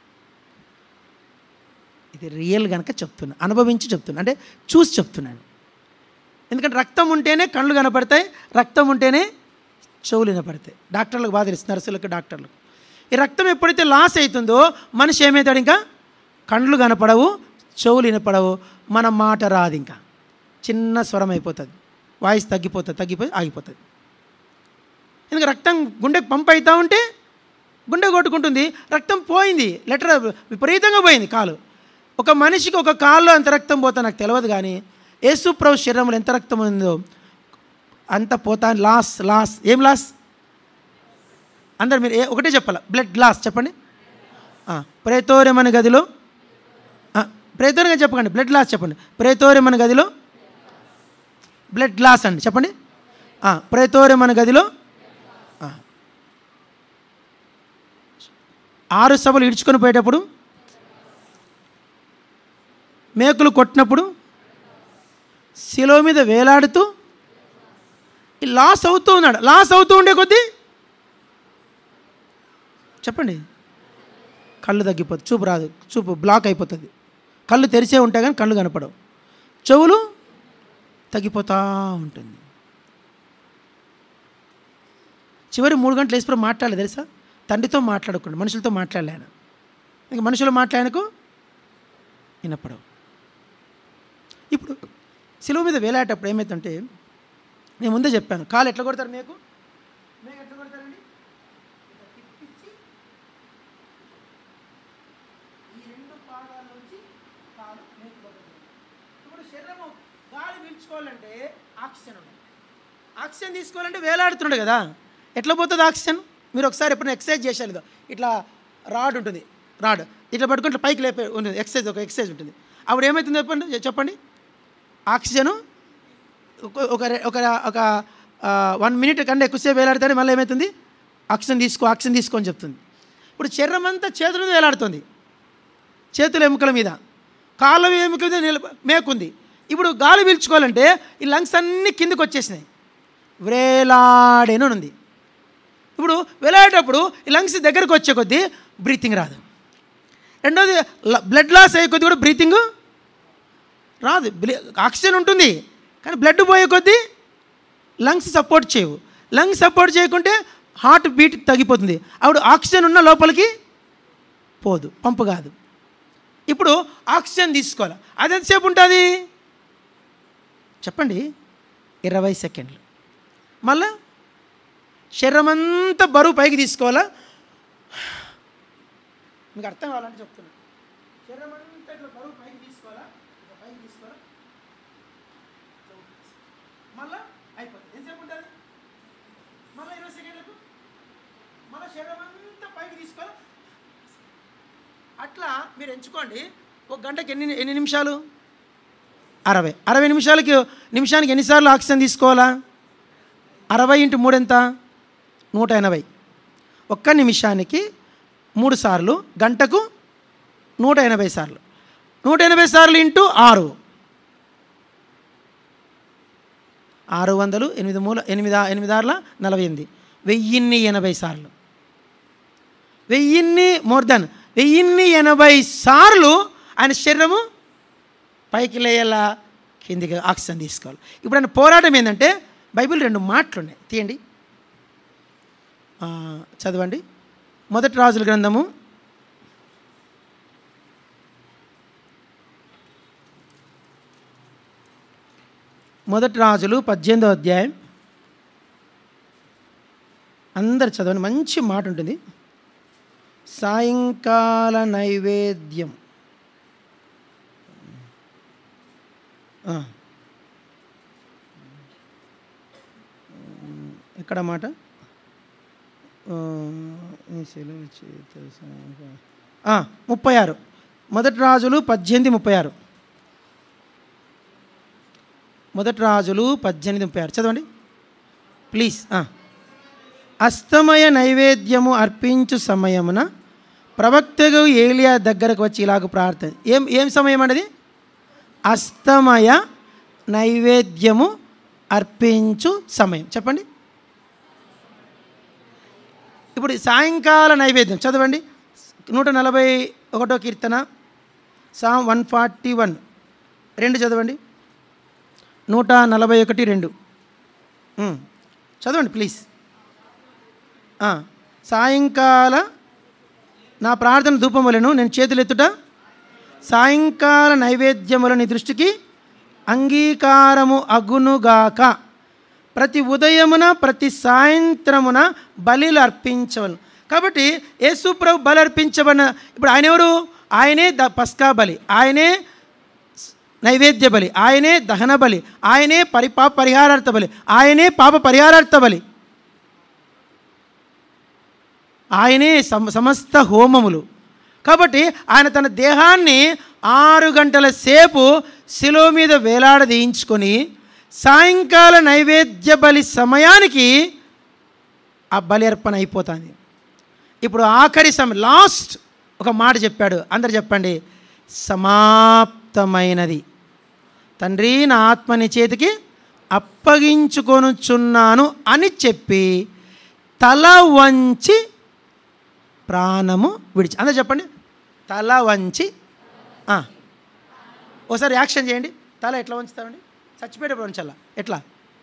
ఇది రియల్ కనుక చెప్తున్నా అనుభవించి చెప్తున్నా అంటే చూసి చెప్తున్నాను ఎందుకంటే రక్తం ఉంటేనే కళ్ళు కనపడతాయి రక్తం ఉంటేనే చెవులు వినపడతాయి డాక్టర్లకు బాధ తెలుసు నర్సులకు డాక్టర్లకు ఈ రక్తం ఎప్పుడైతే లాస్ అవుతుందో మనిషి ఏమవుతాడు ఇంకా కళ్ళు కనపడవు చెవులు వినపడవు మన మాట రాదు ఇంకా చిన్న స్వరం అయిపోతుంది వాయిస్ తగ్గిపోతుంది తగ్గిపోయి ఆగిపోతుంది ఎందుకంటే రక్తం గుండెకి పంప్ అవుతూ ఉంటే గుండె కొట్టుకుంటుంది రక్తం పోయింది లెటర్ విపరీతంగా పోయింది కాలు ఒక మనిషికి ఒక కాల్లో ఎంత రక్తం పోతా నాకు తెలియదు కానీ యేసు ప్రభు శరీరంలో ఎంత రక్తం ఉందో అంత పోతా లాస్ లాస్ ఏం లాస్ అందరు మీరు ఏ- ఒకటే చెప్పాలి బ్లడ్ లాస్ చెప్పండి ఆ, ప్రేతోర్యం అనే గదిలో ఆ, ప్రేతోర్యంగా చెప్పకండి బ్లడ్ లాస్ చెప్పండి ప్రేతోర్యం అనే గదిలో బ్లడ్ గ్లాస్ అండి చెప్పండి ఆ, ప్రేతోర్యం అనే గదిలో ఆ. ఆరు సభలు ఇడ్చుకొని పోయేటప్పుడు మేకులు కొట్టినప్పుడు శిలో మీద వేలాడుతూ ఈ లాస్ అవుతూ ఉన్నాడు లాస్ అవుతూ ఉండే కొద్దీ చెప్పండి కళ్ళు తగ్గిపోతుంది చూపు రాదు చూపు బ్లాక్ అయిపోతుంది కళ్ళు తెరిచే ఉంటాయి కానీ కళ్ళు కనపడవు చెవులు తగ్గిపోతూ ఉంటుంది చివరి మూడు గంటలు వేసిపోయి మాట్లాడలేదు తెలుసా తండ్రితో మాట్లాడకుండా మనుషులతో మాట్లాడలేను ఇంకా మనుషులు మాట్లాడకు వినపడవు ఇప్పుడు సిలువ మీద వేలాడేటప్పుడు ఏమైతుందంటే నేను ముందే చెప్పాను కాలు ఎట్లా కొడతారు మీకు మీకు ఎట్లా కొడతారండి ఇట్లా తిప్పించి ఈ రెండు పాదాల నుంచి కాలు మేకు కొడుతుంది ఇప్పుడు శరీరము గాలి పీల్చుకోవాలంటే ఆక్సిజన్ ఉండాలి ఆక్సిజన్ తీసుకోవాలంటే వేలాడుతున్నాడు కదా ఎట్లా పోతుంది ఆక్సిజన్ మీరు ఒకసారి ఎప్పుడైనా ఎక్సర్సైజ్ చేశారు ఇదో ఇట్లా రాడ్ ఉంటుంది రాడ్ ఇట్లా పట్టుకుంటే పైకి లేపే ఉంటుంది ఎక్సర్సైజ్ ఒక ఎక్సర్సైజ్ ఉంటుంది అప్పుడు ఏమవుతుంది చెప్పండి చెప్పండి ఆక్సిజను ఒక- ఒక రె- ఒక ఒక వన్ మినిట్ కన్నా ఎక్కువసేపు వేలాడితేనే మళ్ళీ ఏమవుతుంది ఆక్సిజన్ తీసుకో ఆక్సిజన్ తీసుకో అని చెప్తుంది ఇప్పుడు శరీరం అంతా చేతుల మీద వేలాడుతుంది చేతుల ఎముకల మీద కాళ్ళ ఎముకల మీద నిలబ మేకుంది ఇప్పుడు గాలి పీల్చుకోవాలంటే ఈ లంగ్స్ అన్నీ కిందకు వచ్చేసినాయి వ్రేలాడేను ఉంది ఇప్పుడు వెళ్ళేటప్పుడు ఈ లంగ్స్ దగ్గరకు వచ్చే కొద్దీ బ్రీతింగ్ రాదు రెండోది బ్లడ్ లాస్ అయ్యే కొద్దీ కూడా బ్రీతింగ్ రాదు బ్లి- ఆక్సిజన్ ఉంటుంది కానీ బ్లడ్ పోయే కొద్దీ లంగ్స్ సపోర్ట్ చేయవు లంగ్స్ సపోర్ట్ చేయకుంటే హార్ట్ బీట్ తగ్గిపోతుంది అప్పుడు ఆక్సిజన్ ఉన్న లోపలికి పోదు పంపు కాదు ఇప్పుడు ఆక్సిజన్ తీసుకోవాలి అది ఎంతసేపు ఉంటుంది చెప్పండి ఇరవై సెకండ్లు మళ్ళా శరీరం అంతా బరువు పైకి తీసుకోవాలా మీకు అర్థం కావాలంటే చెప్తున్నా శరీరం అంతా ఇట్లా బరువు పైకి తీసుకోవాలా ఇట్లా పైకి తీసుకోవాలా మళ్ళా అయిపోతుంది ఎంతసేపు ఉంటుంది మళ్ళీ ఇరవై సెకండ్లకు మళ్ళీ శరీరం అంతా పైకి తీసుకొని అట్లా మీరు ఎంచుకోండి ఒక గంటకి ఎన్ని ఎన్ని నిమిషాలు అరవై అరవై నిమిషాలకి నిమిషానికి ఎన్నిసార్లు ఆక్సిజన్ తీసుకోవాలా అరవై ఇంటూ మూడు ఎంత నూట ఎనభై ఒక్క నిమిషానికి మూడు సార్లు గంటకు నూట ఎనభై సార్లు నూట ఎనభై సార్లు ఇంటూ ఆరు ఆరు వందలు ఎనిమిది మూల ఎనిమిది ఎనిమిది ఆరుల నలభై ఎనిమిది వెయ్యిన్ని ఎనభై సార్లు వెయ్యిన్ని మోర్ దెన్ వెయ్యిన్ని ఎనభై సార్లు ఆయన శరీరము పైకి లేయేలా కిందికి ఆక్సిజన్ తీసుకోవాలి ఇప్పుడు ఆయన పోరాటం ఏంటంటే బైబిల్ రెండు మాటలు ఉన్నాయి తీయండి ఆ, చదవండి మొదటి రాజుల గ్రంథము మొదటి రాజులు పద్దెనిమిదో అధ్యాయం అందరు చదవండి మంచి మాట ఉంటుంది సాయంకాల నైవేద్యం ఆ. ఎక్కడ మాట ఆ, నీ సెలవు చేత సాయంకాల- ఆ, ముప్పై ఆరు మొదటి రాజులు పద్దెనిమిది ముప్పై ఆరు మొదటి రాజులు పద్దెనిమిది ముప్పై ఆరు చదవండి ప్లీజ్ ఆ. అస్తమయ నైవేద్యము అర్పించు సమయమున ప్రవక్తకు ఏలియా దగ్గరకు వచ్చి ఇలాగ ప్రార్థన ఏం ఏం సమయం అనేది అస్తమయ నైవేద్యము అర్పించు సమయం చెప్పండి ఇప్పుడు సాయంకాల నైవేద్యం చదవండి నూట నలభై ఒకటో కీర్తన సా వన్ ఫార్టీ వన్ రెండు చదవండి నూట నలభై ఒకటి రెండు ఉమ్. చదవండి ప్లీజ్ ఆ, సాయంకాల నా ప్రార్థన ధూపములను నేను చేతులెత్తుట సాయంకాల నైవేద్యముల నీ దృష్టికి అంగీకారము అగునుగాక ప్రతి ఉదయమున ప్రతి సాయంత్రమున బలిలు అర్పించవలను కాబట్టి యేసుప్రభు బలి అర్పించబడిన ఇప్పుడు ఆయన ఎవరు ఆయనే ద పస్కా బలి ఆయనే నైవేద్య బలి ఆయనే దహన బలి ఆయనే పరిపాప పరిహారార్థ బలి ఆయనే పాప పరిహారార్థ బలి ఆయనే సమ సమస్త హోమములు కాబట్టి ఆయన తన దేహాన్ని ఆరు గంటల సేపు శిలో మీద వేలాడదీయించుకొని సాయంకాల నైవేద్య బలి సమయానికి ఆ బలి అర్పణ అయిపోతుంది ఇప్పుడు ఆఖరి సమయం లాస్ట్ ఒక మాట చెప్పాడు అందరు చెప్పండి సమాప్తమైనది తండ్రి నా ఆత్మని చేతికి అప్పగించుకొనుచున్నాను అని చెప్పి తల వంచి ప్రాణము విడిచి అందరూ చెప్పండి తల వంచి ఆ. ఒకసారి యాక్షన్ చేయండి తల ఎట్లా వంచుతామండి చచ్చిపోయేటప్పుడు వంచాలా ఎట్లా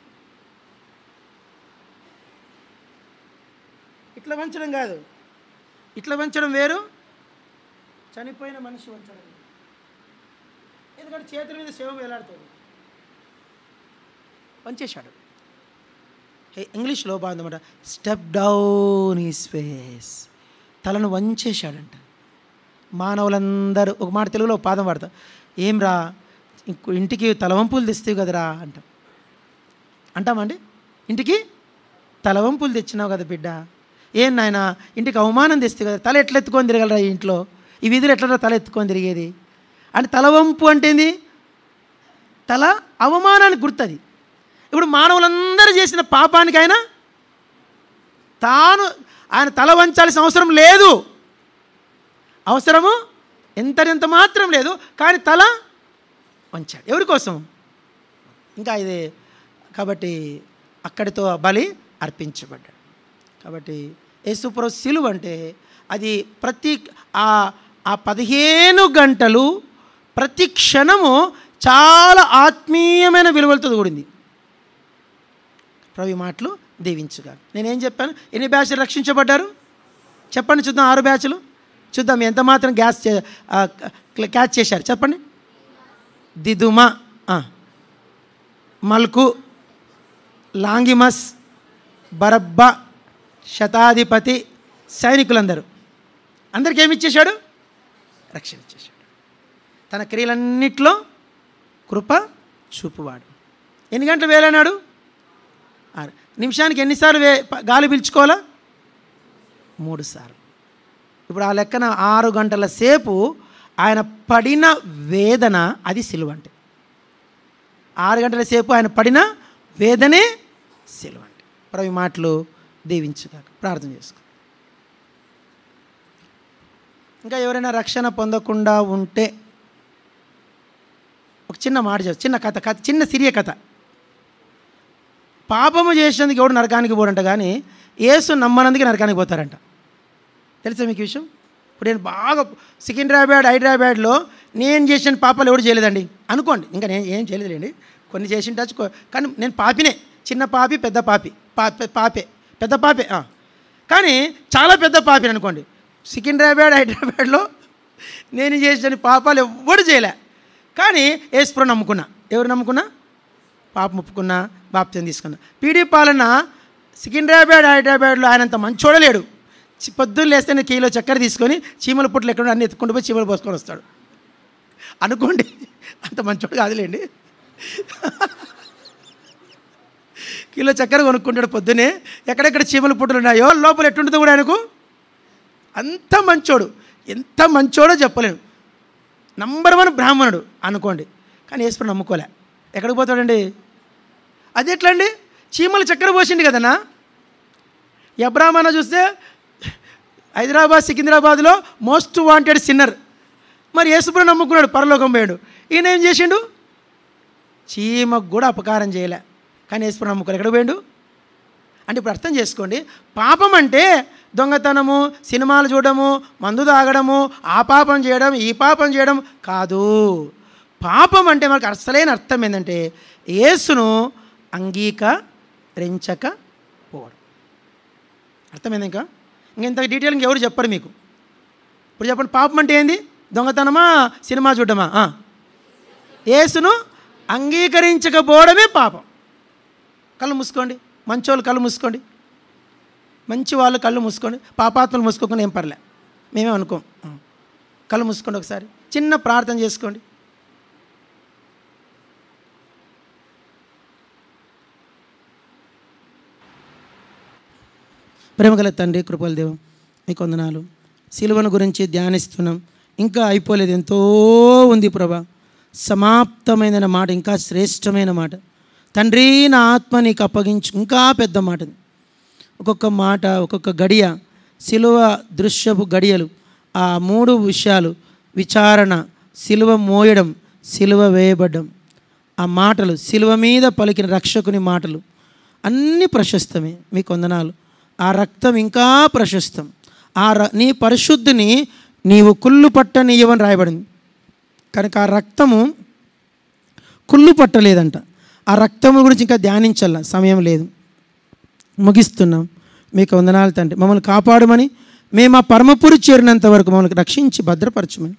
ఇట్లా వంచడం కాదు ఇట్లా వంచడం వేరు చనిపోయిన మనిషి వంచడం వేరు. ఎందుకంటే చేతుల మీద శవం వేలాడుతుంది వంచేశాడు హే- ఇంగ్లీష్లో బాగుందన్నమాట స్టెప్ డౌన్ ఈ స్పేస్ తలను వంచేశాడంట మానవులందరూ ఒక మాట తెలుగులో ఒక పాదం వాడతా ఏం రా ఇంకో ఇంటికి తలవంపులు తెస్తావు కదరా అంటాం అంటామండి ఇంటికి తలవంపులు తెచ్చినావు కదా బిడ్డ ఏం నాయన ఇంటికి అవమానం తెస్తే కదా తల ఎట్లా ఎత్తుకొని తిరగలరా ఈ ఇంట్లో ఈ వీధులు ఎట్లా తల ఎత్తుకొని తిరిగేది అంటే తలవంపు అంటే ఏంది తల అవమానానికి గుర్తది ఇప్పుడు మానవులందరూ చేసిన పాపానికి ఆయన తాను ఆయన తల వంచాల్సిన అవసరం లేదు అవసరము ఎంతనెంత మాత్రం లేదు కానీ తల వంచాడు ఎవరి కోసం ఇంకా ఇది కాబట్టి అక్కడితో ఆ బలి అర్పించబడ్డాడు కాబట్టి యేసుప్రభు సిలువ అంటే అది ప్రతి ఆ ఆ పదిహేను గంటలు ప్రతి క్షణము చాలా ఆత్మీయమైన విలువలతో కూడింది ప్రభు ఈ మాటలు దీవించుగా నేనేం చెప్పాను ఎన్ని బ్యాచ్లు రక్షించబడ్డారు చెప్పండి చూద్దాం ఆరు బ్యాచ్లు చూద్దాం ఎంత మాత్రం గ్యాస్ చే- ఆ, క- క్యాచ్ చేశారు చెప్పండి దిదుమ ఆ. మల్కు లాంగిమస్ బరబ్బ శతాధిపతి సైనికులందరూ అందరికీ ఏమి ఇచ్చేశాడు రక్షణ ఇచ్చేశాడు తన క్రియలన్నిట్లో కృప చూపువాడు ఎన్ని గంటలు వేలన్నాడు ఆరు నిమిషానికి ఎన్నిసార్లు వే ప- గాలి పీల్చుకోవాలా మూడు సార్లు ఇప్పుడు ఆ లెక్కన ఆరు గంటల సేపు ఆయన పడిన వేదన అది సిలువ అంటే ఆరు గంటల సేపు ఆయన పడిన వేదనే సిలువ అంటే ప్రభు ఈ మాటలు దీవించుగాక ప్రార్థన చేసుకో ఇంకా ఎవరైనా రక్షణ పొందకుండా ఉంటే ఒక చిన్న మాట చెప్పు చిన్న కథ కథ చిన్న సిరియ కథ పాపము చేసేందుకు ఎవడు నరకానికి పోడంట కానీ యేసు నమ్మనందుకు నరకానికి పోతారంట తెలుసా మీకు ఈ విషయం ఇప్పుడు నేను బాగా సికింద్రాబాద్ హైదరాబాద్లో నేను చేసిన పాపాలు ఎవడు చేయలేదండి అనుకోండి ఇంకా నేను ఏం చేయలేదులేండి కొన్ని చేసిన టచ్ కానీ నేను పాపినే చిన్న పాపి పెద్ద పాపి పా పె- పాపే పెద్ద పాపే ఆ. కానీ చాలా పెద్ద పాపిని అనుకోండి సికింద్రాబాద్ హైదరాబాద్లో నేను చేసిన పాపాలు ఎవ్వడు చేయలే కానీ ఏసుప్రో నమ్ముకున్నా ఎవరు నమ్ముకున్నా పాప ముప్పుకున్నా బాప్త్యం తీసుకున్నా పీడీ పాలన సికింద్రాబాద్ హైదరాబాద్లో ఆయనంత మంచోడలేడు చి- పొద్దున్న లేస్తేనే కిలో చక్కెర తీసుకొని చీమల పుట్లు ఎక్కడ అన్ని ఎత్తుకుంటూ పోయి చీమలు పోసుకొని వస్తాడు అనుకోండి అంత మంచోడు కాదులేండి కిలో చక్కెర కొనుక్కుంటాడు పొద్దునే ఎక్కడెక్కడ చీమల పుట్టులు ఉన్నాయో లోపల ఎట్టుంటుందో కూడా ఆయనకు అంత మంచోడు ఎంత మంచోడో చెప్పలేను నంబర్ వన్ బ్రాహ్మణుడు అనుకోండి కానీ ఈశ్వరుడు నమ్ముకోలే ఎక్కడికి పోతాడండి అది ఎట్లా అండి చీమల చక్కెర పోసిండు కదన్నా ఎబ్రాహ్మణ చూస్తే హైదరాబాద్ సికింద్రాబాద్లో మోస్ట్ వాంటెడ్ సిన్నర్ మరి యేసుప్రభు నమ్ముకున్నాడు పరలోకం పోయాడు ఈయన ఏం చేసిండు చీమకు కూడా అపకారం చేయలే కానీ యేసుప్రభు నమ్ముకోలే ఎక్కడ పోయాడు అంటే ఇప్పుడు అర్థం చేసుకోండి పాపం అంటే దొంగతనము సినిమాలు చూడడము మందు తాగడము ఆ పాపం చేయడం ఈ పాపం చేయడం కాదు పాపం అంటే మనకు అసలైన అర్థం ఏంటంటే యేసును అంగీకరించకపోవడం అర్థమైంది ఇంకా ఇంకెంత డీటెయిల్ ఇంకెవరు చెప్పరు మీకు ఇప్పుడు చెప్పండి పాపం అంటే ఏంది దొంగతనమా సినిమా చూడడమా ఆ. యేసును అంగీకరించకపోవడమే పాపం కళ్ళు మూసుకోండి మంచోళ్ళు కళ్ళు మూసుకోండి మంచి వాళ్ళు కళ్ళు మూసుకోండి పాపాత్మలు మూసుకోకుండా ఏం పర్లే మేమే అనుకోం ఆ. కళ్ళు మూసుకోండి ఒకసారి చిన్న ప్రార్థన చేసుకోండి ప్రేమగల తండ్రి కృపల దేవం మీకు వందనాలు శిలువను గురించి ధ్యానిస్తున్నాం ఇంకా అయిపోలేదు ఎంతో ఉంది ప్రభా సమాప్తమైన మాట ఇంకా శ్రేష్టమైన మాట తండ్రి నా ఆత్మ నీకు అప్పగించు ఇంకా పెద్ద మాట ఇది. ఒక్కొక్క మాట ఒక్కొక్క గడియ శిలువ దృశ్యపు గడియలు ఆ మూడు విషయాలు విచారణ శిలువ మోయడం శిలువ వేయబడ్డం ఆ మాటలు శిలువ మీద పలికిన రక్షకుని మాటలు అన్నీ ప్రశస్తమే మీకు వందనాలు ఆ రక్తం ఇంకా ప్రశస్తం ఆ ర నీ పరిశుద్ధిని నీవు కుళ్ళు పట్టనీయవని రాయబడింది కనుక ఆ రక్తము కుళ్ళు పట్టలేదంట ఆ రక్తము గురించి ఇంకా ధ్యానించాల సమయం లేదు ముగిస్తున్నాం మీకు వందనాలు తండ్రి మమ్మల్ని కాపాడమని మేము ఆ పరమపురి చేరినంత వరకు మమ్మల్ని రక్షించి భద్రపరచమని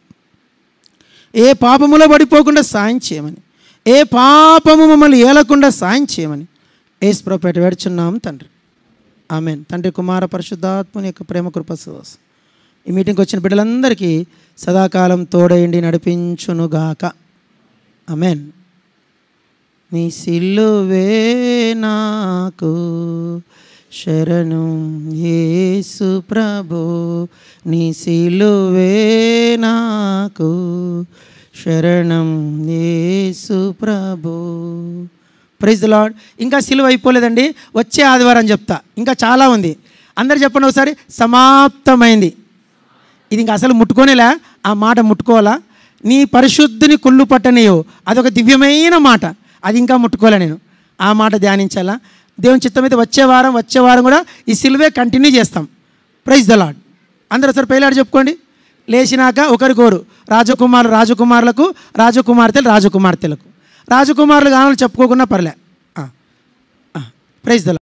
ఏ పాపములో పడిపోకుండా సాయం చేయమని ఏ పాపము మమ్మల్ని ఏలకుండా సాయం చేయమని ఏసు ప్రోపేట వేడుచున్నాం తండ్రి ఆమెన్ తండ్రి కుమార పరిశుద్ధాత్మని యొక్క ప్రేమ కృప సువాస ఈ మీటింగ్కి వచ్చిన బిడ్డలందరికీ సదాకాలం తోడయండి నడిపించునుగాక ఆమెన్ నీ సిల్లువే నాకు శరణు యేసు ప్రభు నీ సిలువే నాకు శరణం యేసు ప్రభు ప్రైజ్ లాడ్ ఇంకా సిలువ అయిపోలేదండి వచ్చే ఆదివారం చెప్తా ఇంకా చాలా ఉంది అందరు చెప్పండి ఒకసారి సమాప్తమైంది ఇది ఇంకా అసలు ముట్టుకోనేలా ఆ మాట ముట్టుకోవాలా నీ పరిశుద్ధిని కుళ్ళు పట్టనియో అదొక దివ్యమైన మాట అది ఇంకా ముట్టుకోలే నేను ఆ మాట ధ్యానించాలా దేవుని చిత్తం అయితే వచ్చే వారం వచ్చే వారం కూడా ఈ సిల్వే కంటిన్యూ చేస్తాం ప్రైజ్ ద లాడ్ అందరూ ఒకసారి పైలాడు చెప్పుకోండి లేచినాక ఒకరికోరు రాజకుమారు రాజకుమారులకు రాజకుమార్తెలు రాజకుమార్తెలకు రాజకుమారులు కావాలని చెప్పుకోకుండా పర్లే ప్రైజ్ ద లార్డ్